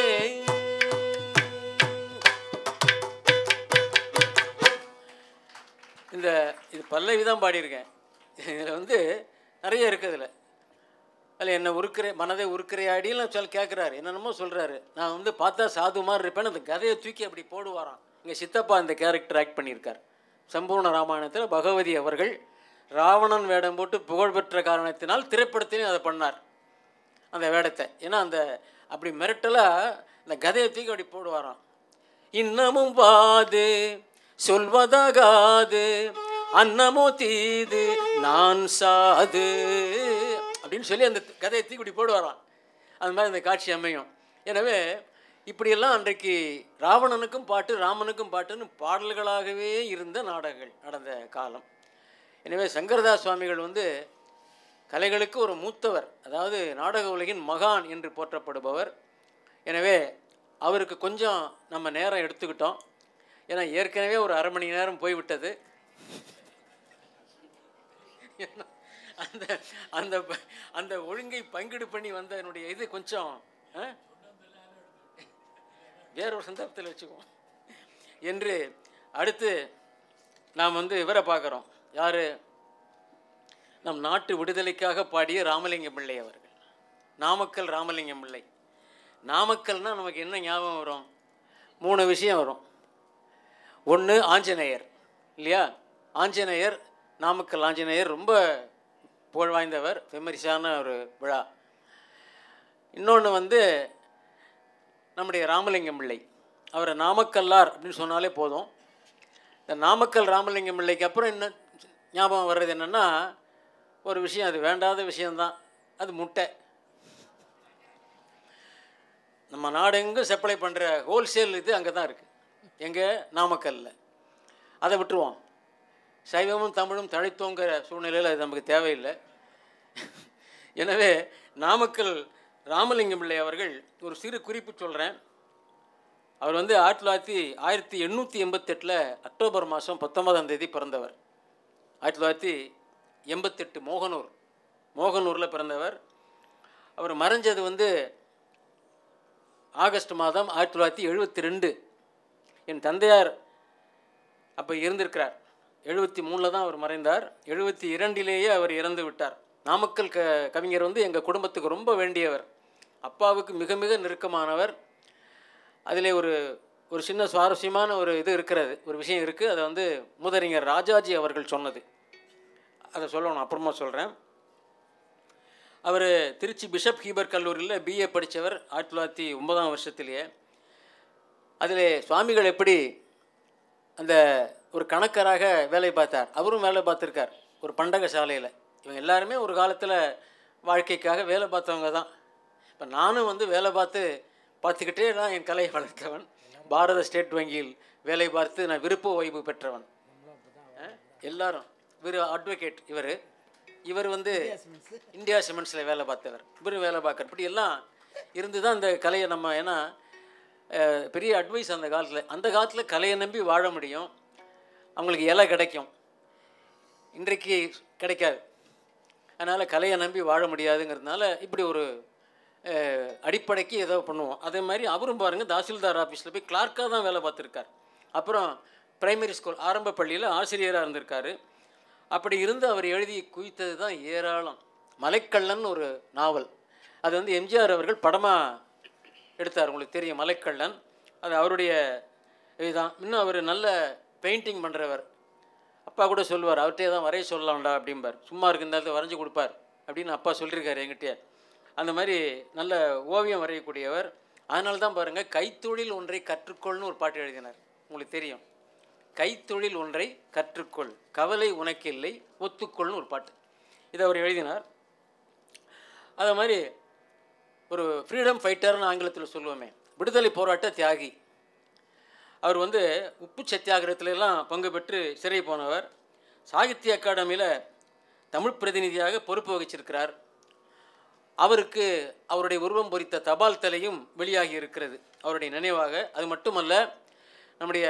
இந்த இது பல்லவி தான் பாடியிருக்கேன் இதில் வந்து நிறைய இருக்குது இதில் அதில் என்னை உருக்கிற மனதை உருக்கிறையாடின்னு சொல்லி கேட்குறாரு என்னென்னமோ சொல்கிறாரு நான் வந்து பார்த்தா சாது மாதிரி இருப்பேன்னு அந்த கதையை தூக்கி அப்படி போடுவாராம் இங்கே சித்தப்பா இந்த கேரக்டர் ஆக்ட் பண்ணியிருக்கார் சம்பூர்ண ராமாயணத்தில் பகவதி அவர்கள் ராவணன் வேடம் போட்டு புகழ்பெற்ற காரணத்தினால் திரைப்படத்திலையும் அதை பண்ணார் அந்த வேடத்தை ஏன்னா அந்த அப்படி மிரட்டலாக இந்த கதையை தூக்கி அப்படி போடுவாராம் இன்னமும் வாது சொல்வதாகாது அன்னமோ தீது நான் சாது அப்படின்னு சொல்லி அந்த கதையை தூக்கி இப்படி போடுவாராம் அந்த மாதிரி அந்த காட்சி அமையும் எனவே இப்படியெல்லாம் அன்றைக்கு ராவணனுக்கும் பாட்டு ராமனுக்கும் பாட்டுன்னு பாடல்களாகவே இருந்த நாடகங்கள் நடந்த காலம் எனவே சங்கரதாஸ் சுவாமிகள் வந்து கலைகளுக்கு ஒரு மூத்தவர் அதாவது நாடக உலகின் மகான் என்று போற்றப்படுபவர் எனவே அவருக்கு கொஞ்சம் நம்ம நேரம் எடுத்துக்கிட்டோம் ஏன்னா ஏற்கனவே ஒரு அரை மணி நேரம் போய்விட்டது ஏன்னா, அந்த அந்த ப- அந்த ஒழுங்கை பங்கீடு பண்ணி வந்த என்னுடைய இது கொஞ்சம் ஆ? வேற ஒரு சந்தர்ப்பத்தில் வச்சுக்குவோம் என்று அடுத்து நாம் வந்து இவரை பார்க்குறோம் யார் நம் நாட்டு விடுதலைக்காக பாடிய ராமலிங்கம் பிள்ளை அவர்கள் நாமக்கல் ராமலிங்கம் பிள்ளை நாமக்கல்னா நமக்கு என்ன ஞாபகம் வரும் மூணு விஷயம் வரும் ஒன்று ஆஞ்சநேயர் இல்லையா ஆஞ்சநேயர் நாமக்கல் ஆஞ்சநேயர் ரொம்ப புகழ் வாய்ந்தவர் ஃபெமரிஸான ஒரு விழா இன்னொன்று வந்து நம்முடைய ராமலிங்கம் பிள்ளை அவரை நாமக்கல்லார் அப்படின்னு சொன்னாலே போதும் இந்த நாமக்கல் ராமலிங்கம் பிள்ளைக்கு அப்புறம் என்ன ஞாபகம் வர்றது என்னென்னா ஒரு விஷயம் அது வேண்டாத விஷயம்தான் அது முட்டை நம்ம நாடெங்கும் சப்ளை பண்ணுற ஹோல்சேல் இது அங்கே தான் இருக்குது எங்கே நாமக்கல்ல அதை விட்டுருவோம் சைவமும் தமிழும் தழைத்தோங்கிற சூழ்நிலையில் அது நமக்கு தேவையில்லை எனவே நாமக்கல் ராமலிங்கம் பிள்ளை அவர்கள் ஒரு சிறு குறிப்பு சொல்கிறேன் அவர் வந்து ஆயிரத்தி தொள்ளாயிரத்தி ஆயிரத்தி எண்ணூற்றி எண்பத்தெட்டில் அக்டோபர் மாதம் பத்தொன்பதாம் தேதி பிறந்தவர் ஆயிரத்தி தொள்ளாயிரத்தி எண்பத்தெட்டு மோகனூர் மோகனூரில் பிறந்தவர் அவர் மறைஞ்சது வந்து ஆகஸ்ட் மாதம் ஆயிரத்தி தொள்ளாயிரத்தி எழுபத்தி ரெண்டு என் தந்தையார் அப்போ இருந்திருக்கிறார் எழுபத்தி மூணில் தான் அவர் மறைந்தார் எழுபத்தி இரண்டிலேயே அவர் இறந்து விட்டார் நாமக்கல் க கவிஞர் வந்து எங்கள் குடும்பத்துக்கு ரொம்ப வேண்டியவர் அப்பாவுக்கு மிக மிக நெருக்கமானவர் அதிலே ஒரு ஒரு சின்ன சுவாரஸ்யமான ஒரு இது இருக்கிறது ஒரு விஷயம் இருக்குது அதை வந்து முதறிஞர் ராஜாஜி அவர்கள் சொன்னது அதை சொல்லணும் அப்புறமா சொல்கிறேன் அவர் திருச்சி பிஷப் ஹீபர் கல்லூரியில் பிஏ படித்தவர் ஆயிரத்தி தொள்ளாயிரத்தி ஒன்பதாம் வருஷத்திலேயே அதில் சுவாமிகள் எப்படி அந்த ஒரு கணக்கராக வேலை பார்த்தார் அவரும் வேலை பார்த்துருக்கார் ஒரு பண்டக சாலையில் இவங்க எல்லாருமே ஒரு காலத்தில் வாழ்க்கைக்காக வேலை பார்த்தவங்க தான் இப்போ நானும் வந்து வேலை பார்த்து பார்த்துக்கிட்டே தான் என் கலையை வளர்த்தவன் பாரத ஸ்டேட் வங்கியில் வேலை பார்த்து நான் விருப்ப ஓய்வு பெற்றவன் அஹ், எல்லாரும் இவர் அட்வொகேட் இவர் இவர் வந்து இந்தியா சிமெண்ட்ஸில் வேலை பார்த்தவர் இவர் வேலை பார்க்குற இப்படி எல்லாம் இருந்து தான் இந்த கலையை நம்ம ஏன்னா அஹ், பெரிய அட்வைஸ் அந்த காலத்தில் அந்த காலத்தில் கலையை நம்பி வாழ முடியும் அவங்களுக்கு இலை கிடைக்கும் இன்றைக்கு கிடைக்காது அதனால் கலையை நம்பி வாழ முடியாதுங்கிறதுனால இப்படி ஒரு அஹ், அடிப்படைக்கு ஏதோ பண்ணுவோம் அதே மாதிரி அவரும் பாருங்கள் தாசில்தார் ஆஃபீஸில் போய் கிளார்க்காக தான் வேலை பார்த்துருக்கார் அப்புறம் பிரைமரி ஸ்கூல் ஆரம்ப பள்ளியில் ஆசிரியராக இருந்திருக்காரு அப்படி இருந்து அவர் எழுதி குவித்தது தான் ஏராளம் மலைக்கள்ளன் ஒரு நாவல் அது வந்து எம்ஜிஆர் அவர்கள் படமாக எடுத்தார் உங்களுக்கு தெரியும் மலைக்கள்ளன் அது அவருடைய இதுதான் இன்னும் அவர் நல்ல பெயிண்டிங் பண்ணுறவர் அப்பா கூட சொல்லுவார் அவர்கிட்டே தான் வரைய சொல்லலாம்டா அப்படிம்பார் சும்மா இருக்க இந்த இடத்துல வரைஞ்சி கொடுப்பார் அப்படின்னு அப்பா சொல்லியிருக்காரு என்கிட்ட அந்த மாதிரி நல்ல ஓவியம் வரையக்கூடியவர் அதனால தான் பாருங்கள் கைத்தொழில் ஒன்றை கற்றுக்கொள்னு ஒரு பாட்டு எழுதினார் உங்களுக்கு தெரியும் கைத்தொழில் ஒன்றை கற்றுக்கொள் கவலை உனக்கில்லை ஒத்துக்கொள்னு ஒரு பாட்டு இதை அவர் எழுதினார் அதே மாதிரி ஒரு ஃப்ரீடம் ஃபைட்டர்னு ஆங்கிலத்தில் சொல்லுவோமே விடுதலை போராட்ட தியாகி அவர் வந்து உப்பு சத்தியாகிரகத்துல எல்லாம் பங்கு பெற்று சிறை போனவர் சாகித்ய அகாடமியில் தமிழ் பிரதிநிதியாக பொறுப்பு வகிச்சிருக்கிறார் அவருக்கு அவருடைய உருவம் பொறித்த தபால் தலையும் வெளியாகி இருக்கிறது அவருடைய நினைவாக அது மட்டுமல்ல நம்முடைய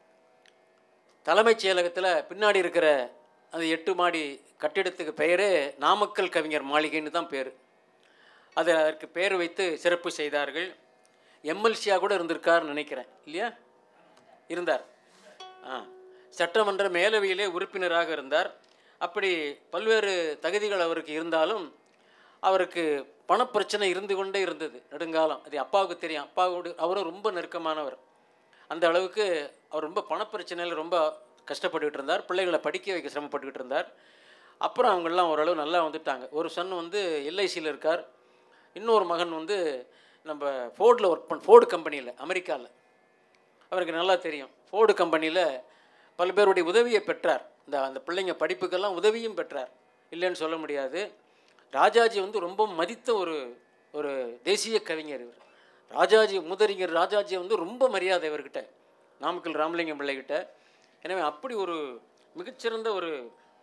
தலைமைச் செயலகத்தில் பின்னாடி இருக்கிற அந்த எட்டு மாடி கட்டிடத்துக்கு பெயரே நாமக்கல் கவிஞர் மாளிகைன்னு தான் பேர் அதை அதற்கு பேர் வைத்து சிறப்பு செய்தார்கள் எம்எல்சியாக கூட இருந்திருக்காருன்னு நினைக்கிறேன் இல்லையா இருந்தார் ஆ சட்டமன்ற மேலவையிலே உறுப்பினராக இருந்தார் அப்படி பல்வேறு தகுதிகள் அவருக்கு இருந்தாலும் அவருக்கு பணப்பிரச்சனை இருந்து கொண்டே இருந்தது நெடுங்காலம் அது அப்பாவுக்கு தெரியும் அப்பாவோடு அவரும் ரொம்ப நெருக்கமானவர் அந்த அளவுக்கு அவர் ரொம்ப பணப்பிரச்சனையில் ரொம்ப கஷ்டப்பட்டுக்கிட்டு இருந்தார் பிள்ளைகளை படிக்க வைக்க சிரமப்பட்டுக்கிட்டு இருந்தார் அப்புறம் அவங்கெல்லாம் ஓரளவு நல்லா வந்துட்டாங்க ஒரு சன் வந்து எல்ஐசியில் இருக்கார் இன்னொரு மகன் வந்து நம்ம ஃபோர்டில் ஒர்க் பண்ண ஃபோர்டு கம்பெனியில் அமெரிக்காவில் அவருக்கு நல்லா தெரியும் ஃபோர்டு கம்பெனியில் பல பேருடைய உதவியை பெற்றார் இந்த அந்த பிள்ளைங்க படிப்புக்கெல்லாம் உதவியும் பெற்றார் இல்லைன்னு சொல்ல முடியாது ராஜாஜி வந்து ரொம்ப மதித்த ஒரு ஒரு தேசிய கவிஞர் இவர் ராஜாஜி முதறிஞர் ராஜாஜி வந்து ரொம்ப மரியாதை இவர்கிட்ட நாமக்கல் ராமலிங்கம் பிள்ளைகிட்ட எனவே அப்படி ஒரு மிகச்சிறந்த ஒரு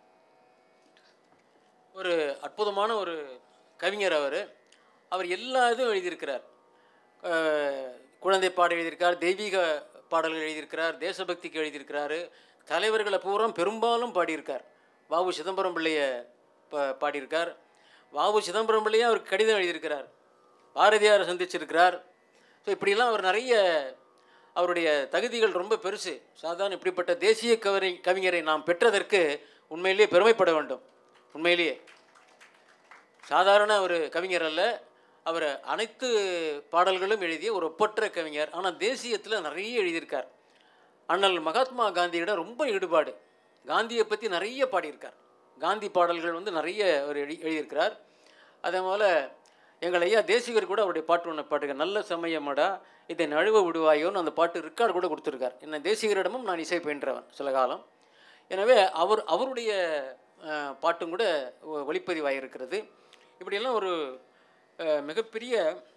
ஒரு அற்புதமான ஒரு கவிஞர் அவர் அவர் எல்லா இதுவும் எழுதியிருக்கிறார் அஹ், குழந்தை பாடல் எழுதியிருக்கார் தெய்வீக பாடல்கள் எழுதியிருக்கிறார் தேசபக்திக்கு எழுதியிருக்கிறாரு தலைவர்களை பூரா பெரும்பாலும் பாடியிருக்கார் வாவு சிதம்பரம் பிள்ளைய பா பாடியிருக்கார் வாவு சிதம்பரம் பிள்ளையே அவருக்கு கடிதம் எழுதியிருக்கிறார் பாரதியாரை சந்திச்சிருக்கிறார் ஸோ இப்படிலாம் அவர் நிறைய அவருடைய தகுதிகள் ரொம்ப பெருசு சாதாரண இப்படிப்பட்ட தேசிய கவரி கவிஞரை நாம் பெற்றதற்கு உண்மையிலேயே பெருமைப்பட வேண்டும் உண்மையிலேயே சாதாரண ஒரு கவிஞர் அல்ல அவர் அனைத்து பாடல்களும் எழுதிய ஒரு ஒப்பற்ற கவிஞர் ஆனால் தேசியத்தில் நிறைய எழுதியிருக்கார் அண்ணல் மகாத்மா காந்தியிடம் ரொம்ப ஈடுபாடு காந்தியை பற்றி நிறைய பாடியிருக்கார் காந்தி பாடல்கள் வந்து நிறைய அவர் எழுதி எழுதியிருக்கிறார் அதே போல் எங்கள் ஐயா தேசிகர் கூட அவருடைய பாட்டு ஒன்று பாட்டுங்க நல்ல சமயமடா இதை நழுவ விடுவாயோன்னு அந்த பாட்டு ரெக்கார்டு கூட கொடுத்துருக்கார் என்ன தேசிகரிடமும் நான் இசை பயின்றவன் சில காலம் எனவே அவர் அவருடைய அஹ், பாட்டும் கூட ஒ- ஒளிப்பதிவாயிருக்கிறது இப்படியெல்லாம் ஒரு அஹ், மிகப்பெரிய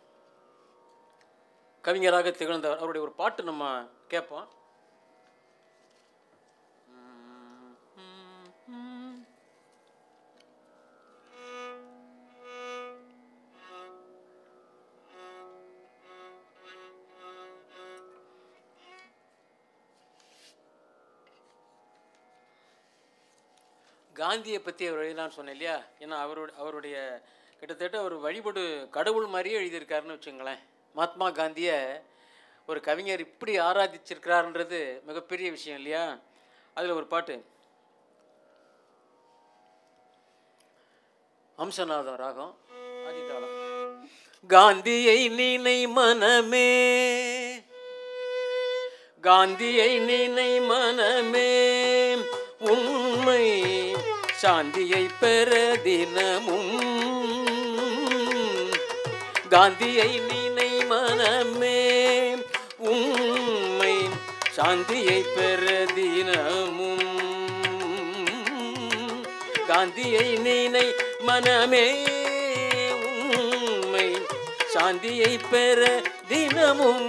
கவிஞராக திகழ்ந்தவர் அவருடைய ஒரு பாட்டு நம்ம கேட்போம் காந்தியை பற்றி அவர் எழுதினான்னு சொன்னேன் இல்லையா ஏன்னா அவருடைய அவருடைய கிட்டத்தட்ட ஒரு வழிபடு கடவுள் மாதிரியே எழுதியிருக்காருன்னு வச்சுங்களேன் மகாத்மா காந்தியை ஒரு கவிஞர் இப்படி ஆராதிச்சிருக்கிறாருன்றது மிகப்பெரிய விஷயம் இல்லையா அதில் ஒரு பாட்டு அம்சநாதம் ராகம் ஆதிதாளம் காந்தியை நினை மனமே காந்தியை நினை மனமே உண்மை சாந்தியை பெற தினமும் காந்தியை நினை மனமே உண்மை சாந்தியை பெற தினமும் காந்தியை நினை மனமே உண்மை சாந்தியை பெற தினமும்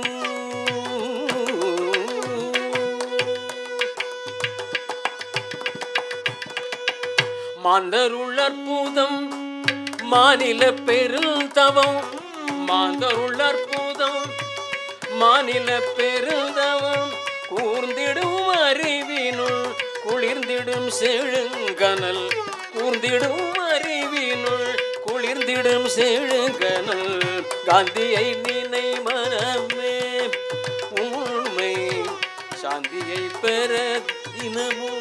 மாந்தருள் அற்புதம் மாநில பெருள் தவம் மாந்தருள் அற்புதம் மாநில பெருந்தவம் கூர்ந்திடும் அறிவினுள் குளிர்ந்திடும் செழுங்கனல் கூர்ந்திடும் அறிவினுள் குளிர்ந்திடும் செழுங்கனல் காந்தியை நினை மனமே உண்மை சாந்தியை பெற தினமும்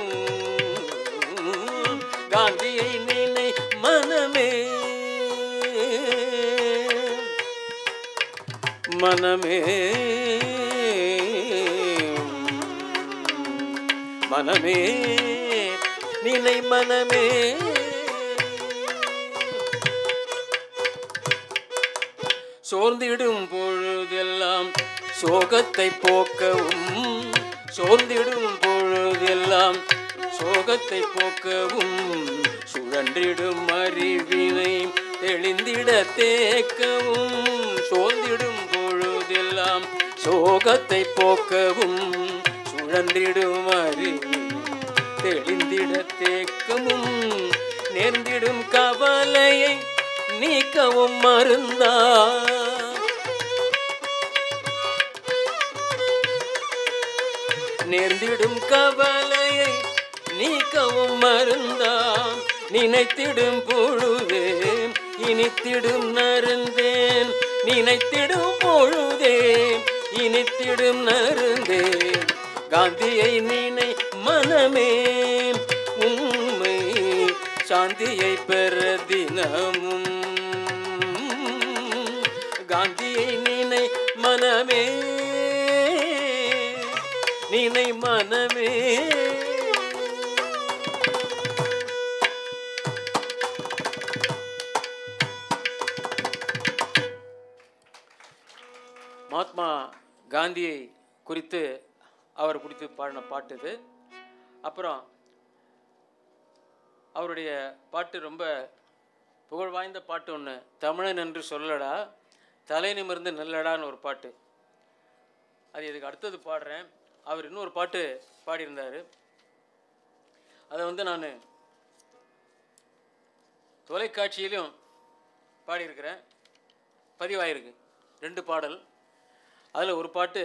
காந்தியை நினை மனமே மனமே மனமே நினை மனமே சோர்ந்திடும் பொழுதெல்லாம் சோகத்தை போக்கவும் சோர்ந்திடும் பொழுதெல்லாம் சோகத்தை போக்கவும் சுழன்றிடும் அறிவினை தெளிந்திட தேக்கவும் சோர்ந்திடும் பொழுதெல்லாம் சோகத்தை போக்கவும் சுழன்றிடும் அறிவினை தெளிந்திட தேக்கமும் நேர்ந்திடும் கவலையை நீக்கவும் மருந்தா நேர்ந்திடும் கவலையை நீக்கவும் மருந்தாம் நினைத்திடும் பொழுதே இனித்திடும் நருந்தேன் நினைத்திடும் பொழுதே இனித்திடும் நருந்தேன் காந்தியை நினை மனமே உண்மை சாந்தியை பெற தினமும் காந்தியை நினை மனமே நினை மனமே மகாத்மா காந்தியை குறித்து அவர் குறித்து பாடின பாட்டு இது அப்புறம் அவருடைய பாட்டு ரொம்ப புகழ் வாய்ந்த பாட்டு ஒன்று தமிழன் என்று சொல்லடா தலை நிமிர்ந்து நல்லடான்னு ஒரு பாட்டு அது இதுக்கு அடுத்தது பாடுறேன் அவர் இன்னொரு பாட்டு பாடியிருந்தார் அதை வந்து நான் தொலைக்காட்சியிலும் பாடியிருக்கிறேன் பதிவாயிருக்கு ரெண்டு பாடல் அதில் ஒரு பாட்டு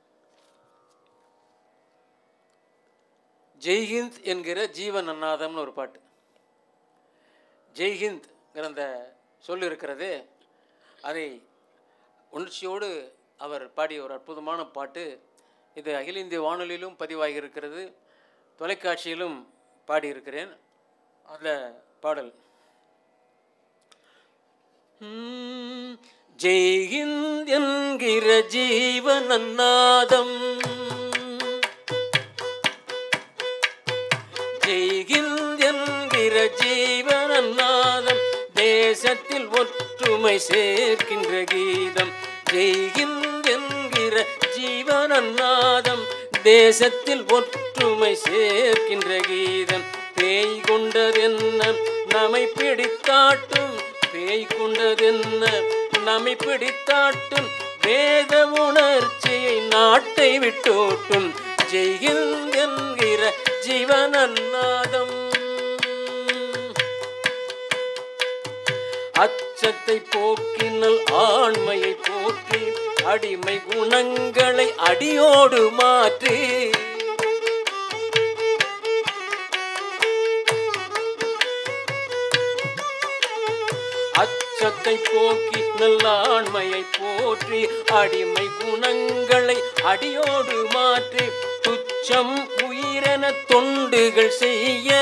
ஜெய்ஹிந்த் என்கிற ஜீவன் அன்னாதம்னு ஒரு பாட்டு ஜெய்ஹிந்த்ங்கிற அந்த சொல் இருக்கிறது அதை உணர்ச்சியோடு அவர் பாடிய ஒரு அற்புதமான பாட்டு இது அகில இந்திய வானொலியிலும் பதிவாகி இருக்கிறது தொலைக்காட்சியிலும் பாடியிருக்கிறேன் அந்த பாடல் ம், ஜெய்ஹிந்த் என்கிற ஜீவனநாதம் ஜெய்ஹிந்த் என்கிற ஜீவனநாதம் தேசத்தில் ஒற்றுமை சேர்க்கின்ற கீதம் ஜெய்ஹிந்த் என்கிற ஜீவனநாதம் தேசத்தில் ஒற்றுமை சேர்க்கின்ற கீதம் பேய் கொண்டதென்ன நம்மை பிடித்தாட்டும் பேய் கொண்டதென்ன நம்மை பிடித்தாட்டும் வேத உணர்ச்சியை நாட்டை விட்டோட்டும் ஜெய்ஹிந்த் என்கிற ஜீவனநாதம் அச்சத்தை போக்கினல் ஆண்மையை போற்றி அடிமை குணங்களை அடியோடு மாற்றி அச்சத்தை போக்கி நல்லாண்மையை போற்றி அடிமை குணங்களை அடியோடு மாற்றி துச்சம் உயிரை உயிரென தொண்டுகள் செய்ய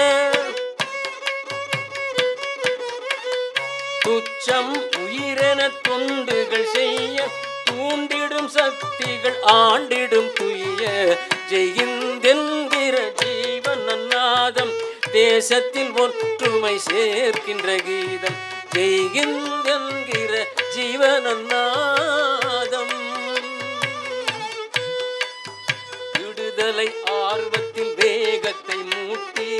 துச்சம் உயிரென தொண்டுகள் செய்ய தூண்டிடும் சக்திகள் ஆண்டிடும் துய்ய ஜெயிந்தென்கிற ஜீவன் நாதம் தேசத்தில் ஒற்றுமை சேர்க்கின்ற கீதம் ஜெய்கின்ற ஜீவனநாதம் விடுதலை ஆர்வத்தில் வேகத்தை மூட்டி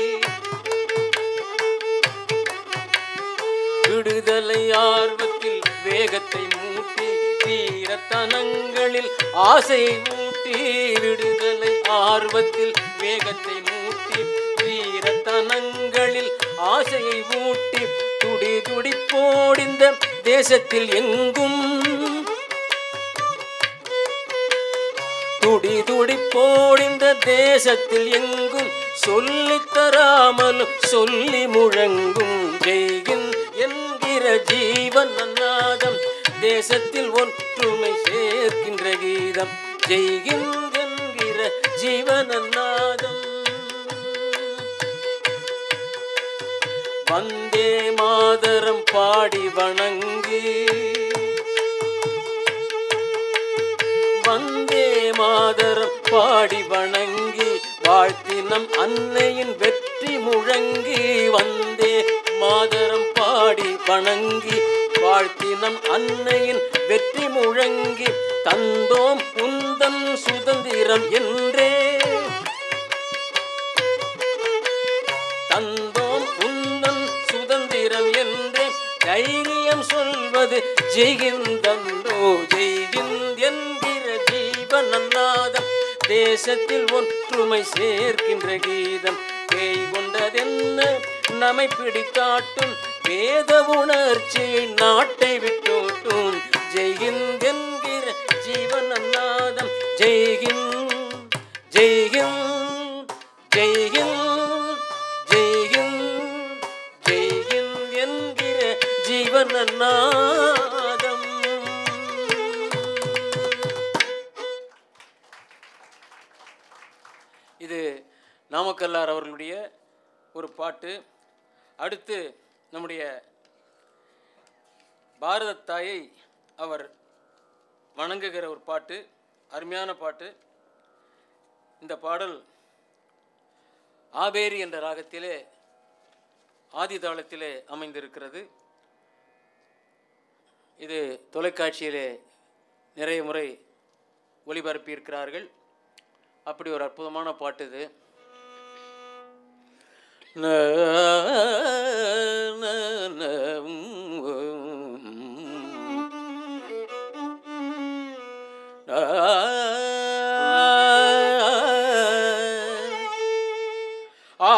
விடுதலை ஆர்வத்தில் வேகத்தை மூட்டி வீரத்தனங்களில் ஆசை மூட்டி விடுதலை ஆர்வத்தில் வேகத்தை மூட்டி வீரத்தனங்களில் ஆசையை மூட்டி துடி துடி போடிந்த தேசத்தில் எங்கும் துடி துடி போடிந்த தேசத்தில் எங்கும் சொல்லித் தராமலும் சொல்லி முழங்கும் ஜெய்கின் என்கிற ஜீவன் நாதம் தேசத்தில் ஒற்றுமை சேர்க்கின்ற கீதம் ஜெய்கின் என்கிற ஜீவன் நாதம் வந்தே மாதரம் பாடி வணங்கி வந்தே மாதரம் பாடி வணங்கி வாழ்த்தினம் அன்னையின் வெற்றி முழங்கி வந்தே மாதரம் பாடி வணங்கி வாழ்த்தினம் அன்னையின் வெற்றி முழங்கி தந்தோம் உந்தன் சுதந்திரம் என்றே தந்தோம் உந்தன் சுதந்திரம் என்றே தைரியம் சொல்வது ஜெய்கிந்தந்தோ ஜெய்கிந்த் என்கிற ஜீவனநாதம் தேசத்தில் ஒற்றுமை சேர்க்கின்ற கீதம் பேய் கொண்டதென்ன நம்மை பிடித்தாட்டும் வேத உணர்ச்சியை நாட்டை விட்டோட்டும் ஜெய்கிந்த் என்கிற ஜீவனநாதம் ஜெய்கிந்த் ஜெய்கிந்த் ஜெய்கிந்த் ஜெய்கிந்த் ஜெய்கிந்த் என்கிற ஜீவனநாதம் இது நாமக்கல்லார் அவர்களுடைய ஒரு பாட்டு அடுத்து நம்முடைய பாரத தாயை அவர் வணங்குகிற ஒரு பாட்டு அருமையான பாட்டு இந்த பாடல் ஆபேரி என்ற ராகத்திலே ஆதி தாளத்திலே அமைந்திருக்கிறது இது தொலைக்காட்சியிலே நிறைய முறை ஒளிபரப்பியிருக்கிறார்கள் அப்படி ஒரு அற்புதமான பாட்டு இது ந, ந, ந, உம், ஆ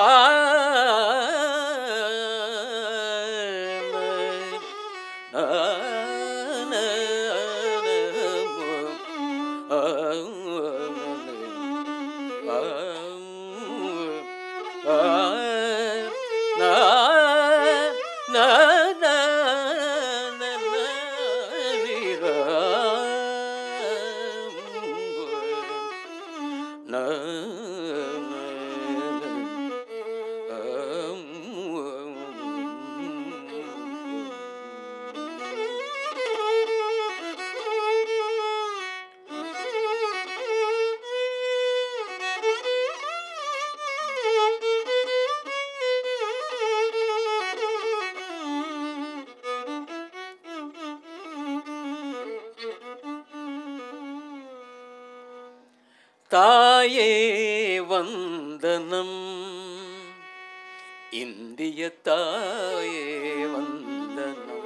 தாயே வந்தனம் இந்திய தாயே வந்தனம்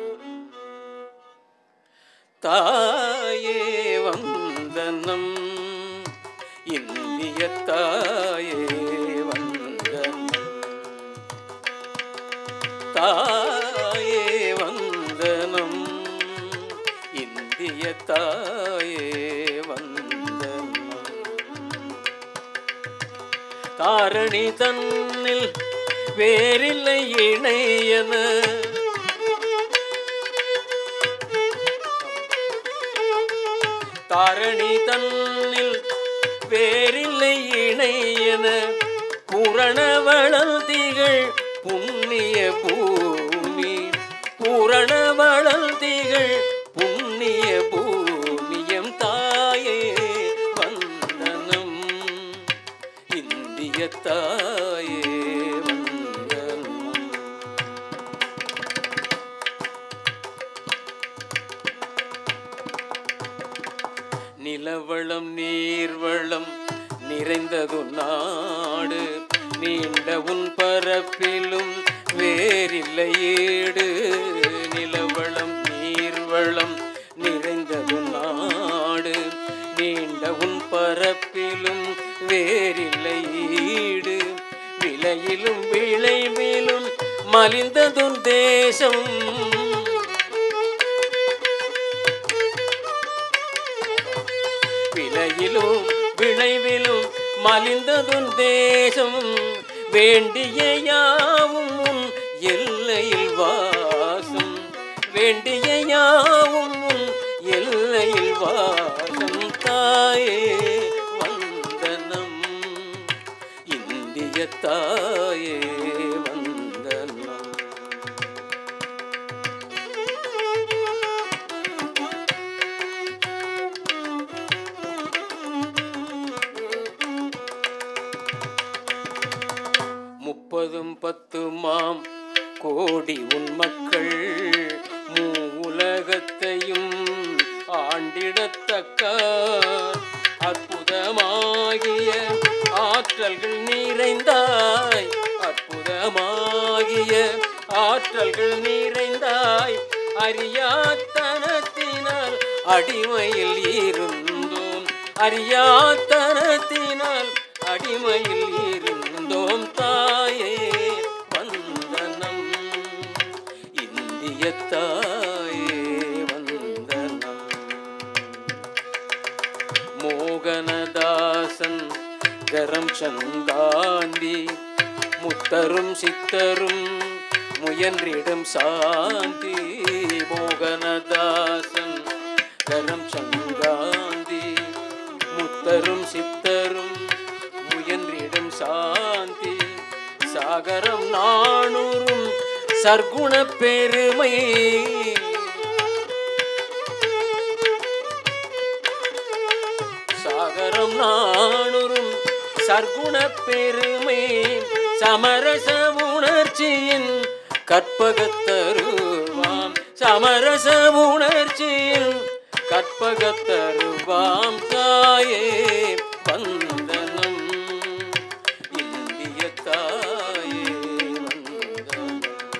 தாயே வந்தனம் இந்திய தாயே வந்தனம் தாயே வந்தனம் இந்திய தாயே வந்தனம் தாரணி தன்னில் வேறில்லை இணையன தாரணி தன்னில் வேறில்லை இணையன பூரண வளர்த்திகள் புண்ணிய பூமி பூரண வளர்த்திகள் புண்ணிய பூமியம் தாயே வந்தனம் இந்திய தாயே வந்தனம் நிலவளம் நீர்வளம் நிறைந்தது நாடு நீண்ட உன் பரப்பிலும் வேறில்லை ஈடு நிலவளம் நீர்வளம் நிறைந்தது நாடு நீண்ட உன் பரப்பிலும் வேறில்லை ஈடு விலையிலும் விளைவிலும் மலிந்ததுன் தேசம் விலையிலும் விளைவிலும் மலிந்ததுன் தேசம் வேண்டிய யாவும் உன் எல்லையில் வாசம் வேண்டிய யாவும் உன் எல்லையில் வாசம் தாயே வந்தனம் இந்திய தாயே வந்தனம் முப்பதும் பத்துமாம் கோடி உன் மக்கள் மூ உலகத்தையும் ஆண்டிடத்தக்க அற்புதமாகிய ஆற்றல்கள் நிறைந்தாய் அற்புதமாகிய ஆற்றல்கள் நிறைந்தாய் அறியாத்தனத்தினால் அடிமையில் இருந்தோம் அறியாத்தனத்தினால் அடிமையில் இருந்தோம் தாயே வந்தனம் இந்திய தாயே வந்தனம் மோகனதாசன் கரம் சந்தாந்தி முத்தரும் சித்தரும் முயன்றிடும் சாந்தி மோகனதாசன் கரம் சந்தாந்தி முத்தரும் சித்தரும் முயன்றிடும் சாந்தி சாகரம் நானூறும் சர்க்குண பெருமை சாகரம் நானூறும் சர்க்குண பெருமை சமரச உணர்ச்சியின் கற்பகத்தருவாம் சமரச உணர்ச்சியின் கற்பகத்தருவாம் தாயே வந்தனம் இந்திய தாயே வந்தனம்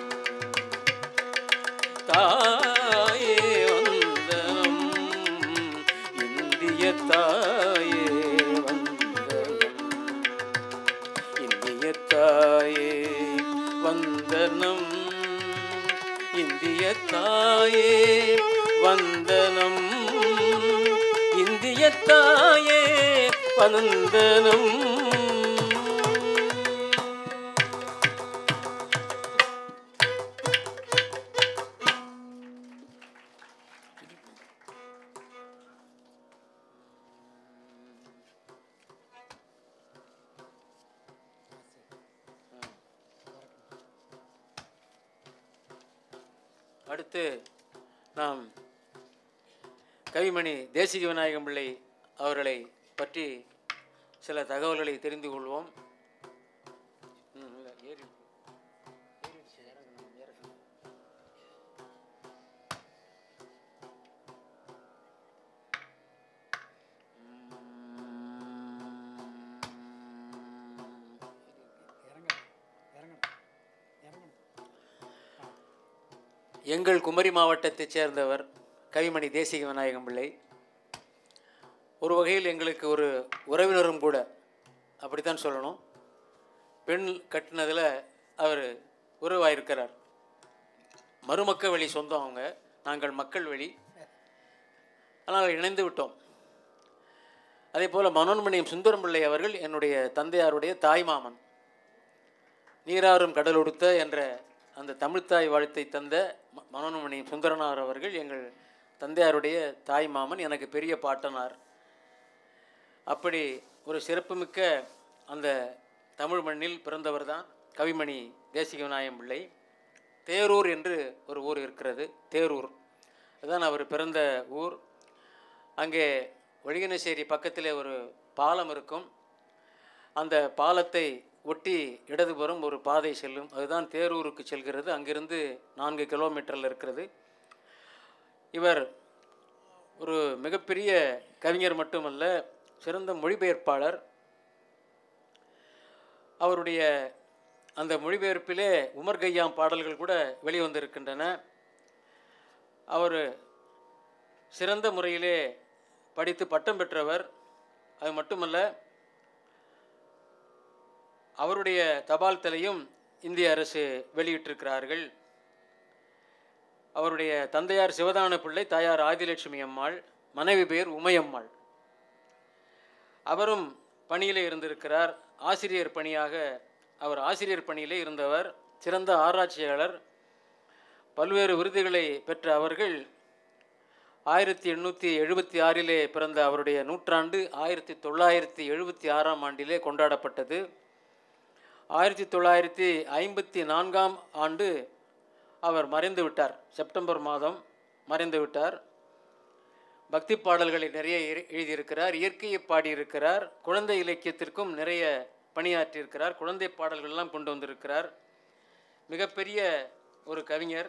தாயே வந்தனம் இந்திய தாயே வந்தனம் இந்திய தாயே வந்தனம் இந்திய தாயே வந்தனம் இந்திய தாயே வந்தனம் அடுத்து நாம் கவிமணி தேசிக விநாயகம் பிள்ளை அவர்களை பற்றி சில தகவல்களை தெரிந்து கொள்வோம் ம், இல்ல, ஏறி எங்கள் குமரி மாவட்டத்தைச் சேர்ந்தவர் கவிமணி தேசிக விநாயகம் பிள்ளை ஒரு வகையில் எங்களுக்கு ஒரு உறவினரும் கூட அப்படித்தான் சொல்லணும் பெண் கட்டினதில் அவர் உறவாயிருக்கிறார் மருமக்க வழி சொந்தம் அவங்க நாங்கள் மக்கள் வழி ஆனால் இணைந்து விட்டோம் அதே போல் மனோன்மணியம் சுந்தரம் பிள்ளை அவர்கள் என்னுடைய தந்தையாருடைய தாய்மாமன் நீராறும் கடல் உடுத்த என்ற அந்த தமிழ்த்தாய் வாழ்த்தை தந்த ம- மனோன்மணியம் சுந்தரனார் அவர்கள் எங்கள் தந்தையாருடைய தாய்மாமன் எனக்கு பெரிய பாட்டனார் அப்படி ஒரு சிறப்புமிக்க அந்த தமிழ் மண்ணில் பிறந்தவர் தான் கவிமணி தேசிக விநாயகம் பிள்ளை தேரூர் என்று ஒரு ஊர் இருக்கிறது தேரூர் அதுதான் அவர் பிறந்த ஊர் அங்கே ஒழிகனசேரி பக்கத்திலே ஒரு பாலம் இருக்கும் அந்த பாலத்தை ஒட்டி இடதுபுறம் ஒரு பாதை செல்லும் அதுதான் தேரூருக்கு செல்கிறது அங்கிருந்து நான்கு கிலோமீட்டரில் இருக்கிறது இவர் ஒரு மிகப்பெரிய கவிஞர் மட்டுமல்ல சிறந்த மொழிபெயர்ப்பாளர் அவருடைய அந்த மொழிபெயர்ப்பிலே உமர் கய்யாம் பாடல்கள் கூட வெளிவந்திருக்கின்றன அவர் சிறந்த முறையிலே படித்து பட்டம் பெற்றவர் அது மட்டுமல்ல அவருடைய தபால் தலையும் இந்திய அரசு வெளியிட்டிருக்கிறார்கள் அவருடைய தந்தையார் சிவதான பிள்ளை தாயார் ஆதிலட்சுமி அம்மாள் மனைவி பேர் உமையம்மாள் அவரும் பணியிலே இருந்திருக்கிறார் ஆசிரியர் பணியாக அவர் ஆசிரியர் பணியிலே இருந்தவர் சிறந்த ஆராய்ச்சியாளர் பல்வேறு விருதுகளை பெற்ற அவர்கள் ஆயிரத்தி எண்ணூற்றி எழுபத்தி ஆறிலே பிறந்த அவருடைய நூற்றாண்டு ஆயிரத்தி தொள்ளாயிரத்தி எழுபத்தி ஆறாம் ஆண்டிலே கொண்டாடப்பட்டது ஆயிரத்தி தொள்ளாயிரத்தி ஐம்பத்தி நான்காம் ஆண்டு அவர் மறைந்து விட்டார் செப்டம்பர் மாதம் மறைந்து விட்டார் பக்தி பாடல்களை நிறைய எழு- எழுதியிருக்கிறார் இயற்கையை பாடியிருக்கிறார் குழந்தை இலக்கியத்திற்கும் நிறைய பணியாற்றியிருக்கிறார் குழந்தை பாடல்கள்லாம் கொண்டு வந்திருக்கிறார் மிகப்பெரிய ஒரு கவிஞர்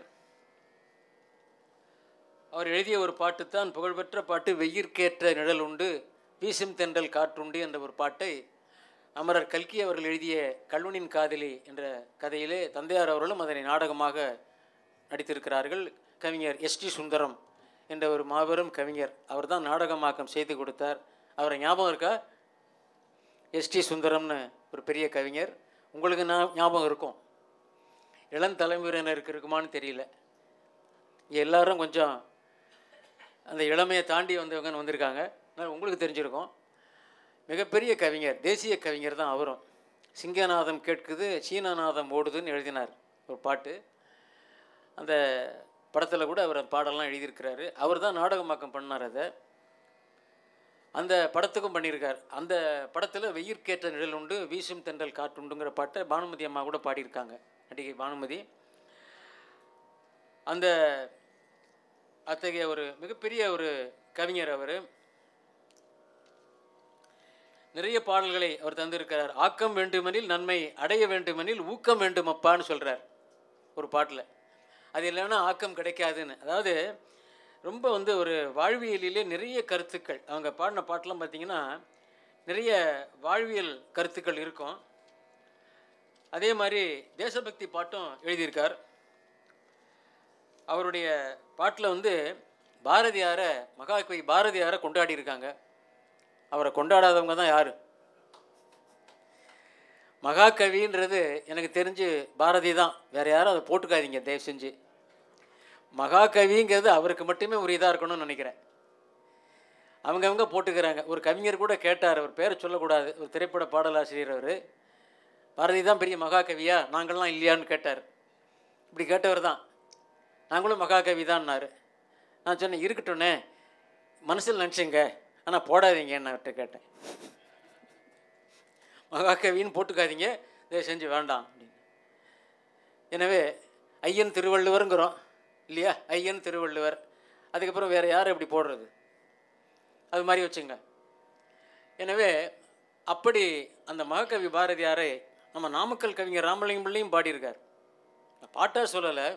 அவர் எழுதிய ஒரு பாட்டு தான் புகழ்பெற்ற பாட்டு வெயிற்கேற்ற நிழல் உண்டு வீசும் தென்றல் காற்றுண்டு என்ற ஒரு பாட்டை அமரர் கல்கி அவர்கள் எழுதிய கல்வனின் காதலி என்ற கதையிலே தந்தையார் அவர்களும் அதனை நாடகமாக நடித்திருக்கிறார்கள் கவிஞர் எஸ்டி சுந்தரம் என்ற ஒரு மாபெரும் கவிஞர் அவர் தான் நாடகமாக்கம் செய்து கொடுத்தார் அவரை ஞாபகம் இருக்கா எஸ்டி சுந்தரம்னு ஒரு பெரிய கவிஞர் உங்களுக்கு நான் ஞாபகம் இருக்கும் இளம் தலைமுறையினருக்கு இருக்குமான்னு தெரியல இங்கே எல்லாரும் கொஞ்சம் அந்த இளமையை தாண்டி வந்தவங்கன்னு வந்திருக்காங்க அதனால் உங்களுக்கு தெரிஞ்சிருக்கும் மிகப்பெரிய கவிஞர் தேசிய கவிஞர் தான் அவரும் சிங்கநாதம் கேட்குது சீனநாதம் ஓடுதுன்னு எழுதினார் ஒரு பாட்டு அந்த படத்தில் கூட அவர் அந்த பாடலாம் எழுதியிருக்கிறாரு அவர் தான் நாடகமாக்கம் பண்ணார் அதை அந்த படத்துக்கும் பண்ணியிருக்கார் அந்த படத்தில் வெயிற்கேற்ற நிழல் உண்டு வீசும் தென்றல் காற்றுண்டுங்கிற பாட்டை பானுமதி அம்மா கூட பாடியிருக்காங்க நடிகை பானுமதி அந்த அத்தகைய ஒரு மிகப்பெரிய ஒரு கவிஞர் அவர் நிறைய பாடல்களை அவர் தந்திருக்கிறார் ஆக்கம் வேண்டுமெனில் நன்மை அடைய வேண்டுமெனில் ஊக்கம் வேண்டுமப்பான்னு சொல்கிறார் ஒரு பாட்டில் அது இல்லைன்னா ஆக்கம் கிடைக்காதுன்னு அதாவது ரொம்ப வந்து ஒரு வாழ்வியலிலே நிறைய கருத்துக்கள் அவங்க பாடின பாட்டெலாம் பார்த்தீங்கன்னா நிறைய வாழ்வியல் கருத்துக்கள் இருக்கும் அதே மாதிரி தேசபக்தி பாட்டும் எழுதியிருக்கார் அவருடைய பாட்டில் வந்து பாரதியாரை மகாகவி பாரதியாரை கொண்டாடி இருக்காங்க அவரை கொண்டாடாதவங்க தான் யார் மகாகவின்றது எனக்கு தெரிஞ்சு பாரதி தான் வேறு யாரும் அதை போட்டுக்காதீங்க தயவு செஞ்சு மகாகவிங்கிறது அவருக்கு மட்டுமே ஒரு இதாக இருக்கணும்னு நினைக்கிறேன் அவங்கவங்க போட்டுக்கிறாங்க ஒரு கவிஞர் கூட கேட்டார் அவர் பேரை சொல்லக்கூடாது ஒரு திரைப்பட பாடலாசிரியர் அவர் பாரதி தான் பெரிய மகாகவியா நாங்கள்லாம் இல்லையான்னு கேட்டார் இப்படி கேட்டவர் தான் நாங்களும் மகாகவி தான்னாரு நான் சொன்னேன் இருக்கட்டும்னே மனசில் நினச்சிங்க ஆனால் போடாதீங்கன்னு அவர்கிட்ட கேட்டேன் மகாகவின்னு போட்டுக்காதீங்க தயவு செஞ்சு வேண்டாம் அப்படின்னு எனவே ஐயன் திருவள்ளுவருங்கிறோம் இல்லையா ஐயன் திருவள்ளுவர் அதுக்கப்புறம் வேறு யார் எப்படி போடுறது அது மாதிரி வச்சுங்க எனவே அப்படி அந்த மகாகவி பாரதியாரை நம்ம நாமக்கல் கவிஞர் ராமலிங்கம் பிள்ளையும் பாடியிருக்கார் நான் பாட்டாக சொல்லலை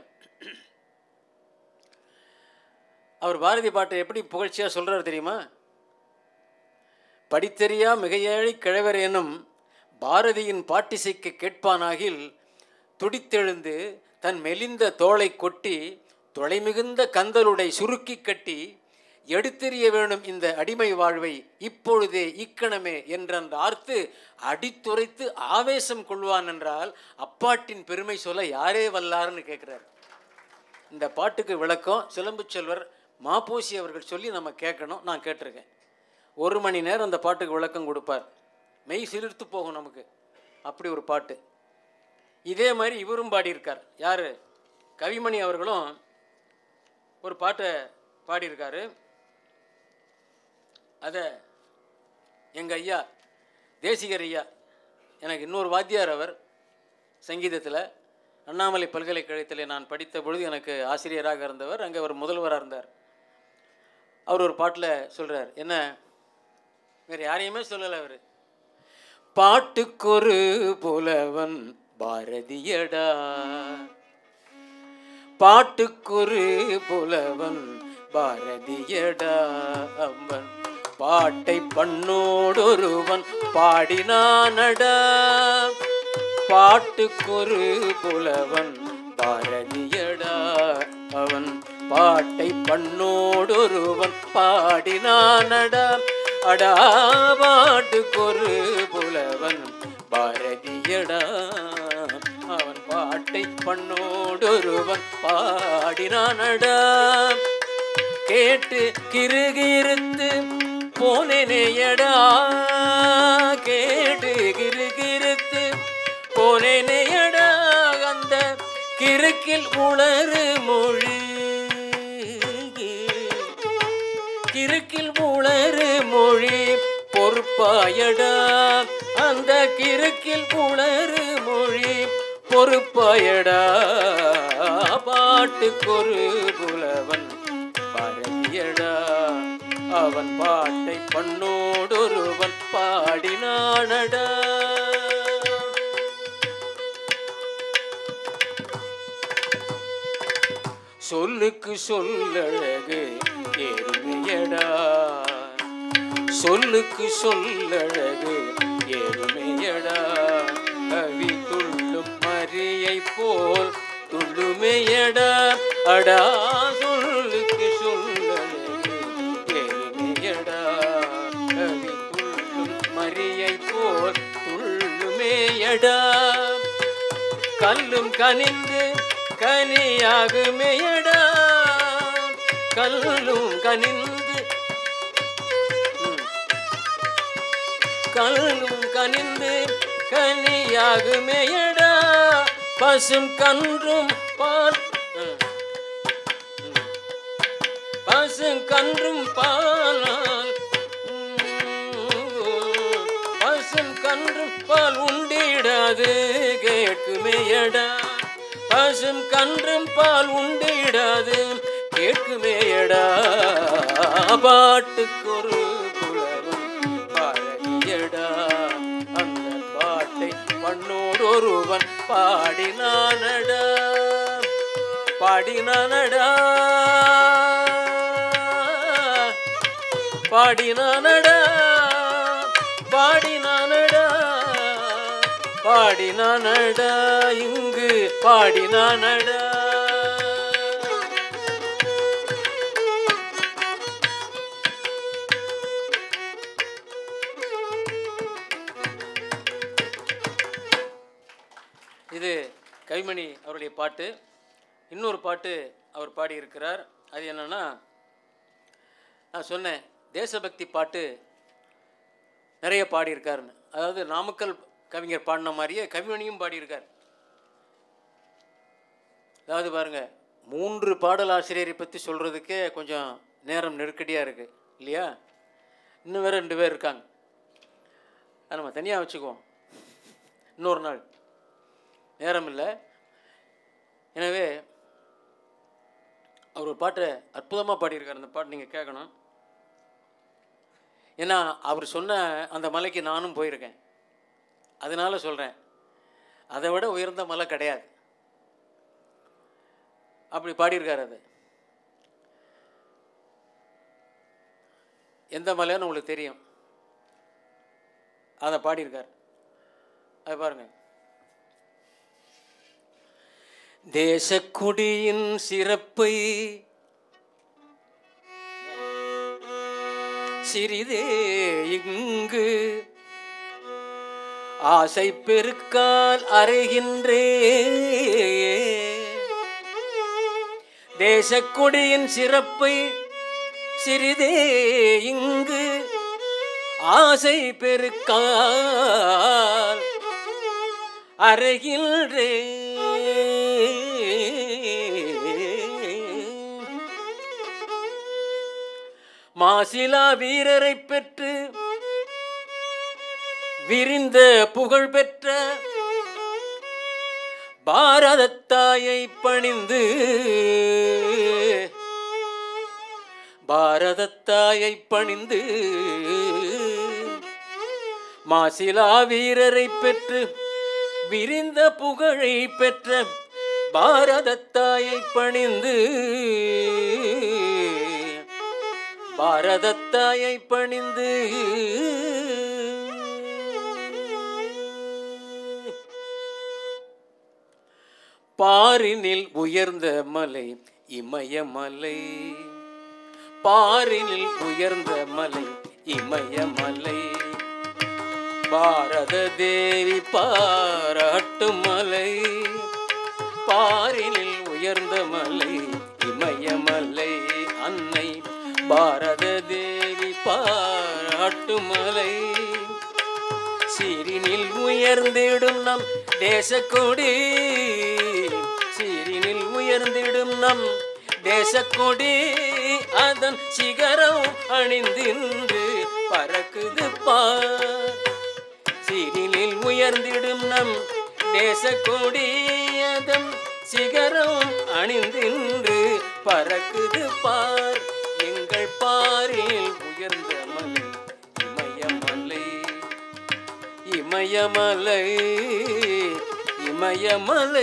அவர் பாரதி பாட்டை எப்படி புகழ்ச்சியாக சொல்கிறார் தெரியுமா படித்தெரியா மிகையேழை கிழவர் எனும் பாரதியின் பாட்டிசைக்கு கேட்பானாகில் துடித்தெழுந்து தன் மெலிந்த தோளை கொட்டி தொலைமிகுந்த கந்தலுடை சுருக்கி கட்டி எடுத்தெறிய வேணும் இந்த அடிமை வாழ்வை இப்பொழுதே இக்கணமே என்றன் ஆர்த்து அடித்துரைத்து ஆவேசம் கொள்வான் என்றால் அப்பாட்டின் பெருமை சொல்ல யாரே வல்லார்னு கேட்குறார் இந்த பாட்டுக்கு விளக்கம் சிலம்பு செல்வர் மாப்போசி அவர்கள் சொல்லி நம்ம கேட்கணும் நான் கேட்டிருக்கேன் ஒரு மணி நேரம் அந்த பாட்டுக்கு விளக்கம் கொடுப்பார் மெய் சிலிர்த்து போகும் நமக்கு அப்படி ஒரு பாட்டு இதே மாதிரி இவரும் பாடியிருக்கார் யார் கவிமணி அவர்களும் ஒரு பாட்டை பாடியிருக்காரு அதை எங்கள் ஐயா தேசிகர் ஐயா எனக்கு இன்னொரு வாத்தியார் அவர் சங்கீதத்தில் அண்ணாமலை பல்கலைக்கழகத்தில் நான் படித்த பொழுது எனக்கு ஆசிரியராக இருந்தவர் அங்கே அவர் முதல்வராக இருந்தார் அவர் ஒரு பாட்டில் சொல்கிறார் என்ன வேறு யாரையுமே சொல்லலை அவர் பாட்டுக்கொரு புலவன் பாரதியடா பாட்டுக்கொரு புலவன் பாரதியடா அவன் பாட்டை பண்ணோடொருவன் பாடினானடா பாட்டுக்கொரு புலவன் பாரதியடா அவன் பாட்டை பண்ணோடொருவன் பாடினானடா அடா பாட்டுக்கொரு புலவன் பாரதியடா அவன் பாட்டை பண்ணோடொருவன் பாடினானடா கேட்டு கிருகிருத்து போனேனேயடா கேட்டு கிருகிருத்து போனேனேயடா அந்த கிறுக்கில் உளறு மொழி கிறுக்கில் உளறு மொழி பொறுப்பாயடா அந்த கிறுக்கில் உளறு மொழி பொறுப்பாயடா பாட்டுக்கொரு புலவன் பாரதியடா அவன் பாட்டை பண்ணோடொருவன் பாடினானடா சொல்லுக்கு சொல்லழகு எருமையடா சொல்லுக்கு சொல்லழகு எருமையடா கவி துள்ளும் மரியை போல் துள்ளுமையடா அடா சொல்லுக்கு சொல்லழகு எருமையடா கவி துள்ளும் மரியை போல் துள்ளுமேயடா கல்லும் கனிந்து கனியாகுமேயடா கல்லும் கனிந்து ம். கல்லும் கனிந்து கனியாகுமேயடா பசும் கன்றும் பால் ம். ம். பசும் கன்றும் பாலால் பசும் கன்றும் பால் உண்டிடாது கேட்குமேயடா பசும் கன்றும் பால் உண்டிடாது கேட்குமேயடா பாட்டுக்கொரு புலவன் பாரதியடா அந்த பாட்டை பண்ணோடு ஒருவன் பாடினானடா பாடினானடா பாடினானடா பாடினானடா பாடினானடா இங்கு பாடினானடா இது கைமணி அவருடைய பாட்டு இன்னொரு பாட்டு அவர் பாடியிருக்கிறார் அது என்னன்னா நான் சொன்னேன் தேசபக்தி பாட்டு நிறைய பாடியிருக்காருன்னு அதாவது நாமக்கல் கவிஞர் பாடின மாதிரியே கவிமணியும் பாடியிருக்கார் அதாவது பாருங்க மூன்று பாடலாசிரியரை பற்றி சொல்கிறதுக்கே கொஞ்சம் நேரம் நெருக்கடியாக இருக்குது இல்லையா இன்னும் வேறு ரெண்டு பேர் இருக்காங்க அதை நம்ம தனியாக வச்சுக்குவோம் இன்னொரு நாள் நேரம் இல்லை எனவே அவர் ஒரு பாட்டை அற்புதமாக பாடியிருக்கார் அந்த பாட்டு நீங்கள் கேட்கணும் ஏன்னா அவர் சொன்ன அந்த மலைக்கு நானும் போயிருக்கேன் அதனால சொல்கிறேன் அதை விட உயர்ந்த மலை கிடையாது அப்படி பாடியிருக்கார் அது எந்த மலைன்னு உங்களுக்கு தெரியும் அதை பாடியிருக்கார் அது பாருங்க தேசக்குடியின் சிறப்பை சிறிதே இங்கு ஆசை பெருக்கால் அறைகின்றே தேசக்குடியின் சிறப்பை சிறிதே இங்கு ஆசை பெருக்கால் அறைகின்றே மாசிலா வீரரை பெற்று விரிந்த புகழ் பெற்ற பாரதத்தாயை பணிந்து பாரதத்தாயை பணிந்து மாசிலா வீரரை பெற்று விரிந்த புகழை பெற்ற பாரதத்தாயை பணிந்து பாரதத்தாயை பணிந்து பாரினில் உயர்ந்த மலை இமயமலை பாரினில் உயர்ந்த மலை இமயமலை பாரத தேவி பாராட்டும் மலை பாரினில் உயர்ந்த மலை இமயமலை அன்னை பாரத தேவி பாராட்டும் மலை சீரினில் உயர்ந்திடும் நம் தேசக்கொடி சீரினில் உயர்ந்திடும் நம் தேசக்கொடி அதன் சிகரம் அணிந்தின்று பறக்குது பார் சீரினில் உயர்ந்திடும் நம் தேசக்கொடி அதன் சிகரம் அணிந்தின்று பறக்குது பார் எங்கள் பாரில் உயர்ந்த மலை இமயமலை இமயமலை இமயமலை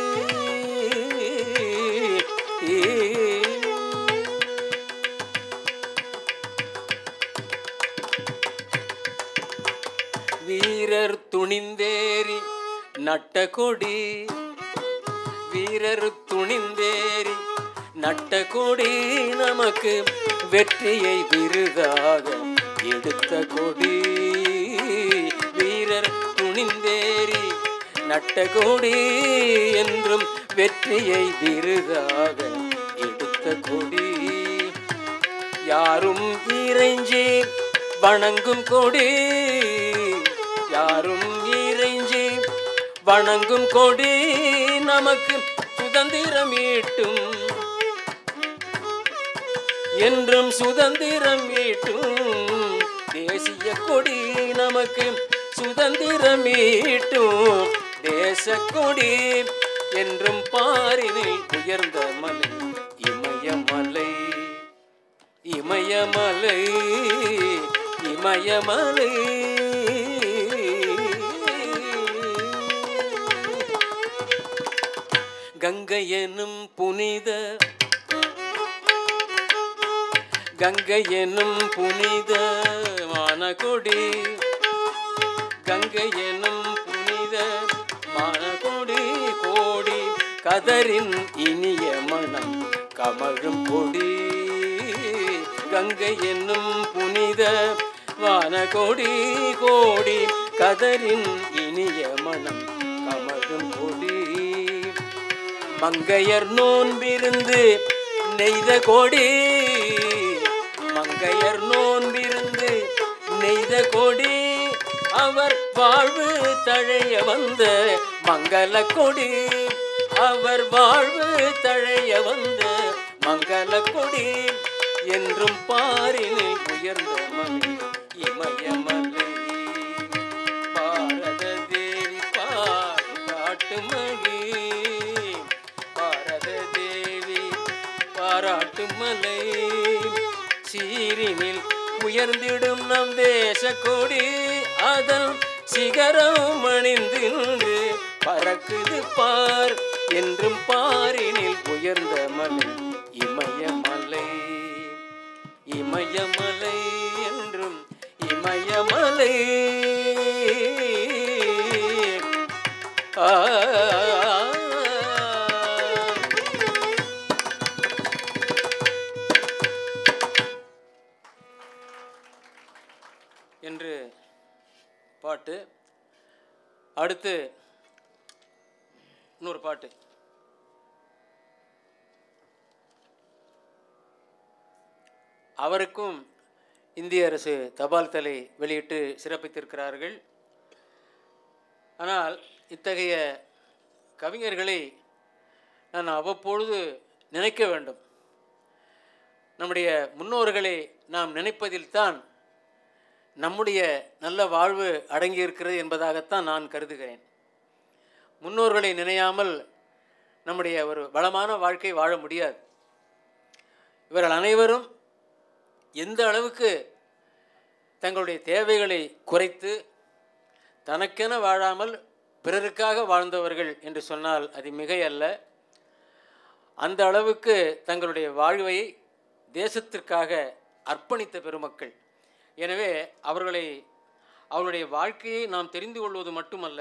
வீரர் துணிந்தேறி நட்ட கொடி வீரர் துணிந்தேறி நட்ட கொடி நமக்கு வெற்றியை விருதாக எடுத்த கொடி வீரர் துணிந்தேறி நட்ட கொடி என்றும் வெற்றியை விருதாக எடுத்த கொடி யாரும் இறைஞ்சி வணங்கும் கொடி யாரும் இறைஞ்சி வணங்கும் கொடி நமக்கு சுதந்திரம் ஈட்டும் என்றும் சுதந்திரம் ஈட்டும் தேசிய கொடி நமக்கு சுதந்திரம் ஈட்டும் தேச கொடி என்றும் பாரினில் உயர்ந்த மலை இமயமலை இமயமலை இமயமலை கங்கை எனும் புனித கங்கை எனும் புனித மானகொடி கங்கை எனும் புனித மானகொடி கோடி கதரின் இனிய மனம் கமழும் கொடி கங்கை என்னும் புனித வானகோடி கோடி கதரின் இனிய மனம் கமழும் கொடி மங்கையர் நோன்பிருந்து நெய்த கொடி மங்கையர் நோன்பிருந்து நெய்த கொடி அவர் வாழ்வு தழைய வந்த மங்கள கொடி அவர் வாழ்வு தழைய வந்த மங்கள கொடி என்றும் பாரினில் உயர்ந்த மலை இமயமலை பாரத தேவி பாராட்டு மலை பாரத தேவி பாராட்டு மலை சீரினில் உயர்ந்திடும் நம் தேச கொடி அதன் சிகரம் அணிந்தின்று பறக்குது பார் என்றும் பாரினில் உயர்ந்த மலை இமயமலை இமயமலை என்றும் இமயமலை ஆ என்று பாட்டு அடுத்து இன்னொரு பாட்டு அவருக்கும் இந்திய அரசு தபால் தலை வெளியிட்டு சிறப்பித்திருக்கிறார்கள் ஆனால் இத்தகைய கவிஞர்களை நான் அவ்வப்பொழுது நினைக்க வேண்டும் நம்முடைய முன்னோர்களை நாம் நினைப்பதில்தான் நம்முடைய நல்ல வாழ்வு அடங்கி இருக்கிறது என்பதாகத்தான் நான் கருதுகிறேன் முன்னோர்களை நினையாமல் நம்முடைய ஒரு வளமான வாழ்க்கை வாழ முடியாது இவர்கள் அனைவரும் எந்த அளவுக்கு தங்களுடைய தேவைகளை குறைத்து தனக்கென வாழாமல் பிறருக்காக வாழ்ந்தவர்கள் என்று சொன்னால் அது மிகை அல்ல அந்த அளவுக்கு தங்களுடைய வாழ்வை தேசத்திற்காக அர்ப்பணித்த பெருமக்கள் எனவே அவர்களை அவருடைய வாழ்க்கையை நாம் தெரிந்து கொள்வது மட்டுமல்ல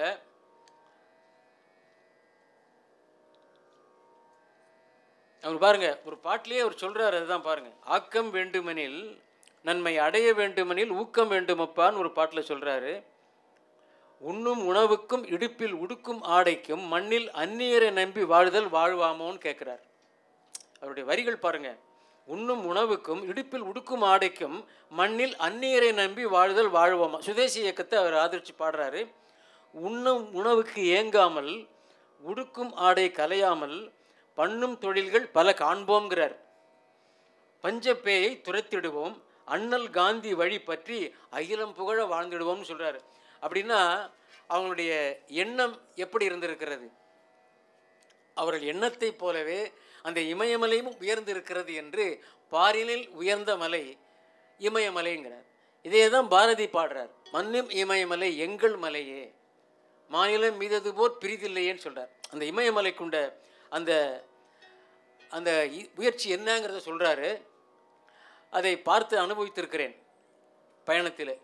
அவர் பாருங்க ஒரு பாட்டிலேயே அவர் சொல்றாரு அதுதான் பாருங்க ஆக்கம் வேண்டுமெனில் நன்மை அடைய வேண்டுமெனில் ஊக்கம் வேண்டுமப்பான்னு ஒரு பாட்டில் சொல்றாரு உண்ணும் உணவுக்கும் இடுப்பில் உடுக்கும் ஆடைக்கும் மண்ணில் அந்நியரை நம்பி வாழ்தல் வாழ்வாமோன்னு கேட்குறார் அவருடைய வரிகள் பாருங்க உண்ணும் உணவுக்கும் இடுப்பில் உடுக்கும் ஆடைக்கும் மண்ணில் அந்நியரை நம்பி வாழ்தல் வாழ்வோமா சுதேசி இயக்கத்தை அவர் ஆதரித்து பாடுறாரு உண்ணும் உணவுக்கு ஏங்காமல் உடுக்கும் ஆடை கலையாமல் பண்ணும் தொழில்கள் பல காண்போங்கிறார் பஞ்சப்பேயை துரத்திடுவோம் அண்ணல் காந்தி வழி பற்றி அகிலம் புகழ வாழ்ந்துடுவோம்னு சொல்றாரு அப்படின்னா அவங்களுடைய எண்ணம் எப்படி இருந்திருக்கிறது அவர்கள் எண்ணத்தைப் போலவே அந்த இமயமலையும் உயர்ந்திருக்கிறது என்று பாரினில் உயர்ந்த மலை இமயமலைங்கிறார் இதே தான் பாரதி பாடுறார் மண்ணும் இமயமலை எங்கள் மலையே மாநிலம் மீதது போர் பிரிதில்லையேன்னு சொல்றார் அந்த இமயமலைக்குண்ட அந்த அந்த இ- முயற்சி என்னங்கிறத சொல்றாரு அதை பார்த்து அனுபவித்திருக்கிறேன் பயணத்தில்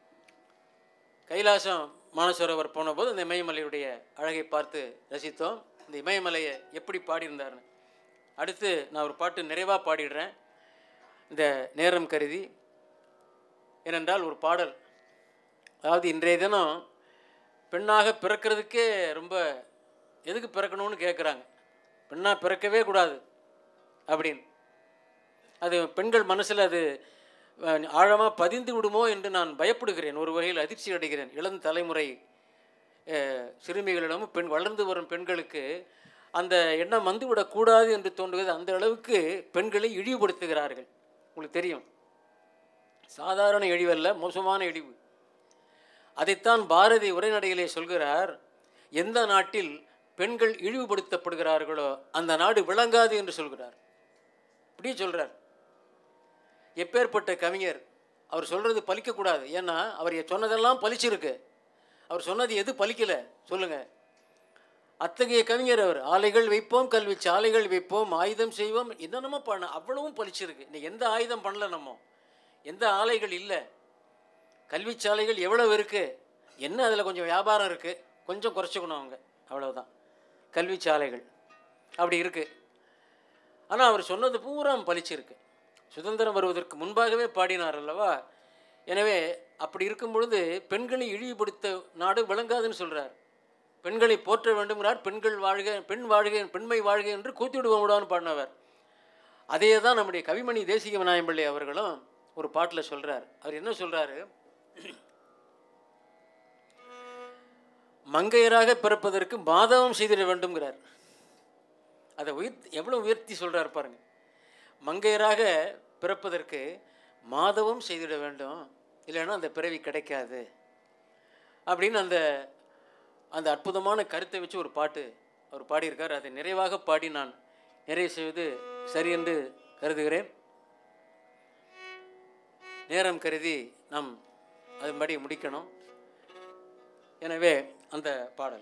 கைலாசம் மானசரோவர் போனபோது அந்த இமயமலையுடைய அழகை பார்த்து ரசித்தோம் இந்த இமயமலையை எப்படி பாடியிருந்தாருன்னு அடுத்து நான் ஒரு பாட்டு நிறைவாக பாடிடுறேன் இந்த நேரம் கருதி ஏனென்றால் ஒரு பாடல் அதாவது இன்றைய தினம் பெண்ணாக பிறக்கிறதுக்கே ரொம்ப எதுக்கு பிறக்கணும்னு கேட்குறாங்க பெண்ணாக பிறக்கவே கூடாது அப்படின்னு அது பெண்கள் மனசில் அது ஆழமாக பதிந்து விடுமோ என்று நான் பயப்படுகிறேன் ஒரு வகையில் அதிர்ச்சி அடைகிறேன் இளம் தலைமுறை அஹ், சிறுமிகளிடமும் பெண் வளர்ந்து வரும் பெண்களுக்கு அந்த எண்ணம் வந்துவிடக்கூடாது என்று தோன்றுகிறது அந்த அளவுக்கு பெண்களை இழிவுபடுத்துகிறார்கள் உங்களுக்கு தெரியும் சாதாரண இழிவல்ல மோசமான இழிவு அதைத்தான் பாரதி உரைநடையிலே சொல்கிறார் எந்த நாட்டில் பெண்கள் இழிவுபடுத்தப்படுகிறார்களோ அந்த நாடு விளங்காது என்று சொல்கிறார் இப்படி சொல்றார் எப்பேற்பட்ட கவிஞர் அவர் சொல்றது பலிக்கக்கூடாது ஏன்னா அவர் சொன்னதெல்லாம் பலிச்சிருக்கு அவர் சொன்னது எது பலிக்கல சொல்லுங்க அத்தகைய கவிஞர் அவர் ஆலைகள் வைப்போம் கல்வி சாலைகள் வைப்போம் ஆயுதம் செய்வோம் என்னென்னமோ பண்ண அவ்வளவும் பலிச்சிருக்கு இன்னைக்கு எந்த ஆயுதம் பண்ணல நம்ம எந்த ஆலைகள் இல்லை கல்வி சாலைகள் எவ்வளவு இருக்கு என்ன அதில் கொஞ்சம் வியாபாரம் இருக்கு கொஞ்சம் குறைச்சிக்கணும் அவங்க அவ்வளவுதான் கல்வி சாலைகள் அப்படி இருக்கு ஆனால் அவர் சொன்னது பூரா பலிச்சிருக்கு சுதந்திரம் வருவதற்கு முன்பாகவே பாடினார் அல்லவா எனவே அப்படி இருக்கும் பொழுது பெண்களை இழிவுபடுத்த நாடு விளங்காதுன்னு சொல்றார் பெண்களை போற்ற வேண்டும்கிறார் பெண்கள் வாழ்க பெண் வாழ்க பெண்மை வாழ்க என்று கூத்திவிடுவோம் விடான்னு பாடினவர் அதே தான் நம்முடைய கவிமணி தேசிக விநாயகம் பிள்ளை அவர்களும் ஒரு பாட்டில் சொல்றார் அவர் என்ன சொல்றாரு மங்கையராக பிறப்பதற்கு மாதவம் செய்திட வேண்டும்ங்கிறார் அதை உயர் எவ்வளோ உயர்த்தி சொல்றார் பாருங்க மங்கையராக பிறப்பதற்கு மாதவம் செய்திட வேண்டும் இல்லைன்னா அந்த பிறவி கிடைக்காது அப்படின்னு அந்த அந்த அற்புதமான கருத்தை வச்சு ஒரு பாட்டு அவர் பாடியிருக்கார் அதை நிறைவாக பாடி நான் நிறைவு செய்வது சரி என்று கருதுகிறேன் நேரம் கருதி நாம் அதன்படி முடிக்கணும் எனவே அந்த பாடல்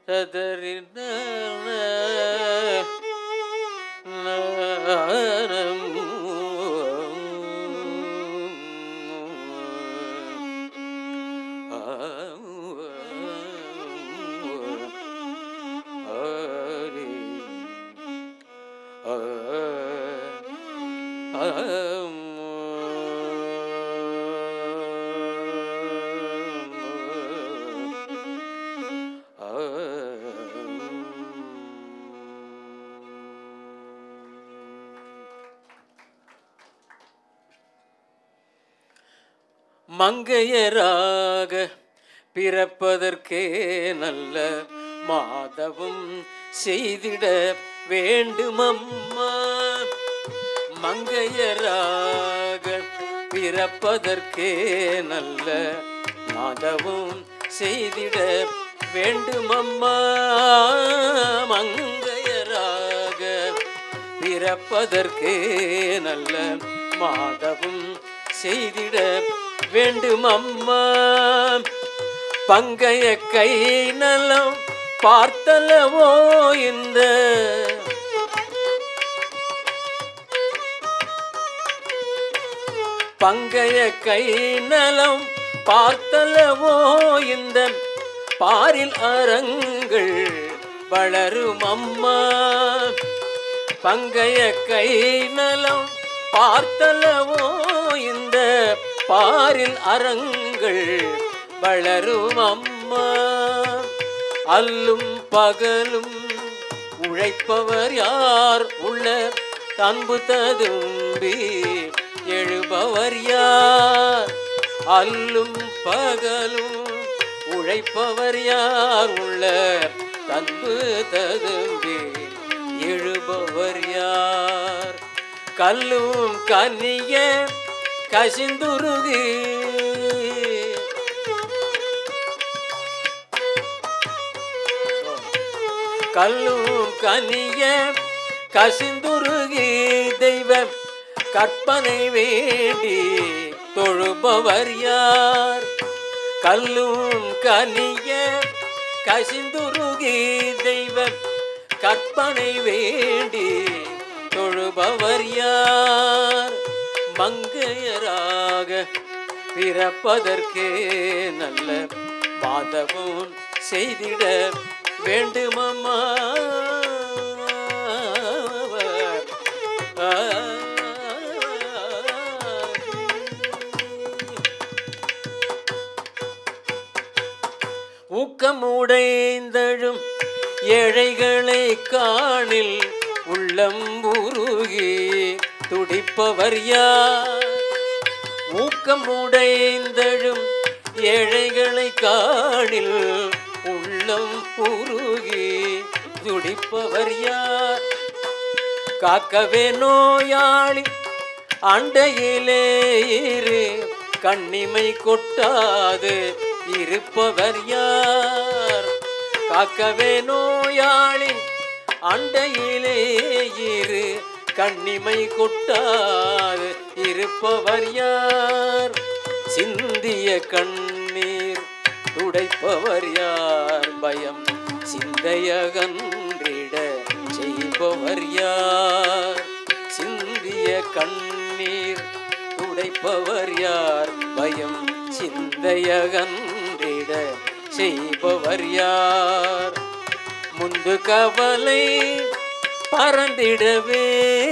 ததறின மங்கையராக பிறப்பதற்கே நல்ல மாதவம் செய்திட வேண்டுமம்மா மங்கையராக பிறப்பதற்கே நல்ல மாதவம் செய்திட வேண்டுமம்மா மங்கையராக பிறப்பதற்கே நல்ல மாதவம் செய்திட வேண்டும் அம்மா பங்கைய கை நலம் பார்த்தலவோ இந்த பங்கைய கை நலம் பார்த்தலவோ இந்த பாரில் அரங்கள் வளரும் அம்மா பங்கைய கை நலம் பார்த்தலவோ இந்த பாரில் அரங்கள் வளரும் அம்மா அல்லும் பகலும் உழைப்பவர் யார் உள்ள அன்பு ததும்பி எழுபவர் யார் அல்லும் பகலும் உழைப்பவர் யார் உள்ள தன்பு ததும்பி எழுபவர் யார் கல்லும் கனிய கசிந்துருகி கல்லும் கனிய கசிந்துருகி தெய்வ கற்பனை வேண்டி தொழுபவர் யார் கல்லும் கனிய கசிந்துருகி தெய்வ கற்பனை வேண்டி தொழுபவர் யார் மங்கையராக பிறப்பதற்கே நல்ல மாதவம் செய்திட வேண்டுமம்மா ஊக்கமுடைந்தழும் ஏழைகளை காணில் உள்ளம் உருகி துடிப்பவர் யார் ஊக்கமுடைந்தழும் ஏழைகளை காணில் உள்ளம் உருகி துடிப்பவர் யார் காக்கவே நோயாளி அண்டையிலே இரு கண்ணிமை கொட்டாது இருப்பவர் யார் காக்கவே நோயாளி அண்டையிலே இரு கண்ணிமை கொட்டாது இருப்பவர் யார் சிந்திய கண்ணீர் துடைப்பவர் யார் பயம் சிந்தையகன்றிட செய்பவர் யார் சிந்திய கண்ணீர் துடைப்பவர் யார் பயம் சிந்தையகன்றிட செய்பவர் யார் முந்து கவலை பறந்திடவே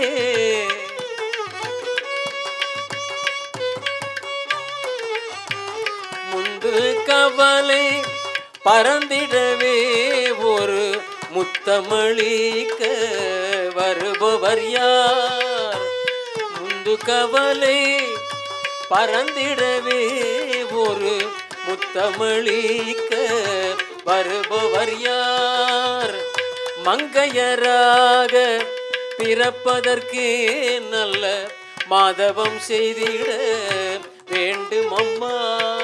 முந்து கவலை பறந்திடவே ஒரு முத்தமளிக்க வருபவர் யார் முந்து கவலை பறந்திடவே ஒரு முத்தமளிக்க வருபவர் யார் மங்கையராக பிறப்பதற்கு நல்ல மாதவம் செய்திட வேண்டும் அம்மா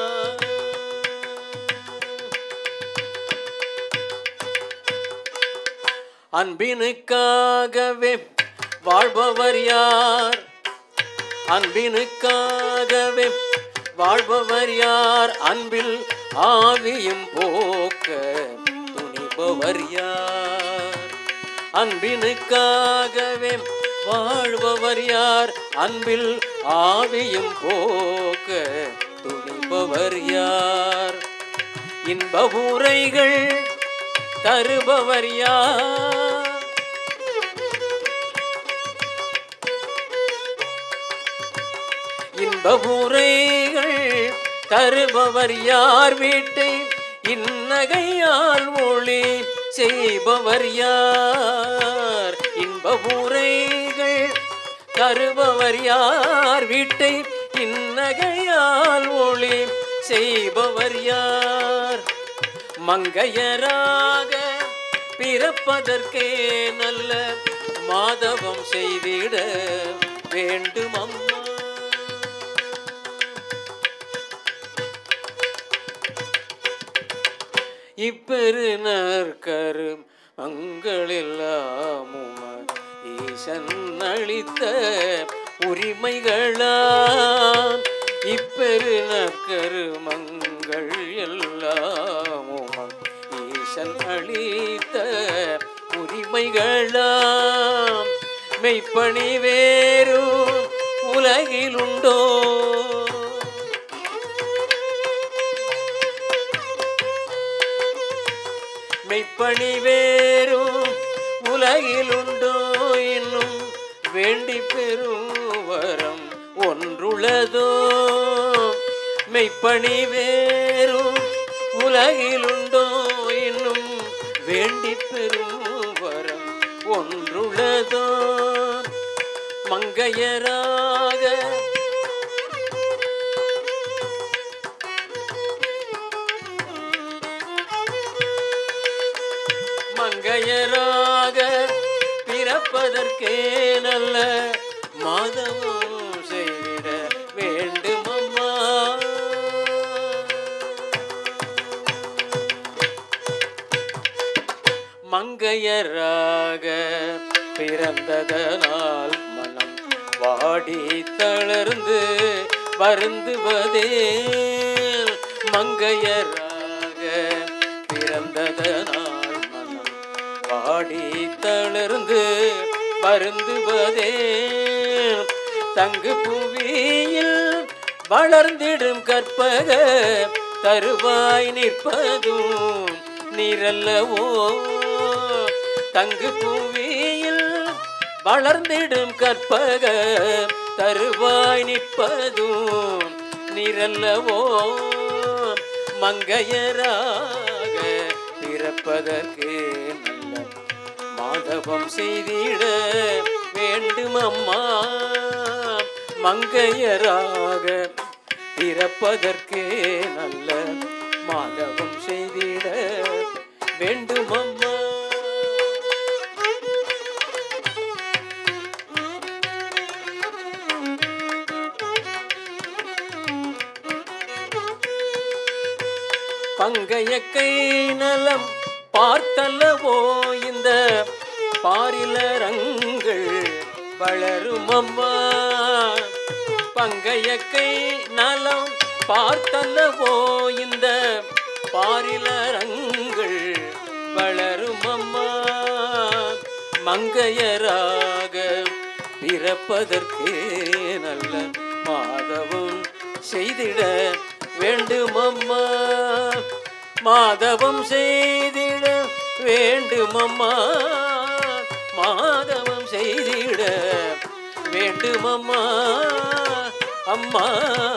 அன்பினுக்காகவே வாழ்பவர் யார் அன்பினுக்காகவே வாழ்பவர் யார் அன்பில் ஆவியும் போக்க துணிபவர் துணிபவர் யார் அன்பினுக்காகவே வாழ்பவர் யார் அன்பில் ஆவியும் போக்க துணிபவர் யார் இன்ப உரைகள் தருபவர் யார் இன்ப உரைகள் தருபவர் யார் வீட்டை இன்னகையால் ஒளி செய்பவர் யார் இன்ப உரைகள் தருபவர் யார் வீட்டை இன்னகையால் ஒளி செய்பவர் யார் மங்கையராக பிறப்பதற்கே நல்ல மாதவம் செய்திட வேண்டும் அம்மா இப்பெருநற்கரு மங்களெல்லாமும் ஈசன் அளித்த உரிமைகளாம் இப்பெருநற்கரு மங்கள் எல்லாமும் ஈசன் அளித்த உரிமைகளாம் மெய்ப்பணி வேறும் உலகிலுண்டோ மெய்ப்பணி வேறும் உலகிலுண்டோ இன்னும் வேண்டி பெறும் வரம் ஒன்றுளதோ மெய்ப்பணி வேறும் உலகிலுண்டோ இன்னும் வேண்டி பெறும் வரம் ஒன்றுளதோ மங்கையராக மங்கையராக பிறப்பதற்கே நல்ல மாதவம் செய்திட வேண்டும் அம்மா மங்கையராக பிறந்ததனால் மனம் வாடி தளர்ந்து வருந்துவதே மங்கையராக பிறந்ததனால் மனம் வாடி தளர்ந்து வருந்துவதே தங்கு புவியில் வளர்ந்திடும் கற்பக தருவாய் நிற்பதும் நீரல்லவோ தங்கு புவியில் வளர்ந்திடும் கற்பக தருவாய் நிற்பதும் நீரல்லவோ மங்கையராக பிறப்பதற்கு நல்ல மாதவம் செய்திட வேண்டும் அம்மா மங்கையராக பிறப்பதற்கு நல்ல மாதவம் செய்திட வேண்டும் அம்மா பங்கைய கை நலம் பார்த்தல்லவோ இந்த பாரிலரங்கள் வளரும் அம்மா பங்கைய கை நலம் பார்த்தல்லவோ இந்த பாரிலரங்கள் வளரும் அம்மா மங்கையராக பிறப்பதற்கு நல்ல மாதவும் செய்திட வேண்டும் அம்மா மாதவம் செய்திட வேண்டும் அம்மா மாதவம் செய்திட வேண்டும் அம்மா அம்மா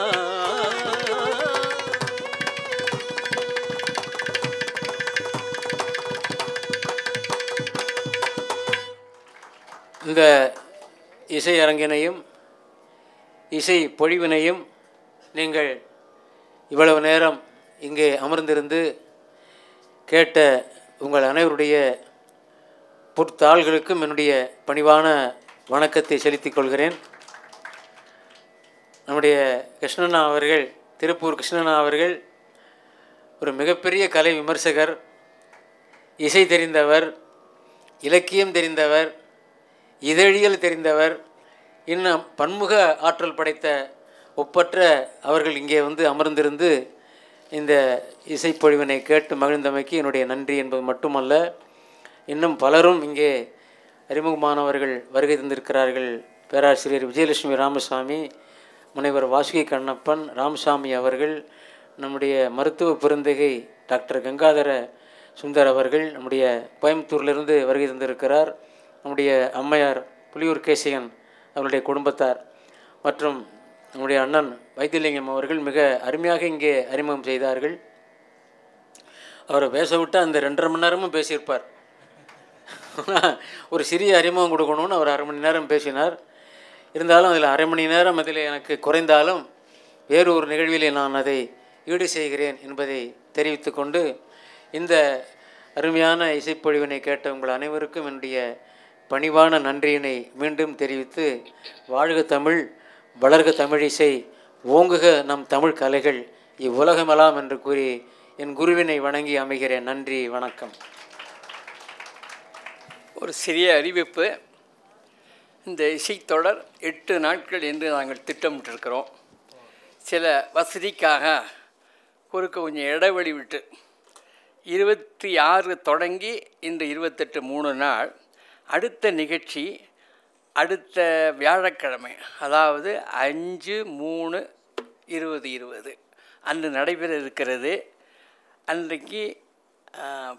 இந்த இசை அரங்கினையும் இசை பொழிவினையும் நீங்கள் இவ்வளவு நேரம் இங்கே அமர்ந்திருந்து கேட்ட உங்கள் அனைவருடைய பொற்தாள்களுக்கும் என்னுடைய பணிவான வணக்கத்தை செலுத்திக் கொள்கிறேன் நம்முடைய கிருஷ்ணண்ணா அவர்கள் திருப்பூர் கிருஷ்ணண்ணா அவர்கள் ஒரு மிகப்பெரிய கலை விமர்சகர் இசை தெரிந்தவர் இலக்கியம் தெரிந்தவர் இதழியல் தெரிந்தவர் இன்னும் பன்முக ஆற்றல் படைத்த ஒப்பற்ற அவர்கள் இங்கே வந்து அமர்ந்திருந்து இந்த இசைப்பொழிவினை கேட்டு மகிழ்ந்தமைக்கு என்னுடைய நன்றி என்பது மட்டுமல்ல இன்னும் பலரும் இங்கே அறிமுகமானவர்கள் வருகை தந்திருக்கிறார்கள் பேராசிரியர் விஜயலட்சுமி ராமசாமி முனைவர் வாசுகி கண்ணப்பன் ராமசாமி அவர்கள் நம்முடைய மருத்துவ பெருந்தகை டாக்டர் கங்காதர சுந்தர் அவர்கள் நம்முடைய கோயம்புத்தூரிலிருந்து வருகை தந்திருக்கிறார் நம்முடைய அம்மையார் புலியூர் கேசியன் அவருடைய குடும்பத்தார் மற்றும் நம்முடைய அண்ணன் வைத்தியலிங்கம் அவர்கள் மிக அருமையாக இங்கே அறிமுகம் செய்தார்கள் அவரை பேச விட்டு அந்த ரெண்டரை மணி நேரமும் பேசியிருப்பார் ஒரு சிறிய அறிமுகம் கொடுக்கணும்னு அவர் அரை மணி நேரம் பேசினார் இருந்தாலும் அதில் அரை மணி நேரம் அதில் எனக்கு குறைந்தாலும் வேறு ஒரு நிகழ்விலே நான் அதை ஈடு செய்கிறேன் என்பதை தெரிவித்து கொண்டு இந்த அருமையான இசைப்பொழிவினை கேட்ட உங்கள் அனைவருக்கும் என்னுடைய பணிவான நன்றியினை மீண்டும் தெரிவித்து வாழ்க தமிழ் வளர்க தமிழிசை ஓங்குக நம் தமிழ் கலைகள் இவ்வுலகமெல்லாம் என்று கூறி என் குருவினை வணங்கி அமைகிறேன் நன்றி வணக்கம் ஒரு சிறிய அறிவிப்பு இந்த இசைத்தொடர் எட்டு நாட்கள் என்று நாங்கள் திட்டமிட்டிருக்கிறோம் சில வசதிக்காக குறுக்க கொஞ்சம் இடைவெளி விட்டு இருபத்தி ஆறு தொடங்கி இந்த இருபத்தெட்டு மூணு நாள் அடுத்த நிகழ்ச்சி அடுத்த வியாழக்கிழமை அதாவது அஞ்சு மூணு இருபது இருபது அன்று நடைபெற இருக்கிறது அன்றைக்கு ஆஹ்,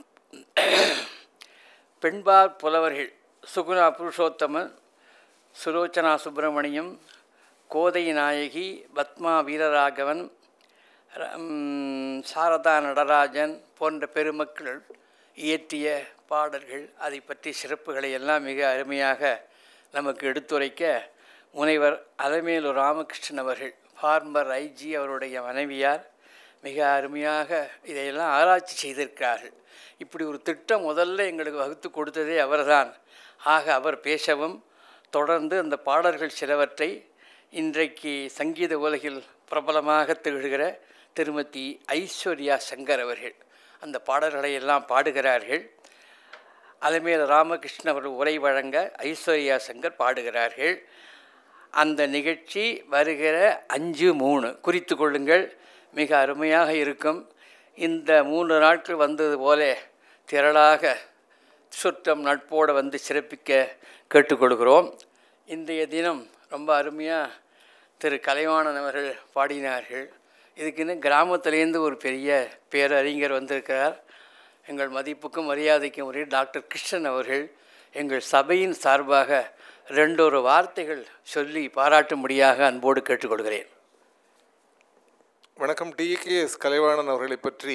பெண்பார் புலவர்கள் சுகுணா புருஷோத்தமன் சுலோச்சனா சுப்பிரமணியம் கோதை நாயகி பத்மா வீரராகவன் ர- ம், சாரதா நடராஜன் போன்ற பெருமக்கள் இயற்றிய பாடல்கள் அதை பற்றி சிறப்புகளை எல்லாம் மிக அருமையாக நமக்கு எடுத்துரைக்க முனைவர் அலமேலு ராமகிருஷ்ணன் அவர்கள் ஃபார்மர் ஐஜி அவருடைய மனைவியார் மிக அருமையாக இதையெல்லாம் ஆராய்ச்சி செய்திருக்கிறார்கள் இப்படி ஒரு திட்டம் முதல்ல எங்களுக்கு வகுத்து கொடுத்ததே அவர்தான் ஆக அவர் பேசவும் தொடர்ந்து அந்த பாடல்கள் சிலவற்றை இன்றைக்கு சங்கீத உலகில் பிரபலமாக திகழ்கிற திருமதி ஐஸ்வர்யா சங்கர் அவர்கள் அந்த பாடல்களை எல்லாம் பாடுகிறார்கள் அலமேல ராமகிருஷ்ணன் அவர்கள் உரை வழங்க ஐஸ்வர்யா சங்கர் பாடுகிறார்கள் அந்த நிகழ்ச்சி வருகிற அஞ்சு மூணு குறித்து கொள்ளுங்கள் மிக அருமையாக இருக்கும் இந்த மூன்று நாட்கள் வந்தது போல திரளாக சுற்றம் நட்போடு வந்து சிறப்பிக்க கேட்டுக்கொள்கிறோம் இன்றைய தினம் ரொம்ப அருமையாக திரு கலைவாணன் அவர்கள் பாடினார்கள் இதுக்குன்னு கிராமத்திலேருந்து ஒரு பெரிய பேரறிஞர் வந்திருக்கிறார் எங்கள் மதிப்புக்கும் மரியாதைக்கும் உரிய டாக்டர் கிருஷ்ணன் அவர்கள் எங்கள் சபையின் சார்பாக ரெண்டொரு வார்த்தைகள் சொல்லி பாராட்டும்படியாக அன்போடு கேட்டுக்கொள்கிறேன் வணக்கம் டிகேஎஸ் கலைவாணன் அவர்களை பற்றி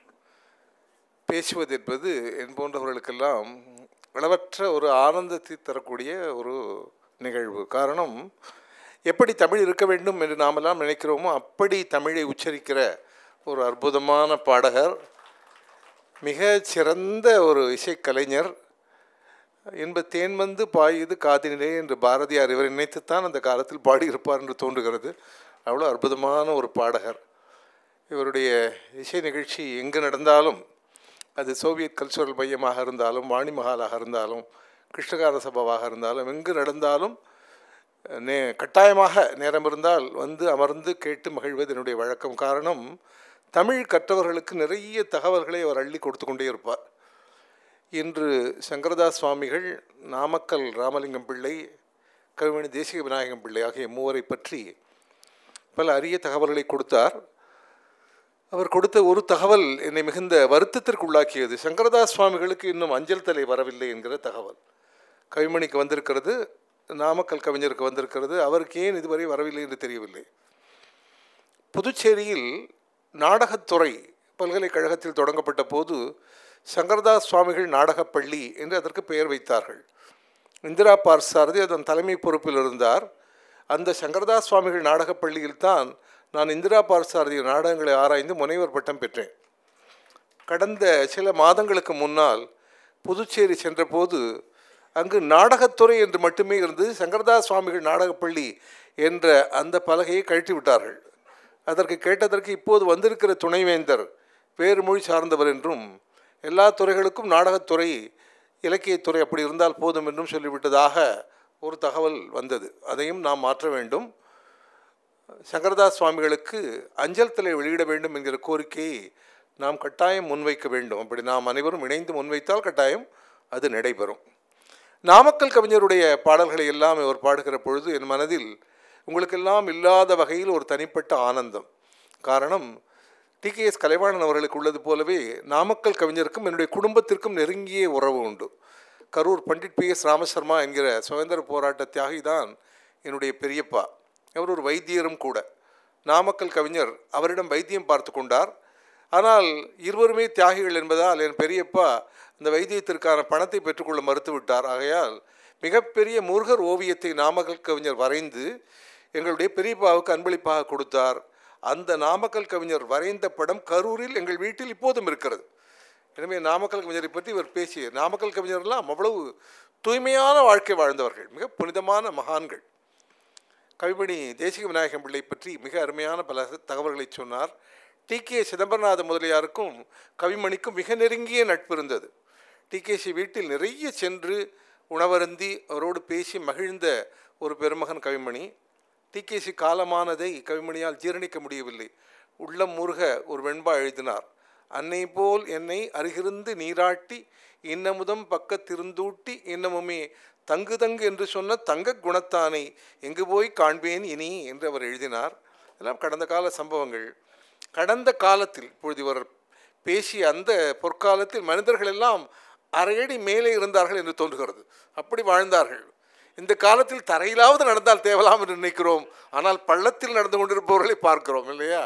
பேசுவது என்பது என் போன்றவர்களுக்கெல்லாம் அளவற்ற ஒரு ஆனந்தத்தை தரக்கூடிய ஒரு நிகழ்வு காரணம் எப்படி தமிழ் இருக்க வேண்டும் என்று நாமெல்லாம் நினைக்கிறோமோ அப்படி தமிழை உச்சரிக்கிற ஒரு அற்புதமான பாடகர் மிக சிறந்த ஒரு இசைக்கலைஞர் என்ப தேன் வந்து பாயுது காதினிலே என்று பாரதியார் இவரை நினைத்துத்தான் அந்த காலத்தில் பாடியிருப்பார் என்று தோன்றுகிறது அவ்வளோ அற்புதமான ஒரு பாடகர் இவருடைய இசை நிகழ்ச்சி எங்கு நடந்தாலும் அது சோவியத் கல்ச்சுரல் மையமாக இருந்தாலும் வாணி மஹாலாக இருந்தாலும் கிருஷ்ணகார சபாவாக இருந்தாலும் எங்கு நடந்தாலும் நே கட்டாயமாக நேரம் இருந்தால் வந்து அமர்ந்து கேட்டு மகிழ்வது என்னுடைய வழக்கம் காரணம் தமிழ் கற்றவர்களுக்கு நிறைய தகவல்களை அவர் அள்ளி கொடுத்து கொண்டே இருப்பார் இன்று சங்கரதாஸ் சுவாமிகள் நாமக்கல் ராமலிங்கம் பிள்ளை கவிமணி தேசிக விநாயகம் பிள்ளை ஆகிய மூவரை பற்றி பல அரிய தகவல்களை கொடுத்தார் அவர் கொடுத்த ஒரு தகவல் என்னை மிகுந்த வருத்தத்திற்கு உள்ளாக்கியது சங்கரதாஸ் சுவாமிகளுக்கு இன்னும் அஞ்சல் தலை வரவில்லை என்கிற தகவல் கவிமணிக்கு வந்திருக்கிறது நாமக்கல் கவிஞருக்கு வந்திருக்கிறது அவருக்கு ஏன் இதுவரை வரவில்லை என்று தெரியவில்லை புதுச்சேரியில் நாடகத்துறை பல்கலைக்கழகத்தில் தொடங்கப்பட்ட போது சங்கரதாஸ் சுவாமிகள் நாடகப் பள்ளி என்று அதற்கு பெயர் வைத்தார்கள் இந்திரா பார்சாரதி அதன் தலைமை பொறுப்பில் இருந்தார் அந்த சங்கரதாஸ் சுவாமிகள் நாடகப் பள்ளியில்தான் நான் இந்திரா பார்சாரதி நாடகங்களை ஆராய்ந்து முனைவர் பட்டம் பெற்றேன் கடந்த சில மாதங்களுக்கு முன்னால் புதுச்சேரி சென்றபோது அங்கு நாடகத்துறை என்று மட்டுமே இருந்தது சங்கரதாஸ் சுவாமிகள் நாடகப்பள்ளி என்ற அந்த பலகையை கழட்டி விட்டார்கள் அதற்கு கேட்டதற்கு இப்போது வந்திருக்கிற துணைவேந்தர் வேறு மொழி சார்ந்தவர் என்றும் எல்லா துறைகளுக்கும் நாடகத்துறை இலக்கியத்துறை அப்படி இருந்தால் போதும் என்றும் சொல்லிவிட்டதாக ஒரு தகவல் வந்தது அதையும் நாம் மாற்ற வேண்டும் சங்கரதாஸ் சுவாமிகளுக்கு அஞ்சல் தலை வெளியிட வேண்டும் என்கிற கோரிக்கையை நாம் கட்டாயம் முன்வைக்க வேண்டும் அப்படி நாம் அனைவரும் இணைந்து முன்வைத்தால் கட்டாயம் அது நடைபெறும் நாமக்கல் கவிஞருடைய பாடல்களை எல்லாம் அவர் பாடுகிற பொழுது என் மனதில் உங்களுக்கெல்லாம் இல்லாத வகையில் ஒரு தனிப்பட்ட ஆனந்தம் காரணம் டிகேஎஸ் கலைவாணன் அவர்களுக்கு உள்ளது போலவே நாமக்கல் கவிஞருக்கும் என்னுடைய குடும்பத்திற்கும் நெருங்கிய உறவு உண்டு கரூர் பண்டிட் பி எஸ் ராமசர்மா என்கிற சுதந்திர போராட்ட தியாகி தான் என்னுடைய பெரியப்பா அவர் ஒரு வைத்தியரும் கூட நாமக்கல் கவிஞர் அவரிடம் வைத்தியம் பார்த்து கொண்டார் ஆனால் இருவருமே தியாகிகள் என்பதால் என் பெரியப்பா அந்த வைத்தியத்திற்கான பணத்தை பெற்றுக்கொள்ள மறுத்துவிட்டார் ஆகையால் மிகப்பெரிய முருகர் ஓவியத்தை நாமக்கல் கவிஞர் வரைந்து எங்களுடைய பெரியப்பாவுக்கு அன்பளிப்பாக கொடுத்தார் அந்த நாமக்கல் கவிஞர் வரைந்த படம் கரூரில் எங்கள் வீட்டில் இப்போதும் இருக்கிறது எனவே நாமக்கல் கவிஞரை பற்றி இவர் பேசிய நாமக்கல் கவிஞர்லாம் அவ்வளவு தூய்மையான வாழ்க்கை வாழ்ந்தவர்கள் மிக புனிதமான மகான்கள் கவிமணி தேசிக விநாயகம் பிள்ளை பற்றி மிக அருமையான பல தகவல்களை சொன்னார் டி கே சிதம்பரநாத முதலியாருக்கும் கவிமணிக்கும் மிக நெருங்கிய நட்பு இருந்தது டிகேசி வீட்டில் நிறைய சென்று உணவருந்தி அவரோடு பேசி மகிழ்ந்த ஒரு பெருமகன் கவிமணி டிகேசி காலமானதை கவிமணியால் ஜீரணிக்க முடியவில்லை உள்ளம் முருக ஒரு வெண்பா எழுதினார் அன்னை போல் என்னை அருகிருந்து நீராட்டி இன்னமுதம் பக்கத்திருந்தூட்டி இன்னமுமே தங்கு தங்கு என்று சொன்ன தங்க குணத்தானை எங்கு போய் காண்பேன் இனி என்று அவர் எழுதினார் இதெல்லாம் கடந்த கால சம்பவங்கள் கடந்த காலத்தில் இப்பொழுது இவர் பேசிய அந்த பொற்காலத்தில் மனிதர்கள் எல்லாம் அரையடி மேலே இருந்தார்கள் என்று தோன்றுகிறது அப்படி வாழ்ந்தார்கள் இந்த காலத்தில் தரையிலாவது நடந்தால் தேவலாம் என்று நினைக்கிறோம் ஆனால் பள்ளத்தில் நடந்து கொண்டிருப்பவர்களை பார்க்கிறோம் இல்லையா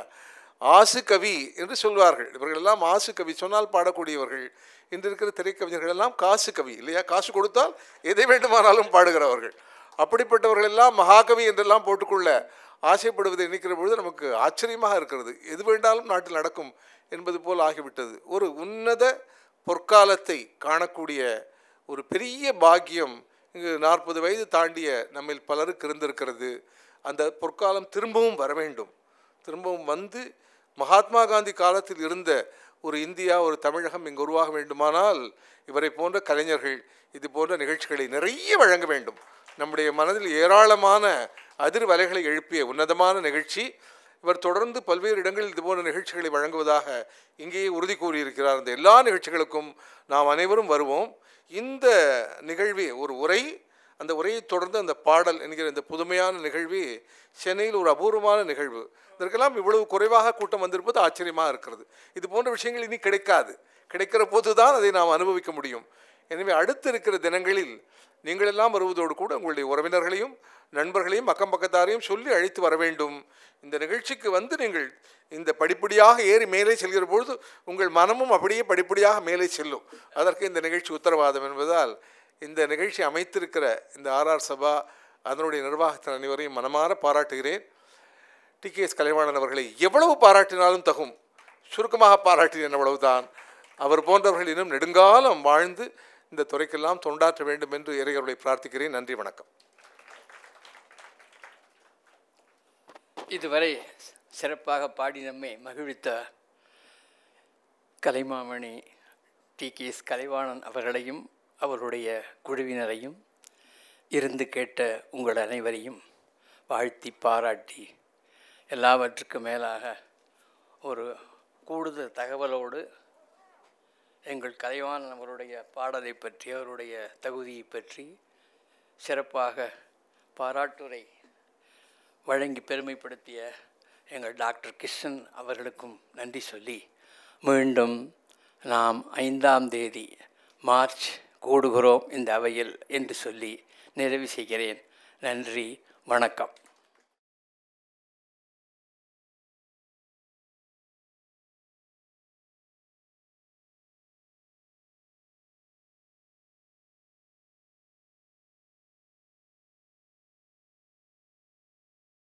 ஆசு கவி என்று சொல்வார்கள் இவர்கள் எல்லாம் ஆசு கவி சொன்னால் பாடக்கூடியவர்கள் இன்று இருக்கிற திரைக்கவிஞர்கள் எல்லாம் காசு கவி இல்லையா காசு கொடுத்தால் எதை வேண்டுமானாலும் பாடுகிறவர்கள் அப்படிப்பட்டவர்கள் எல்லாம் மகாகவி என்றெல்லாம் போட்டுக்கொள்ள ஆசைப்படுவதை நினைக்கிற பொழுது நமக்கு ஆச்சரியமாக இருக்கிறது எது வேண்டாலும் நாட்டில் நடக்கும் என்பது போல் ஆகிவிட்டது ஒரு உன்னத பொற்காலத்தை காணக்கூடிய ஒரு பெரிய பாக்கியம் இங்கு நாற்பது வயது தாண்டிய நம்மில் பலருக்கு இருந்திருக்கிறது அந்த பொற்காலம் திரும்பவும் வர வேண்டும் திரும்பவும் வந்து மகாத்மா காந்தி காலத்தில் இருந்த ஒரு இந்தியா ஒரு தமிழகம் இங்கு உருவாக வேண்டுமானால் இவரை போன்ற கலைஞர்கள் இது போன்ற நிகழ்ச்சிகளை நிறைய வழங்க வேண்டும் நம்முடைய மனதில் ஏராளமான அதிர்வலைகளை எழுப்பிய உன்னதமான நிகழ்ச்சி இவர் தொடர்ந்து பல்வேறு இடங்களில் இது போன்ற நிகழ்ச்சிகளை வழங்குவதாக இங்கேயே உறுதி கூறியிருக்கிறார் அந்த எல்லா நிகழ்ச்சிகளுக்கும் நாம் அனைவரும் வருவோம் இந்த நிகழ்வு ஒரு உரை அந்த உரையை தொடர்ந்து அந்த பாடல் என்கிற இந்த புதுமையான நிகழ்வு சென்னையில் ஒரு அபூர்வமான நிகழ்வு இதற்கெல்லாம் இவ்வளவு குறைவாக கூட்டம் வந்திருப்பது ஆச்சரியமாக இருக்கிறது இது போன்ற விஷயங்கள் இனி கிடைக்காது கிடைக்கிற போது தான் அதை நாம் அனுபவிக்க முடியும் எனவே அடுத்து இருக்கிற தினங்களில் நீங்கள் எல்லாம் வருவதோடு கூட உங்களுடைய உறவினர்களையும் நண்பர்களையும் அக்கம் பக்கத்தாரையும் சொல்லி அழைத்து வர வேண்டும் இந்த நிகழ்ச்சிக்கு வந்து நீங்கள் இந்த படிப்படியாக ஏறி மேலே செல்கிற பொழுது உங்கள் மனமும் அப்படியே படிப்படியாக மேலே செல்லும் அதற்கு இந்த நிகழ்ச்சி உத்தரவாதம் என்பதால் இந்த நிகழ்ச்சி அமைத்திருக்கிற இந்த ஆர்ஆர் சபா அதனுடைய நிர்வாகத்தின் அனைவரையும் மனமாற பாராட்டுகிறேன் டி கே எஸ் கலைவாணன் அவர்களை எவ்வளவு பாராட்டினாலும் தகும் சுருக்கமாக பாராட்டினேன் அவ்வளவுதான் அவர் போன்றவர்கள் இன்னும் நெடுங்காலம் வாழ்ந்து இந்த துறைக்கெல்லாம் தொண்டாற்ற வேண்டும் என்று இறையவர்களை பிரார்த்திக்கிறேன் நன்றி வணக்கம் இதுவரை சிறப்பாக பாடி நம்மை மகிழ்வித்த Kalaimamani T K S Kalaivanan அவர்களையும் அவருடைய குழுவினரையும் இருந்து கேட்ட உங்கள் அனைவரையும் வாழ்த்தி பாராட்டி எல்லாவற்றுக்கும் மேலாக ஒரு கூடுதல் தகவலோடு எங்கள் கலைவாணன் அவருடைய பாடலை பற்றி அவருடைய தகுதியை பற்றி சிறப்பாக பாராட்டுரை வழங்கி பெருமைப்படுத்திய எங்கள் டாக்டர் கிருஷ்ணன் அவர்களுக்கும் நன்றி சொல்லி மீண்டும் நாம் ஐந்தாம் தேதி மார்ச் கூடுகிறோம் இந்த அவையில் என்று சொல்லி நிறைவு செய்கிறேன் நன்றி வணக்கம்